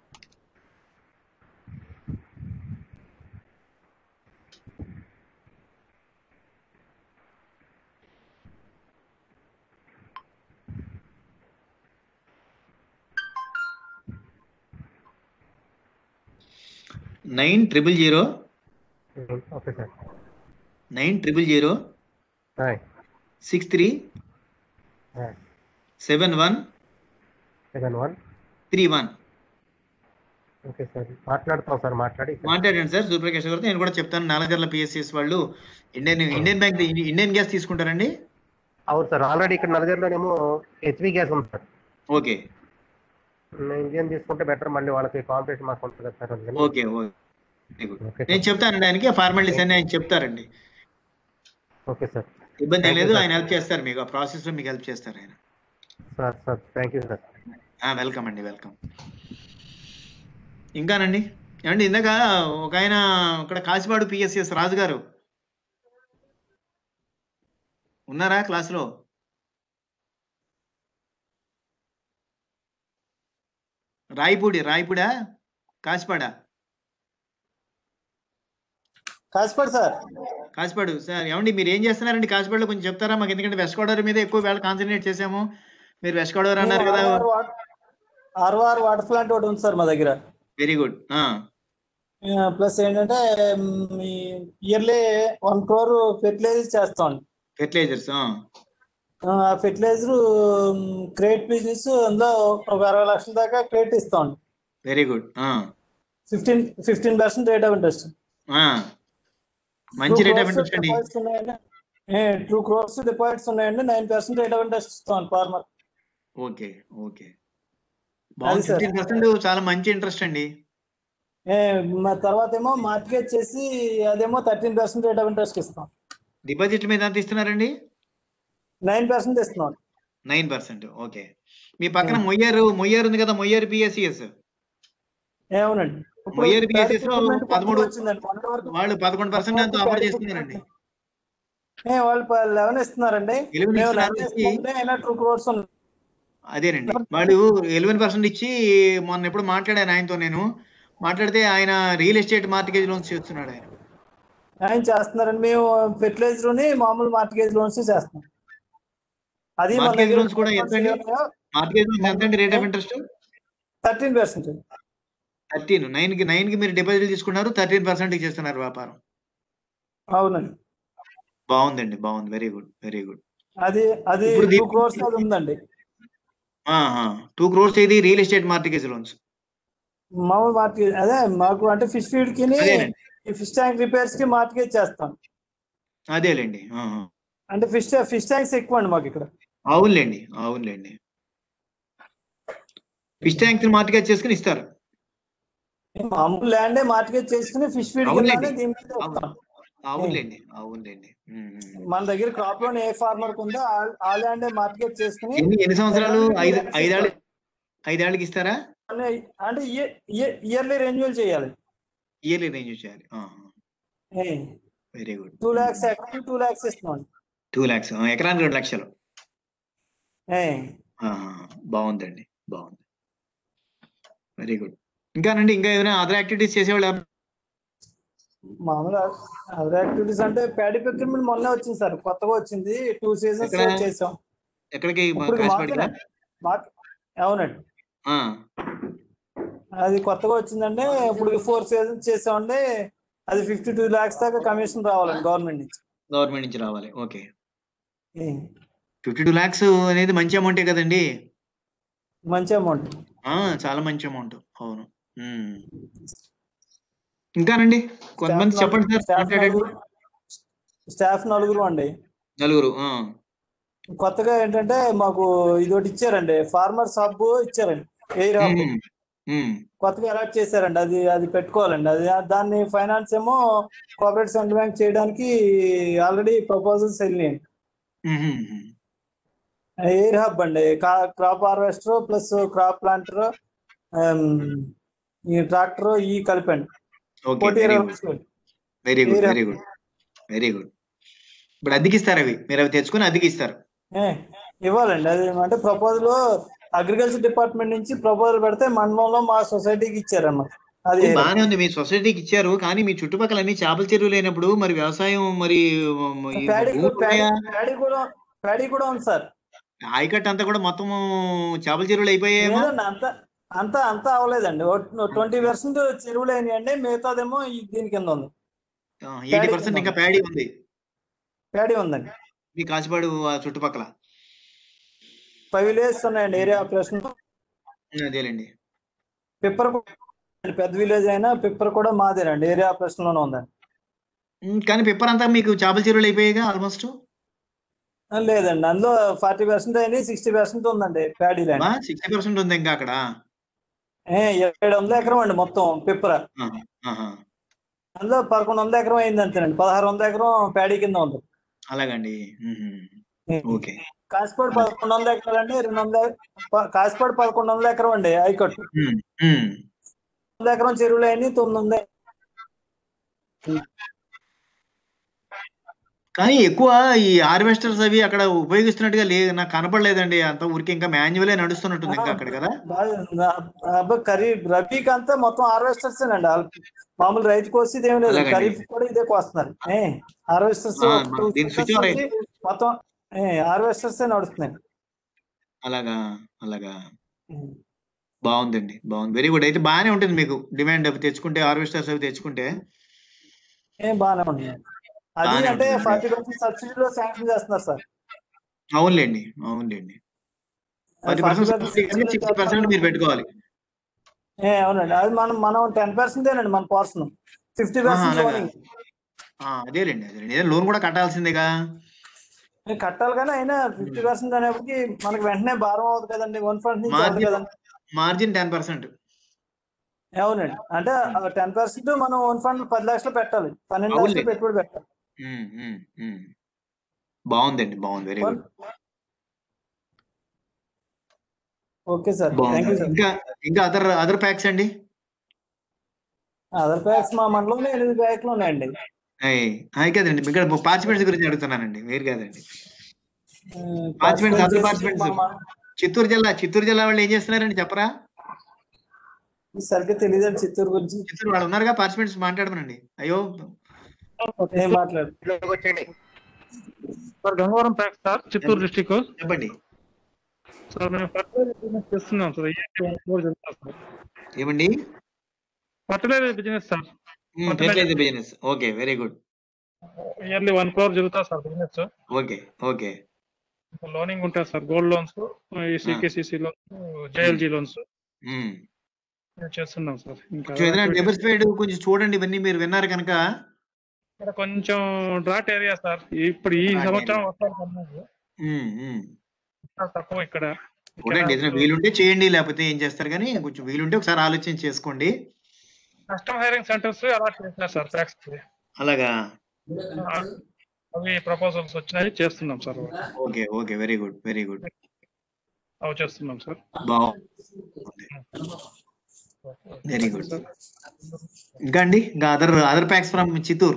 nine triple zero okay sir nine triple zero హాయ్ సిక్స్ త్రీ హాయ్ seven one seven one three one okay sir మాట్లాడతాం సార్ మాట్లాడి మాట్లాడండి సార్ సూర్యప్రకాష్ గారితో నేను కూడా చెప్తాను నాలుగర్ల పిఎస్సిఎస్ వాళ్ళు Indian Indian bank Indian gas తీసుకుంటారండి అవును సార్ ఆల్రెడీ ఇక్కడ నలుగురిలోనేమో హెచ్పి గ్యాస్ ఉంది సార్ ఓకే ఇండియన్ తీసుకుంటే బెటర్ మళ్ళీ వాళ్ళకి కాంపిటీషన్ మాకు ఉంటుంది కదా సార్ అందుకని ఓకే ఓకే గుడ్ ఓకే నేను చెప్తానండి ఆయనకి ఫార్మాలిటీస్ అన్ని ఆయన చెప్తారండి ఓకే సార్ ఇబ్బంది ఏం Thank you, లేదు sir. ఆయన హెల్ప్ చేస్తారు మీకు ఆ ప్రాసెస్ లో మీకు హెల్ప్ చేస్తారు ఆయన sir sir thank you sir welcome అండి వెల్కమ్ ఇంకానండి ఏమండి ఇందాక ఒక ఆయన ఇక్కడ కాసిపాడు పిఎస్ఎస్ రాజు గారు ఉన్నారా క్లాసులో రాయపూడి రాయపూడా కాసిపాడా కాసిపడి సార్ కాసిపాడు సార్ ఏమండి మీరు ఏం చేస్తున్నారండి కాసిపాడులో కొంచెం చెప్తారా మాకు ఎందుకంటే వెస్ట్ గోదావరి మీద ఎక్కువ వేళ కాన్సన్ట్రేట్ చేసాము మీరు వెస్ట్ గోదావరి అన్నారు కదా ఆర్ఆర్ వాటర్ ప్లాంట్ ఒకటి ఉంది సార్ మా దగ్గర వెరీ గుడ్ ప్లస్ ఏంటంటే ఇయర్లీ వన్ క్రోర్ ఫెర్టిలైజర్ చేస్తాం ఫెర్టిలైజర్స్ ఆ ఫెర్టిలైజర్ క్రేట్ బిజినెస్ అందులో ఒక అరవై లక్షల దాకా క్రేట్ ఇస్తాం very good fifteen fifteen percent rate of interest మంచి రేట్ ఆఫ్ ఇంట్రెస్ట్ అండి టూ క్రోర్స్ డిపాజిట్స్ ఉన్నాయండి nine percent rate of interest ఇస్తాం ఫార్మర్ ఓకే ఓకే బాగుంది సార్. ఫిఫ్టీన్ పర్సెంట్ చాలా మంచి ఇంట్రెస్ట్ అండి తర్వాత ఏమో మార్కెట్ చేసి అదేమో thirteen percent rate of interest ఇస్తాం డిపాజిట్ల మీద ఎంత ఇస్తున్నారండి నైన్ పర్సెంట్ ఇస్తున్నాం నైన్ పర్సెంట్ ఓకే మీ పక్కన మొయ్యారు మొయ్యారు ఉంది కదా మొయ్యారు పిఎస్సిఎస్ ఏమోనండి ఇప్పుడు మొయ్యారు ప్యాడీ BSS లో procurement కొత్తగా పదమూడు- వచ్చిందండి. మొన్నటి వరకు వాళ్ళు పదకొండు పర్సెంట్ అంత ఆఫర్ చేస్తున్నారండి ఏ, వాళ్ళు లెవెన్ ఇస్తున్నారండి 11 మేము ఇస్తున్నారు నైన్ వచ్చి- ఇస్తుంటే అయినా టూ క్రోర్స్ ఉంది అదేనండి వాళ్ళు ఎలెవెన్ పర్సెంట్ ఇచ్చి మొన్న ఎప్పుడు మాట్లాడాను ఆయనతో నేను మాట్లాడితే ఆయన రియల్ ఎస్టేట్ మార్టిగేజ్ లోన్స్ చేస్తున్నాడు ఆయన ఆయన చేస్తున్నారండి మేము ఫెర్టిలైజర్ ని మామూలు మార్టిగేజ్ లోన్స్ చేస్తున్నాం అది మన Mortgage దగ్గర loans కూడా ఎంత అండి? మార్టిగేజ్ లోన్స్ ఎంత అండి rate of interest thirteen percent thirteen nine కి నైన్ కి మీరు డిపాజిట్ తీసుకున్నారు థర్టీన్ పర్సెంట్ చేస్తున్నారు వ్యాపారం అవునండి బాగుందండి బాగుంది వెరీ గుడ్ వెరీ గుడ్ అది అది ఇప్పుడు టూ దీనికి- క్రోర్స్ అది ఉందండి టూ క్రోర్స్ ఇది రియల్ ఎస్టేట్ మార్టిగేజ్ లోన్స్ మామూలు మార్టిగేజ్ అదే మాకు అంటే ఫిష్ ఫీడ్ కి అదేనండి ఫిష్ ట్యాంక్ రిపేర్స్ కి మార్టిగేజ్ చేస్తాం అదేలేండి ఆ, ఆ. అంటే ఫిష్ ఫిష్ ట్యాంక్స్ ఎక్కువ అండి మాకు ఇక్కడ అవునులేండి అవునులేండి ఫిష్ ట్యాంక్స్ మార్టిగేజ్ చేసుకుని ఇస్తారు మామూలు ల్యాండే మార్టిగేజ్ చేసుకుని ఫిష్ ఫీడ్ అవునులేండి. దీని మీద ఇస్తాం. అవునులేండి అవునులేండి ఉమ్, ఉమ్. మన దగ్గర క్రాప్ లోన్ ఏ ఫార్మర్ ఉందో ఆ- ఆ ల్యాండే మార్టిగేజ్ చేసుకుని ఎన్ని ఎన్ని సంవత్సరాలు ఐదు ఐదేళ్ళు ఐదేళ్ళకి ఇస్తారా అనే- అంటే ఇయర్లీ రెన్యువల్ చేయాలి ఇయర్లీ రేంజ్ చేయాలి వెరీ గుడ్ టూ లాక్స్ ఎకరానికి టూ లాక్స్ ఇస్తున్నాం టూ ల్యాక్స్ ఎకరానికి రెండు లక్షలు ఏ, ఆహా, బాగుందండి బాగుంది వెరీ గుడ్ ఇంకానండి ఇంకా ఏదైనా అదర్ యాక్టివిటీస్ చేసేవాళ్ళు ఎవరు? మామూలు అదర్ యాక్టివిటీస్ అంటే ప్యాడీ ప్రొక్యూర్మెంట్ మొన్నే వచ్చింది సార్ కొత్తగా వచ్చింది టూ సీజన్స్ ఎక్కడ? చేసాం ఎక్కడికి ఇప్పుడు కాసిపాడికి మాకేనే. మాకు అవునండి అది కొత్తగా వచ్చిందంటే ఇప్పుడు ఫోర్ సీజన్స్ చేసామంటే అది ఫిఫ్టీ టూ లాక్స్ దాకా కమిషన్ రావాలండి గవర్నమెంట్ నుంచి గవర్నమెంట్ నుంచి రావాలి ఓకే ఏ, ఫిఫ్టీ టూ ల్యాక్స్ అనేది మంచి అమౌంటే కదండి మంచి అమౌంట్ ఆ, చాలా మంచి అమౌంట్ అవును ఉమ్. ఇంకానండి కొంతమంది చెప్పండి సార్ స్టాఫ్ మాట్లాడండి నలుగురు స్టాఫ్ నలుగురు అండి నలుగురు ఆ, కొత్తగా ఏంటంటే మాకు ఇది ఒకటి ఇచ్చారండి ఫార్మర్స్ హబ్ ఇచ్చారండి ఎయిర్ హబ్ ఉమ్, ఉమ్, కొత్తగా అలాట్ చేశారండి అది అది పెట్టుకోవాలండి అది దాన్ని ఫైనాన్స్ ఏమో కోఆపరేటివ్ సెంట్రల్ బ్యాంక్ చేయడానికి ఆల్రెడీ ప్రపోజల్స్ వెళ్ళినాయి ఉమ్, ఉమ్, ఉమ్. ఎయిర్ హబ్ అండి crop harvester plus crop planter ఈ ట్రాక్టర్ ఈ కలిపండి ఓకే కోటి వెరీ ఇరవై గుడ్ లక్షలు. Very good Air very good very good ఇప్పుడు అద్దెకి ఇస్తారు అవి మీరు అవి తెచ్చుకొని అద్దెకి ఇస్తారు ఏ, ఇవ్వాలండి అది అంటే ప్రపోజల్ అగ్రికల్చర్ డిపార్ట్మెంట్ నుంచి ప్రపోజల్ పెడితే మండలంలో మా సొసైటీకి ఇచ్చారన్న అది అది బాగానే ఉంది మీ సొసైటీకి ఇచ్చారు కానీ మీ చుట్టుపక్కల అన్ని చేపల చెరువులు లేనప్పుడు మరి వ్యవసాయం మరి ఈ ప్యాడీ భూములు ఉన్నాయా? ప్యాడీ కూడా ప్యాడీ కూడా ఉంది సార్ ఆయకట్టు అంతా కూడా మొత్తం చేపల చెరువులు అయిపోయాయేమో లేదండి అంత అంతా అంతా అవ్వలేదండి ట్వంటీ పర్సెంట్ చెరువులు అయినాయండి మిగతాదేమో ఈ దీని కింద ఉంది ఎయిటీ ప్యాడీ పర్సెంట్ కింద ఇంకా ప్యాడీ ఉంది ప్యాడీ ఉందండి మీ కాచిపాడు ఆ చుట్టుపక్కల ఫైవ్ విలేజెస్ ఉన్నాయండి ఏరియా ఆపరేషన్ అదేలేండి పిప్పర్ కూడా పెద్ద విలేజ్ అయినా పిప్పర్ కూడా మాదేనండి ఏరియా ఆపరేషన్ లోనే ఉందండి ఉమ్, కానీ పెప్పర్ అంతా మీకు చేపల చెరువులు అయిపోయాయిగా ఆల్మోస్ట్ ఆ, లేదండి అందులో ఫార్టీ పర్సెంట్ అయింది సిక్స్టీ పర్సెంట్ ఉందండి ప్యాడీ ల్యాండ్ సిక్స్టీ పర్సెంట్ ఉంది ఇంకా అక్కడ ఏడు వందల ఎకరం అండి మొత్తం పిప్పర ఆహా, ఆహా. అందులో పదకొండు వందల ఎకరం అయింది అంతేనండి పదహారు వందల ఎకరం ప్యాడీ కింద ఉంది అలాగండి ఉహుం. ఓకే కాసిపాడు పదకొండు వందల ఎకరాలు అండి రెండు వందల ప- కాసిపాడు పదకొండు వందల ఎకరం అండి హైకోర్టు ఉమ్, ఉమ్. వందల ఎకరం చెరువులు అయినాయి తొమ్మిది వందల కానీ ఎక్కువ ఈ హార్వెస్టర్స్ అవి అక్కడ ఉపయోగిస్తున్నట్టుగా లే నాకు కనపడలేదండి అంత ఊరికి ఇంకా మాన్యువలే నడుస్తున్నట్టుంది ఇంకా అక్కడ కదా బాగా ఖరీఫ్ రబీకి అంతా మొత్తం హార్వెస్టర్స్ అండి మామూలు రైతు కోసేది ఏం లేదు అలాగండి. ఖరీఫ్ కూడా ఇదే కోస్తున్నారు హార్వెస్టర్స్ ఆ, మన దీని switch over అయింది. మొత్తం హార్వెస్టర్స్ నడుస్తున్నాయి అలాగా అలాగా బాగుందండి బాగుంది వెరీ గుడ్ అయితే బాగానే ఉంటుంది మీకు డిమాండ్ అవి తెచ్చుకుంటే హార్వెస్టర్స్ అవి తెచ్చుకుంటే ఏం బాగానే ఉంది అది బాగానే అంటే ఉంటుంది. ఫార్టీ పర్సెంట్ సబ్సిడీలో శాంక్షన్ చేస్తున్నారు సార్ అవునులేండి అవునులేండి పది పర్సెంట్ సిక్స్టీ పర్సెంట్ మీరు పెట్టుకోవాలి ఏ, అవునండి అది మనం మనం టెన్ పర్సెంటేనండి మన పోర్షన్ ఫిఫ్టీ ఆహా, పర్సెంట్ అలాగా. లోనింగ్ ఆ, అదేలేండి అదేలేండి ఏదో లోన్ కూడా కట్టాల్సిందేగా కట్టాలి కానీ అయినా ఫిఫ్టీ పర్సెంట్ అనేప్పటికి మనకి వెంటనే భారం అవుతుంది కదండి వన్ ఫండ్ నుంచి అవుతుంది మార్జిన్ కదండి మార్జిన్ టెన్ పర్సెంట్ అవునండి అంటే టెన్ పర్సెంట్ మనం వన్ ఫండ్ పది లక్షలు పెట్టాలి పన్నెండు అవునులే. లక్షలు పెట్టుబడి పెట్టాలి బాగుందండి బాగుంది very good okay sir thank you బాగుంది సార్ ఇంకా ఇంకా అదర్ అదర్ ప్యాక్స్ అండి అదర్ ప్యాక్స్ మా మండలంలో ఎనిమిది ప్యాక్లు ఉన్నాయండి అయ్, అయ్ కదండి ఇక్కడ పార్టిసిపెంట్స్ గురించి అడుగుతున్నానండి మీరు కాదండి Participants, other participants. మా మన- చిత్తూరు జిల్లా చిత్తూరు జిల్లా వాళ్ళు ఏం చేస్తున్నారండి చెప్పరా సరిగ్గా తెలియదండి చిత్తూరు గురించి చిత్తూరు వాళ్ళు ఉన్నారుగా పార్టిసిపెంట్స్ మాట్లాడమనండి అయ్యో ఏం మాట్లాడు ఇంట్లోకి వచ్చేయండి sir Gangavaram PACS sir Chittoor district చెప్పండి సార్ మేము ఫర్టిలైజర్ బిజినెస్ చేస్తున్నాం సార్ ఇయర్లీ వన్ క్రోర్ జరుగుతుంది సార్ ఏమండి fertiliser business sir fertiliser business okay very good yearly one crore జరుగుతుంది sir business okay okay loaning ఉంటుంది సార్ గోల్డ్ లోన్స్ ఈ సికేసిసి లోన్స్ జేఎల్జీ లోన్స్ చేస్తున్నాం సార్ ఇంకా కొంచెం ఏదైనా డైవర్సిఫైడ్ కొంచెం చూడండి ఇవన్నీ మీరు విన్నారు కనుక ఇక్కడ కొంచెం డ్రాట్ ఏరియా సార్ ఇప్పుడు ఈ Drought సంవత్సరం area. వర్షాలు పడినాయి. ఉమ్, ఉమ్. వర్షాలు తక్కువ ఇక్కడ చూడండి ఏదైనా వీలుంటే చేయండి లేకపోతే ఏం చేస్తారు కానీ కొంచెం వీలుంటే ఒకసారి ఆలోచన చేసుకోండి కస్టమ్ హైరింగ్ సెంటర్స్ అలాట్ చేసినారు సార్ ట్యాక్స్ అలాగా అవి ప్రపోజల్స్ వచ్చినాయి చేస్తున్నాం sir okay okay very good very good అవి చేస్తున్నాం సార్ బాగుంది వెరీ గుడ్ ఇంకా అండి ఇంకా other other PACS from Chittoor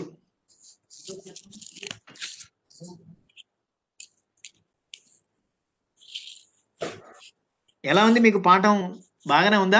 ఎలా ఉంది మీకు పాఠం బాగానే ఉందా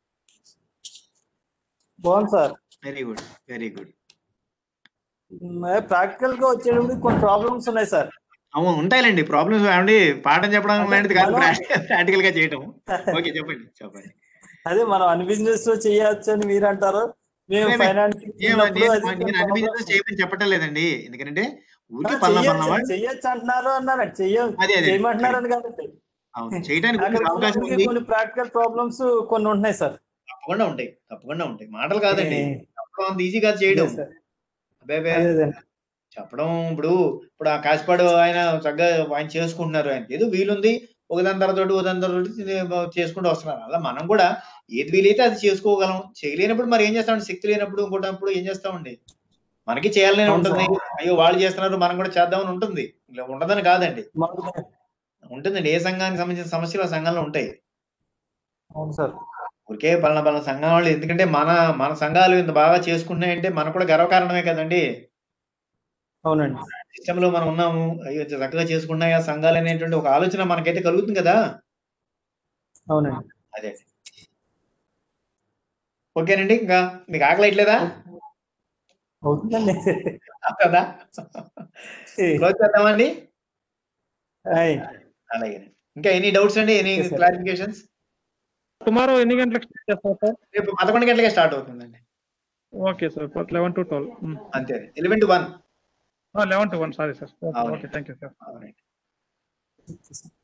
బాగుంది sir very good very good practical గా వచ్చేటప్పుడు కొన్ని ప్రాబ్లమ్స్ ఉన్నాయి సార్ అవును ఉంటాయిలేండి ప్రాబ్లమ్స్ ఏమండి పాఠం చెప్పడం అంటే లాంటిది కాదు మనం- ప్రాక్టికల్ గా చేయటం ఓకే చెప్పండి చెప్పండి అదే మనం అన్ని బిజినెస్ చేయొచ్చు అని మీరు అంటారు మేము నేను- ఫైనాన్స్ ఏమ- నేను నేను అన్ని బిజినెస్ చేయమని చెప్పటం లేదండి ఎందుకంటే ఊరికి పనుల పనుల చెయ్యొచ్చు అంటున్నారు అన్నారు చెయ్య అదే, అదే. చేయమంటున్నారు అని కాబట్టి అవును చేయడానికి అక్కడ కొంచెం అవకాశం మనకి ఉంది కొన్ని ప్రాక్టికల్ ప్రాబ్లమ్స్ కొన్ని ఉంటున్నాయి సార్ తప్పకుండా ఉంటాయి తప్పకుండా ఉంటాయి మాటలు కాదండి ఏ, చెప్పడం అంత ఈజీ కాదు చేయడం అదే సార్. అబ్బే అబ్బే. అదే అదే. చెప్పడం ఇప్పుడు ఇప్పుడు ఆ కాసిపాడు ఆయన చక్కగా ఆయన చేసుకుంటున్నారు ఆయన ఏదో వీలుంది ఒకదాని తర్వాత ఒకటి, ఒకదాని తర్వాత ఒకటి చేసుకుంటూ వస్తున్నారు అలా మనం కూడా ఏది వీలైతే అది చేసుకోగలం చేయలేనప్పుడు మరి ఏం చేస్తామండి శక్తి లేనప్పుడు ఇంకోటప్పుడు ఏం చేస్తామండి మనకి చేయాలని అవును ఉంటుంది అయ్యో వాళ్ళు చేస్తున్నారు మనం కూడా చేద్దామని ఉంటుంది ఇలా ఉండదని కాదండి మనకు- ఉంటుందండి ఏ సంఘానికి సంబంధించిన సమస్యలు ఆ సంఘంలో ఉంటాయి అవును సార్ ఊరికే పలానా పలానా సంఘం వాళ్ళు ఎందుకంటే మన మన సంఘాలు ఇంత బాగా చేసుకుంటున్నాయంటే మనకు కూడా గర్వకారణమే కదండి అవునండి సిస్టమ్ లో మనం ఉన్నాము అయ్యో ఇంత చక్కగా చేసుకున్నాయి ఆ సంఘాలు అనేటువంటి ఒక ఆలోచన మనకైతే కలుగుతుంది కదా అవునండి అదే ఓకేనండి ఇంకా మీకు ఆకలి అట్లేదా అవుతుందండి కదా క్లోజ్ చేద్దామండి ఆయ్. అలాగే ఇంకా ఎనీ డౌట్స్ అండి any Okay, sir. Clarifications tomorrow ఎన్ని గంటలకు స్టార్ట్ చేస్తారు సార్ రేపు పదకొండు గంటలకే స్టార్ట్ అవుతుందండి okay sir eleven to twelve అంతే eleven to one eleven to one sorry sir అవునండి. ఓకే థ్యాంక్ యూ సార్ అవునండి ఓకే సార్.